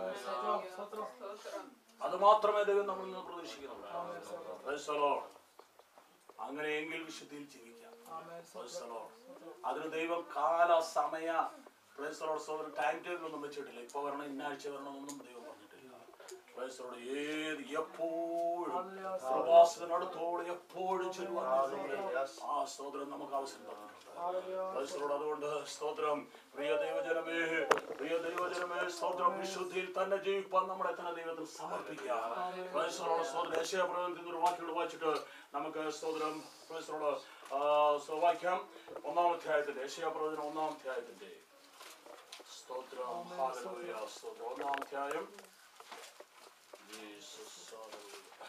അത് മാത്രമേ ദൈവം നമ്മൾ ഇന്ന് പ്രതീക്ഷിക്കുന്നുള്ളൂ Praise the Lord. അങ്ങനെയെങ്കിൽ വിശുദ്ധിയിൽ ജീവിക്കാം Praise the Lord. അതിന് ദൈവം കാല സമയ Praise the Lord. സഹോദരൻ ടൈം ടേബിൾ ഒന്നും വെച്ചിട്ടില്ല ഇപ്പൊ വരണം ഇന്നാഴ്ച വരണമെന്നൊന്നും ദൈവം പറഞ്ഞിട്ടില്ല Praise the Lord. ഏത് എപ്പോഴും കൃപാസനടുത്തോടെ എപ്പോഴും ചെല്ലുവാൻ ആ സ്തോത്രം നമുക്ക് അവസരം തന്നിട്ടുണ്ട് Praise the Lord. അതുകൊണ്ട് സ്തോത്രം പ്രിയ ദൈവജനമേ പ്രിയ ദൈവജനമേ സ്തോത്രം വിശുദ്ധിയിൽ തന്നെ ജീവിപ്പാൻ നമ്മളെ തന്നെ ദൈവത്തിൽ സമർപ്പിക്കാം Praise the Lord. സ്തോത്രം ഏഷ്യാപ്രവചനത്തിൽ നിന്ന് ഒരു വാക്യങ്ങൾ വായിച്ചിട്ട് നമുക്ക് സ്തോത്രം Praise the Lord. ആ, സോ വായിക്കാം ഒന്നാം അധ്യായത്തിന്റെ ഏഷ്യാപ്രവചനം ഒന്നാം അധ്യായത്തിന്റെ സ്തോത്രം ഹല്ലേലൂയ. സ്തോത്രം ഒന്നാം അധ്യായം Jesus, hallelujah.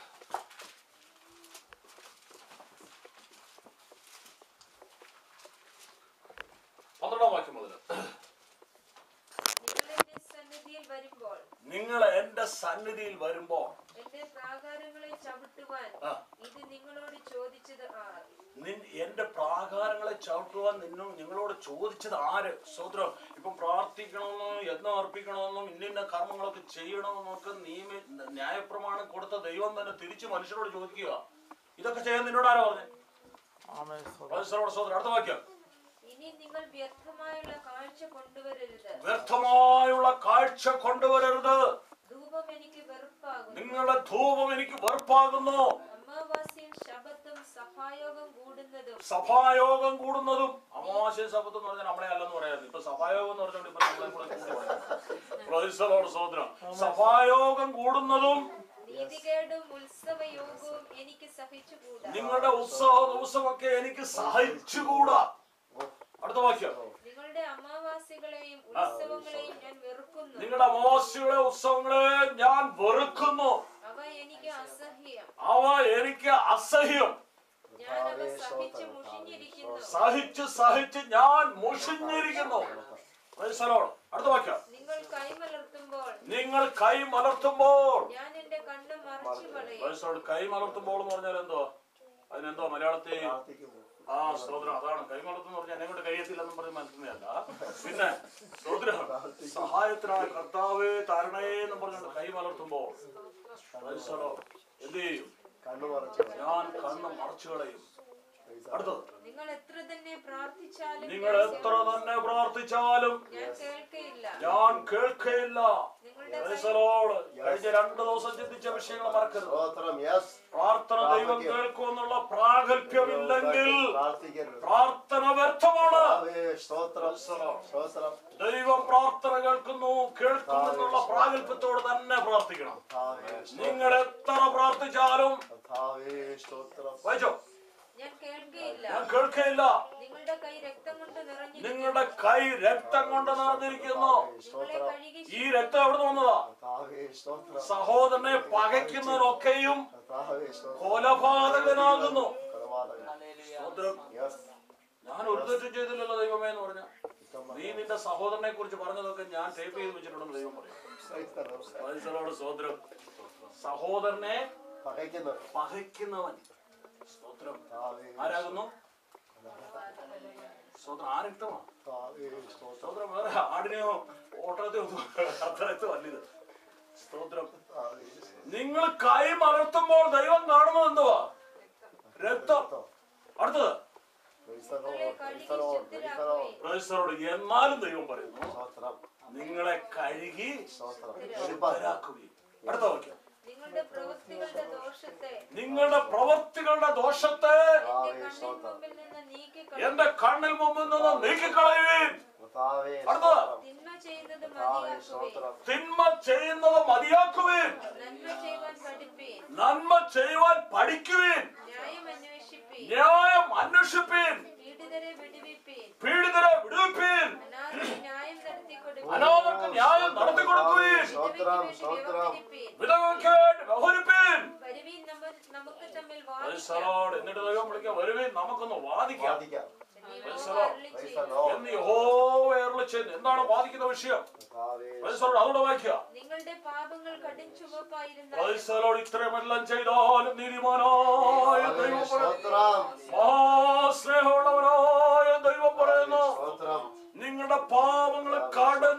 പന്ത്രണ്ടാം വാക്യം മുതൽ നിങ്ങൾ എന്റെ സന്നിധിയിൽ വരുമ്പോൾ നിങ്ങൾ എന്റെ സന്നിധിയിൽ വരുമ്പോൾ എന്റെ പ്രാകാരങ്ങളെ ചവിട്ടുവാൻ ആ, ഇത് നിങ്ങളോട് ചോദിച്ചത് ആർ നിൻ- എന്റെ പ്രാകാരങ്ങളെ ചവിട്ടുവാൻ നിന്നും നിങ്ങളോട് ചോദിച്ചത് ആര് സ്വത്രം ഇപ്പം പ്രാർത്ഥിക്കണമെന്നും യത്നം അർപ്പിക്കണമെന്നും ഇന്നിന്ന കർമ്മങ്ങളൊക്കെ ചെയ്യണമെന്നൊക്കെ നിയമ ന്യായപ്രമാണം കൊടുത്ത ദൈവം തന്നെ തിരിച്ച് മനുഷ്യരോട് ചോദിക്കുക ഇതൊക്കെ ചെയ്യാൻ നിന്നോട് ആരാ പറഞ്ഞേ മനുഷ്യരോട് സ്വതന്ത്രം അടുത്ത വാക്യം ഇനി നിങ്ങൾ വ്യർത്ഥമായുള്ള കാഴ്ച കൊണ്ടുവരരുത് വ്യർത്ഥമായുള്ള കാഴ്ച കൊണ്ടുവരരുത് എനിക്ക് വെറുപ്പാകുന്നു നിങ്ങളുടെ ധൂപം എനിക്ക് വെറുപ്പാകുന്നു അമാവാസ്യം ശബത്തും സഭായോഗം കൂടുന്നതും സഭായോഗം കൂടുന്നതും അമാവാസ്യ ശബ്ദം എന്ന് പറഞ്ഞാൽ നമ്മളെ അല്ലെന്ന് പറയാറ് ഇപ്പൊ സഭായോഗം എന്ന് പറഞ്ഞോണ്ട് ഇപ്പൊ നമ്മളെ കൂടെ കൂട്ടി പറയുന്നത്. Praise the Lord, സ്തോത്രം സഭായോഗം കൂടുന്നതും നീതികേടും ഉത്സവയോഗവും എനിക്ക് സഹിച്ചുകൂടാ നിങ്ങളുടെ ഉത്സവ ദിവസമൊക്കെ എനിക്ക് സഹിച്ചുകൂടാ അടുത്ത വാക്യം നിങ്ങളുടെ അമാവാസികളെയും ഉത്സവങ്ങളെയും ഞാൻ വെറുക്കുന്നു നിങ്ങളുടെ അമാവാസ്യകളെ ഉത്സവങ്ങളെ ഞാൻ വെറുക്കുന്നു അവ എനിക്ക് അസഹ്യം അവ എനിക്ക് അസഹ്യം ഞാൻ അവ സഹിച്ച് മുഷിഞ്ഞിരിക്കുന്നു സഹിച്ച് സഹിച്ച് ഞാൻ മുഷിഞ്ഞിരിക്കുന്നു Praise the Lord. അടുത്ത വാക്യം നിങ്ങൾ കൈമലർത്തുമ്പോൾ നിങ്ങൾ കൈ മലർത്തുമ്പോൾ ഞാൻ എന്റെ കണ്ണ് മറച്ചു കളയും Praise the Lord. കൈ മലർത്തുമ്പോൾ എന്ന് പറഞ്ഞാൽ എന്തോ അതിനെന്തോ മലയാളത്തിൽ പ്രാർത്ഥിക്കുന്നു ആ സ്തോത്രം അതാണ് കൈ മലർത്തുന്ന പറഞ്ഞാൽ എന്നെ കൊണ്ട് കഴിയത്തില്ലെന്നും പറഞ്ഞ് മനസ്സിലല്ല പിന്നെ സ്തോത്രം സഹായത്തിനായ കർത്താവേ തരണേ എന്ന് പറഞ്ഞുകൊണ്ട് കൈ മലർത്തുമ്പോൾ Praise the Lord. എന്ത് ചെയ്യും കണ്ണു മറച്ചു ഞാൻ കണ്ണ് മറച്ചു കളയും അടുത്തത് നിങ്ങൾ എത്ര തന്നെ പ്രാർത്ഥിച്ചാലും നിങ്ങൾ എത്ര തന്നെ പ്രാർത്ഥിച്ചാലും ഞാൻ കേൾക്കയില്ല ഞാൻ കേൾക്കയില്ല നിങ്ങളുടെ Praise the Lord. കഴിഞ്ഞ രണ്ടു ദിവസം ചിന്തിച്ച വിഷയങ്ങൾ മറക്കരുത് സ്തോത്രം യെസ് പ്രാർത്ഥന ദൈവം കേൾക്കുമെന്നുള്ള പ്രാഗൽഭ്യമില്ലെങ്കിൽ പ്രാർത്ഥിക്കരുത് പ്രാർത്ഥന വ്യർത്ഥമാണ് കർത്താവേ, സ്തോത്രം സ്തോത്രം ദൈവം പ്രാർത്ഥന കേൾക്കുന്നു കേൾക്കുമെന്നുള്ള പ്രാഗൽഭ്യത്തോട് തന്നെ പ്രാർത്ഥിക്കണം കർത്താവേ, നിങ്ങൾ എത്ര പ്രാർത്ഥിച്ചാലും കർത്താവേ, സ്തോത്രം വായിച്ചോ ഞാൻ കേൾക്കയില്ല ഞാൻ കേൾക്കയില്ല നിങ്ങളുടെ കൈ രക്തം കൊണ്ട് നിറഞ്ഞിരിക്കുന്നു നിങ്ങളുടെ കൈ രക്തം കൊണ്ട് നിറഞ്ഞിരിക്കുന്നു നിങ്ങളെ സ്തോത്രം കഴുകി ഈ രക്തം എവിടെ നിന്ന് വന്നതാ കർത്താവേ, സ്തോത്രം സഹോദരനെ പകയ്ക്കുന്നതിനൊക്കെയും കർത്താവേ, സ്തോത്രം കൊലപാതകനാകുന്നു കൊലപാതകൻ. Hallelujah. സ്തോത്രം Yes. ഞാൻ ഒരു തെറ്റും ചെയ്തില്ലല്ലോ ദൈവമേ എന്ന് പറഞ്ഞ നീ നിന്റെ സഹോദരനെ കുറിച്ച് പറഞ്ഞതൊക്കെ ഞാൻ ടൈപ്പ് ചെയ്ത് വെച്ചിട്ടുണ്ടെന്ന് ദൈവം പറയും സ്തോത്രം. വത്സലോട് സ്തോത്രം സഹോദരനെ പകയ്ക്കുന്നു പകയ്ക്കുന്നവൻ സ്തോത്രം കർത്താവേ, ആരാകുന്നു സ്തോത്രം ആ രക്തമാണ് കർത്താവേ, സ്തോത്രം സ്തോത്രം വേറെ ആടിനെയോ ഓട്ടത്തെയോ ഒന്നും അത്രയത്തോ അല്ലിത് സ്തോത്രം കർത്താവേ, നിങ്ങൾ കൈ മലർത്തുമ്പോൾ ദൈവം കാണുന്നത് എന്തുവാ രക്തം അടുത്തത് Praise the Lord, നിങ്ങളെ praise കഴുകി the Lord, praise the Lord. ശുദ്ധരാക്കുവിൻ പ്രൊഫസറോട് എന്നാലും ദൈവം പറയുന്നു സ്തോത്രം നിങ്ങളെ കഴുകി സ്തോത്രം ശുദ്ധരാക്കുവിൻ അടുത്ത വാക്യം നിങ്ങളുടെ പ്രവൃത്തികളുടെ ദോഷത്തെ നിങ്ങളുടെ പ്രവൃത്തികളുടെ ദോഷത്തെ എന്റെ കണ്ണിൻ മുമ്പിൽ നിന്ന് നീക്കി എന്റെ കണ്ണിൽ മുമ്പിൽ നിന്ന് നീക്കിക്കളയുവീൻ കർത്താവേ, അടുത്തത് സ്തോത്രം. തിന്മ ചെയ്യുന്നത് കർത്താവേ, മതിയാക്കുവിൻ സ്തോത്രം തിന്മ ചെയ്യുന്നത് മതിയാക്കുവീൻ നന്മ ചെയ്യുവാൻ പഠിപ്പീൻ നന്മ ചെയ്യുവാൻ പഠിക്കുവീൻ ന്യായം അന്വേഷിപ്പീൻ ന്യായം അന്വേഷിപ്പീൻ പീഡിതരെ വിടുവിപ്പീൻ പീഡിതരെ വിടുവിപ്പീൻ അനാഥന് ന്യായം നടത്തി കൊടുപ്പീൻ അനാഥർക്ക് ന്യായം നടത്തി കൊടുക്കുവീൻ സ്തോത്രം സ്തോത്രം വ്യവഹരിപ്പീൻ വിധവയ്ക്ക് വേണ്ടി വ്യവഹരിപ്പീൻ വരുവീൻ നമ്മ- നമുക്ക് തമ്മിൽ Praise the വാദിക്കാം Lord. എന്നിട്ട് ദൈവം വിളിക്കാം വരുവീൻ നമുക്കൊന്ന് വാദിക്കാം വാദിക്കാം Praise the Lord. അരുളി Praise the ചെയ്യും. Lord. എന്ന് യഹോവയരുളി ചെയ്യുന്നു എന്താണ് വാദിക്കുന്ന വിഷയം കർത്താവേ, Praise the Lord. അതുകൂടെ വായിക്കുക നിങ്ങളുടെ പാപങ്ങൾ കടും ചുവപ്പായിരുന്നാൽ Praise the Lord. ഇത്രയുമെല്ലാം ചെയ്താലും നീതിമാനായ കർത്താവേ, ദൈവം പറയുന്നു സ്തോത്രം മഹാസ്നേഹമുള്ളവനായ ദൈവം പറയുന്നു സ്തോത്രം നിങ്ങളുടെ പാപങ്ങൾ കടം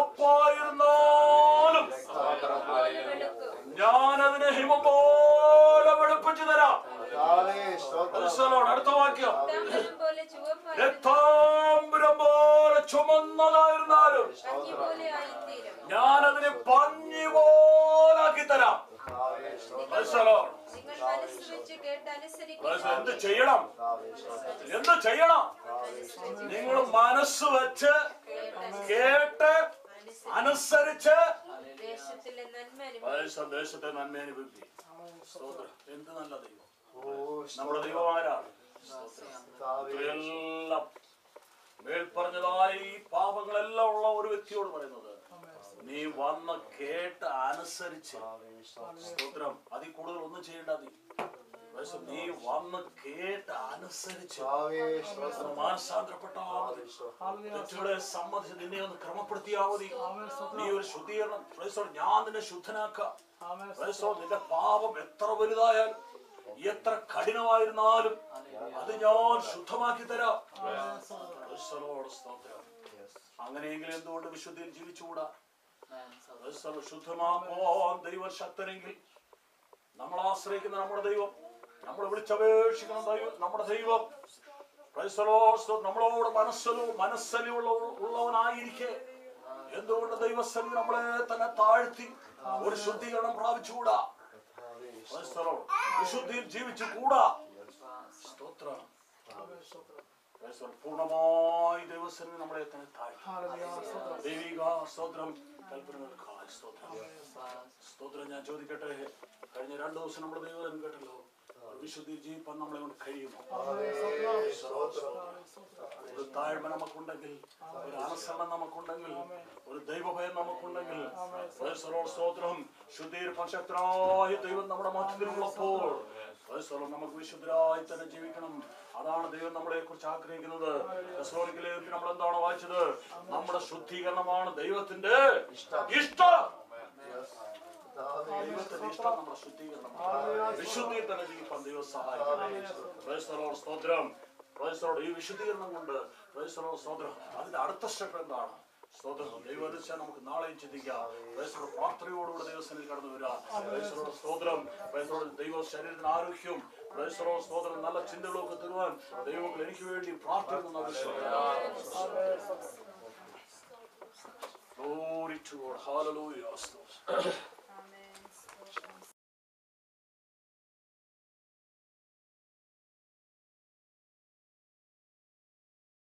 ചുമപ്പായിരുന്നാലും പോലെ വെളുക്കും ഞാനതിനെ ഹിമം പോലെ വെളുപ്പിച്ചു തരാം കർത്താവേ, സ്തോത്രം Praise the Lord. അടുത്ത വാക്യം രക്താംബരം പോലെ ചുവപ്പായിരുന്നാൽ രക്താംബരം പോലെ ചുമന്നതായിരുന്നാലും കഞ്ഞി പോലെ ആയിത്തീരും ഞാനതിനെ പഞ്ഞി പോലാക്കി തരാം കർത്താവേ, സ്തോത്രം Praise the Lord. നിങ്ങൾ മനസ്സ് വെച്ച് കേട്ട് അനുസരിക്കുക Praise the Lord. എന്ത് ചെയ്യണം കർത്താവേ, സ്തോത്രം എന്ത് ചെയ്യണം അനുസരിച്ച് നിങ്ങൾ മനസ്സ് വെച്ച് കേട്ട് കേട്ട് അനുസരിച്ച് ദേശത്തിലെ നന്മ അനുഭവിക്കും Praise the Lord. ദേശത്തെ നന്മ അനുഭവിക്കും സ്തോത്രം എന്ത് നല്ല ദൈവം ഓ, നമ്മുടെ സ്തോത്രം ദൈവം ആരാണ് കർത്താവേ, എല്ലാം മേൽപ്പറഞ്ഞതായ ഈ പാപങ്ങളെല്ലാം ഉള്ള ഒരു വ്യക്തിയോട് പറയുന്നത് നീ വന്ന് കേട്ട് അനുസരിച്ച് കർത്താവേ, സ്തോത്രം സ്തോത്രം അതിൽ കൂടുതൽ ഒന്നും ചെയ്യേണ്ട നീ പക്ഷെ നീ വന്ന് കേട്ട് അനുസരിച്ച് കർത്താവേ, സ്തോത്രം മാനസാന്തരപ്പെട്ടാ മതി തെറ്റുകളെ സംബന്ധിച്ച് നിന്നെ ഒന്ന് ക്രമപ്പെടുത്തിയാ മതി നീ ഒരു ശുദ്ധീകരണം Praise the Lord. ഞാൻ നിന്നെ ശുദ്ധനാക്കാം Praise the Lord. നിന്റെ പാപം എത്ര വലുതായാലും എത്ര കഠിനമായിരുന്നാലും അത് ഞാൻ ശുദ്ധമാക്കി തരാം Praise the Lord. സ്തോത്രം. അങ്ങനെയെങ്കിൽ എന്തുകൊണ്ട് വിശുദ്ധിയിൽ ജീവിച്ചുകൂടാ Praise the Lord. ശുദ്ധമാക്കുവാൻ ദൈവം ശക്തനെങ്കിൽ നമ്മൾ ആശ്രയിക്കുന്ന നമ്മുടെ ദൈവം നമ്മൾ വിളിച്ചപേക്ഷിക്കുന്ന ദൈവം നമ്മുടെ ദൈവം Praise the Lord. സ്തോത്രം. നമ്മളോട് മനസ്സലു മനസ്സലിയുള്ള ഉള്ളവനായിരിക്കെ എന്തുകൊണ്ട് ദൈവസന്നിധി നമ്മളെ തന്നെ താഴ്ത്തി ഒരു ശുദ്ധീകരണം പ്രാപിച്ചുകൂടാ Praise the Lord. വിശുദ്ധിയിൽ ജീവിച്ചു കൂടാ സ്തോത്രം Praise the Lord. പൂർണ്ണമായി ദൈവസന്നിധി നമ്മളെ തന്നെ താഴ്ത്തി Hallelujah. സ്തോത്രം. ദൈവിക സ്തോത്രം കൽപ്പനകൾക്കായി സ്തോത്രം സ്തോത്രം ഞാൻ ചോദിക്കട്ടെ കഴിഞ്ഞ രണ്ടു ദിവസം നമ്മുടെ ദൈവം കേട്ടല്ലോ വിശുദ്ധി ജീവിപ്പാൻ നമ്മളെ കൊണ്ട് കഴിയുമോ ഒരു താഴ്മ നമുക്കുണ്ടെങ്കിൽ ഒരു അനുസരണം നമുക്കുണ്ടെങ്കിൽ ഒരു ദൈവഭയം നമുക്കുണ്ടെങ്കിൽ Praise the Lord. സ്തോത്രം ശുദ്ധീകരിപ്പാൻ ശക്തനായ ദൈവം നമ്മുടെ മധ്യത്തിലുള്ളപ്പോൾ Praise the Lord. നമുക്ക് വിശുദ്ധരായി തന്നെ ജീവിക്കണം അതാണ് ദൈവം നമ്മളെ കുറിച്ച് ആഗ്രഹിക്കുന്നത് തെസ്സലോനിക്കയിലേക്ക് നമ്മൾ എന്താണ് വായിച്ചത് നമ്മുടെ ശുദ്ധീകരണമാണ് ദൈവത്തിന്റെ ഇഷ്ടം ദൈവത്തിന്റെ ഇഷ്ടം നമ്മുടെ ശുദ്ധീകരണമാണ് വിശുദ്ധിയിൽ തന്നെ ജീവിക്കാൻ ദൈവം സഹായിക്കും Praise the Lord. സ്തോത്രം Praise the Lord. ഈ വിശുദ്ധീകരണം കൊണ്ട് Praise the Lord. സ്തോത്രം അതിന്റെ അടുത്ത സ്റ്റെപ്പ് എന്താണ് സ്തോത്രം ദൈവം വെച്ചാൽ നമുക്ക് നാളെയും ചിന്തിക്കാം Praise the Lord. പ്രാർത്ഥനയോടുകൂടെ ദൈവസന്നിധി കടന്നു വരാം Praise the Lord. സ്തോത്രം Praise the Lord. ദൈവ ശരീരത്തിന് ആരോഗ്യം Praise the Lord. സ്തോത്രം നല്ല ചിന്തകളൊക്കെ തരുവാൻ ദൈവങ്ങൾ എനിക്ക് വേണ്ടി പ്രാർത്ഥിക്കുന്ന Glory to God. Hallelujah.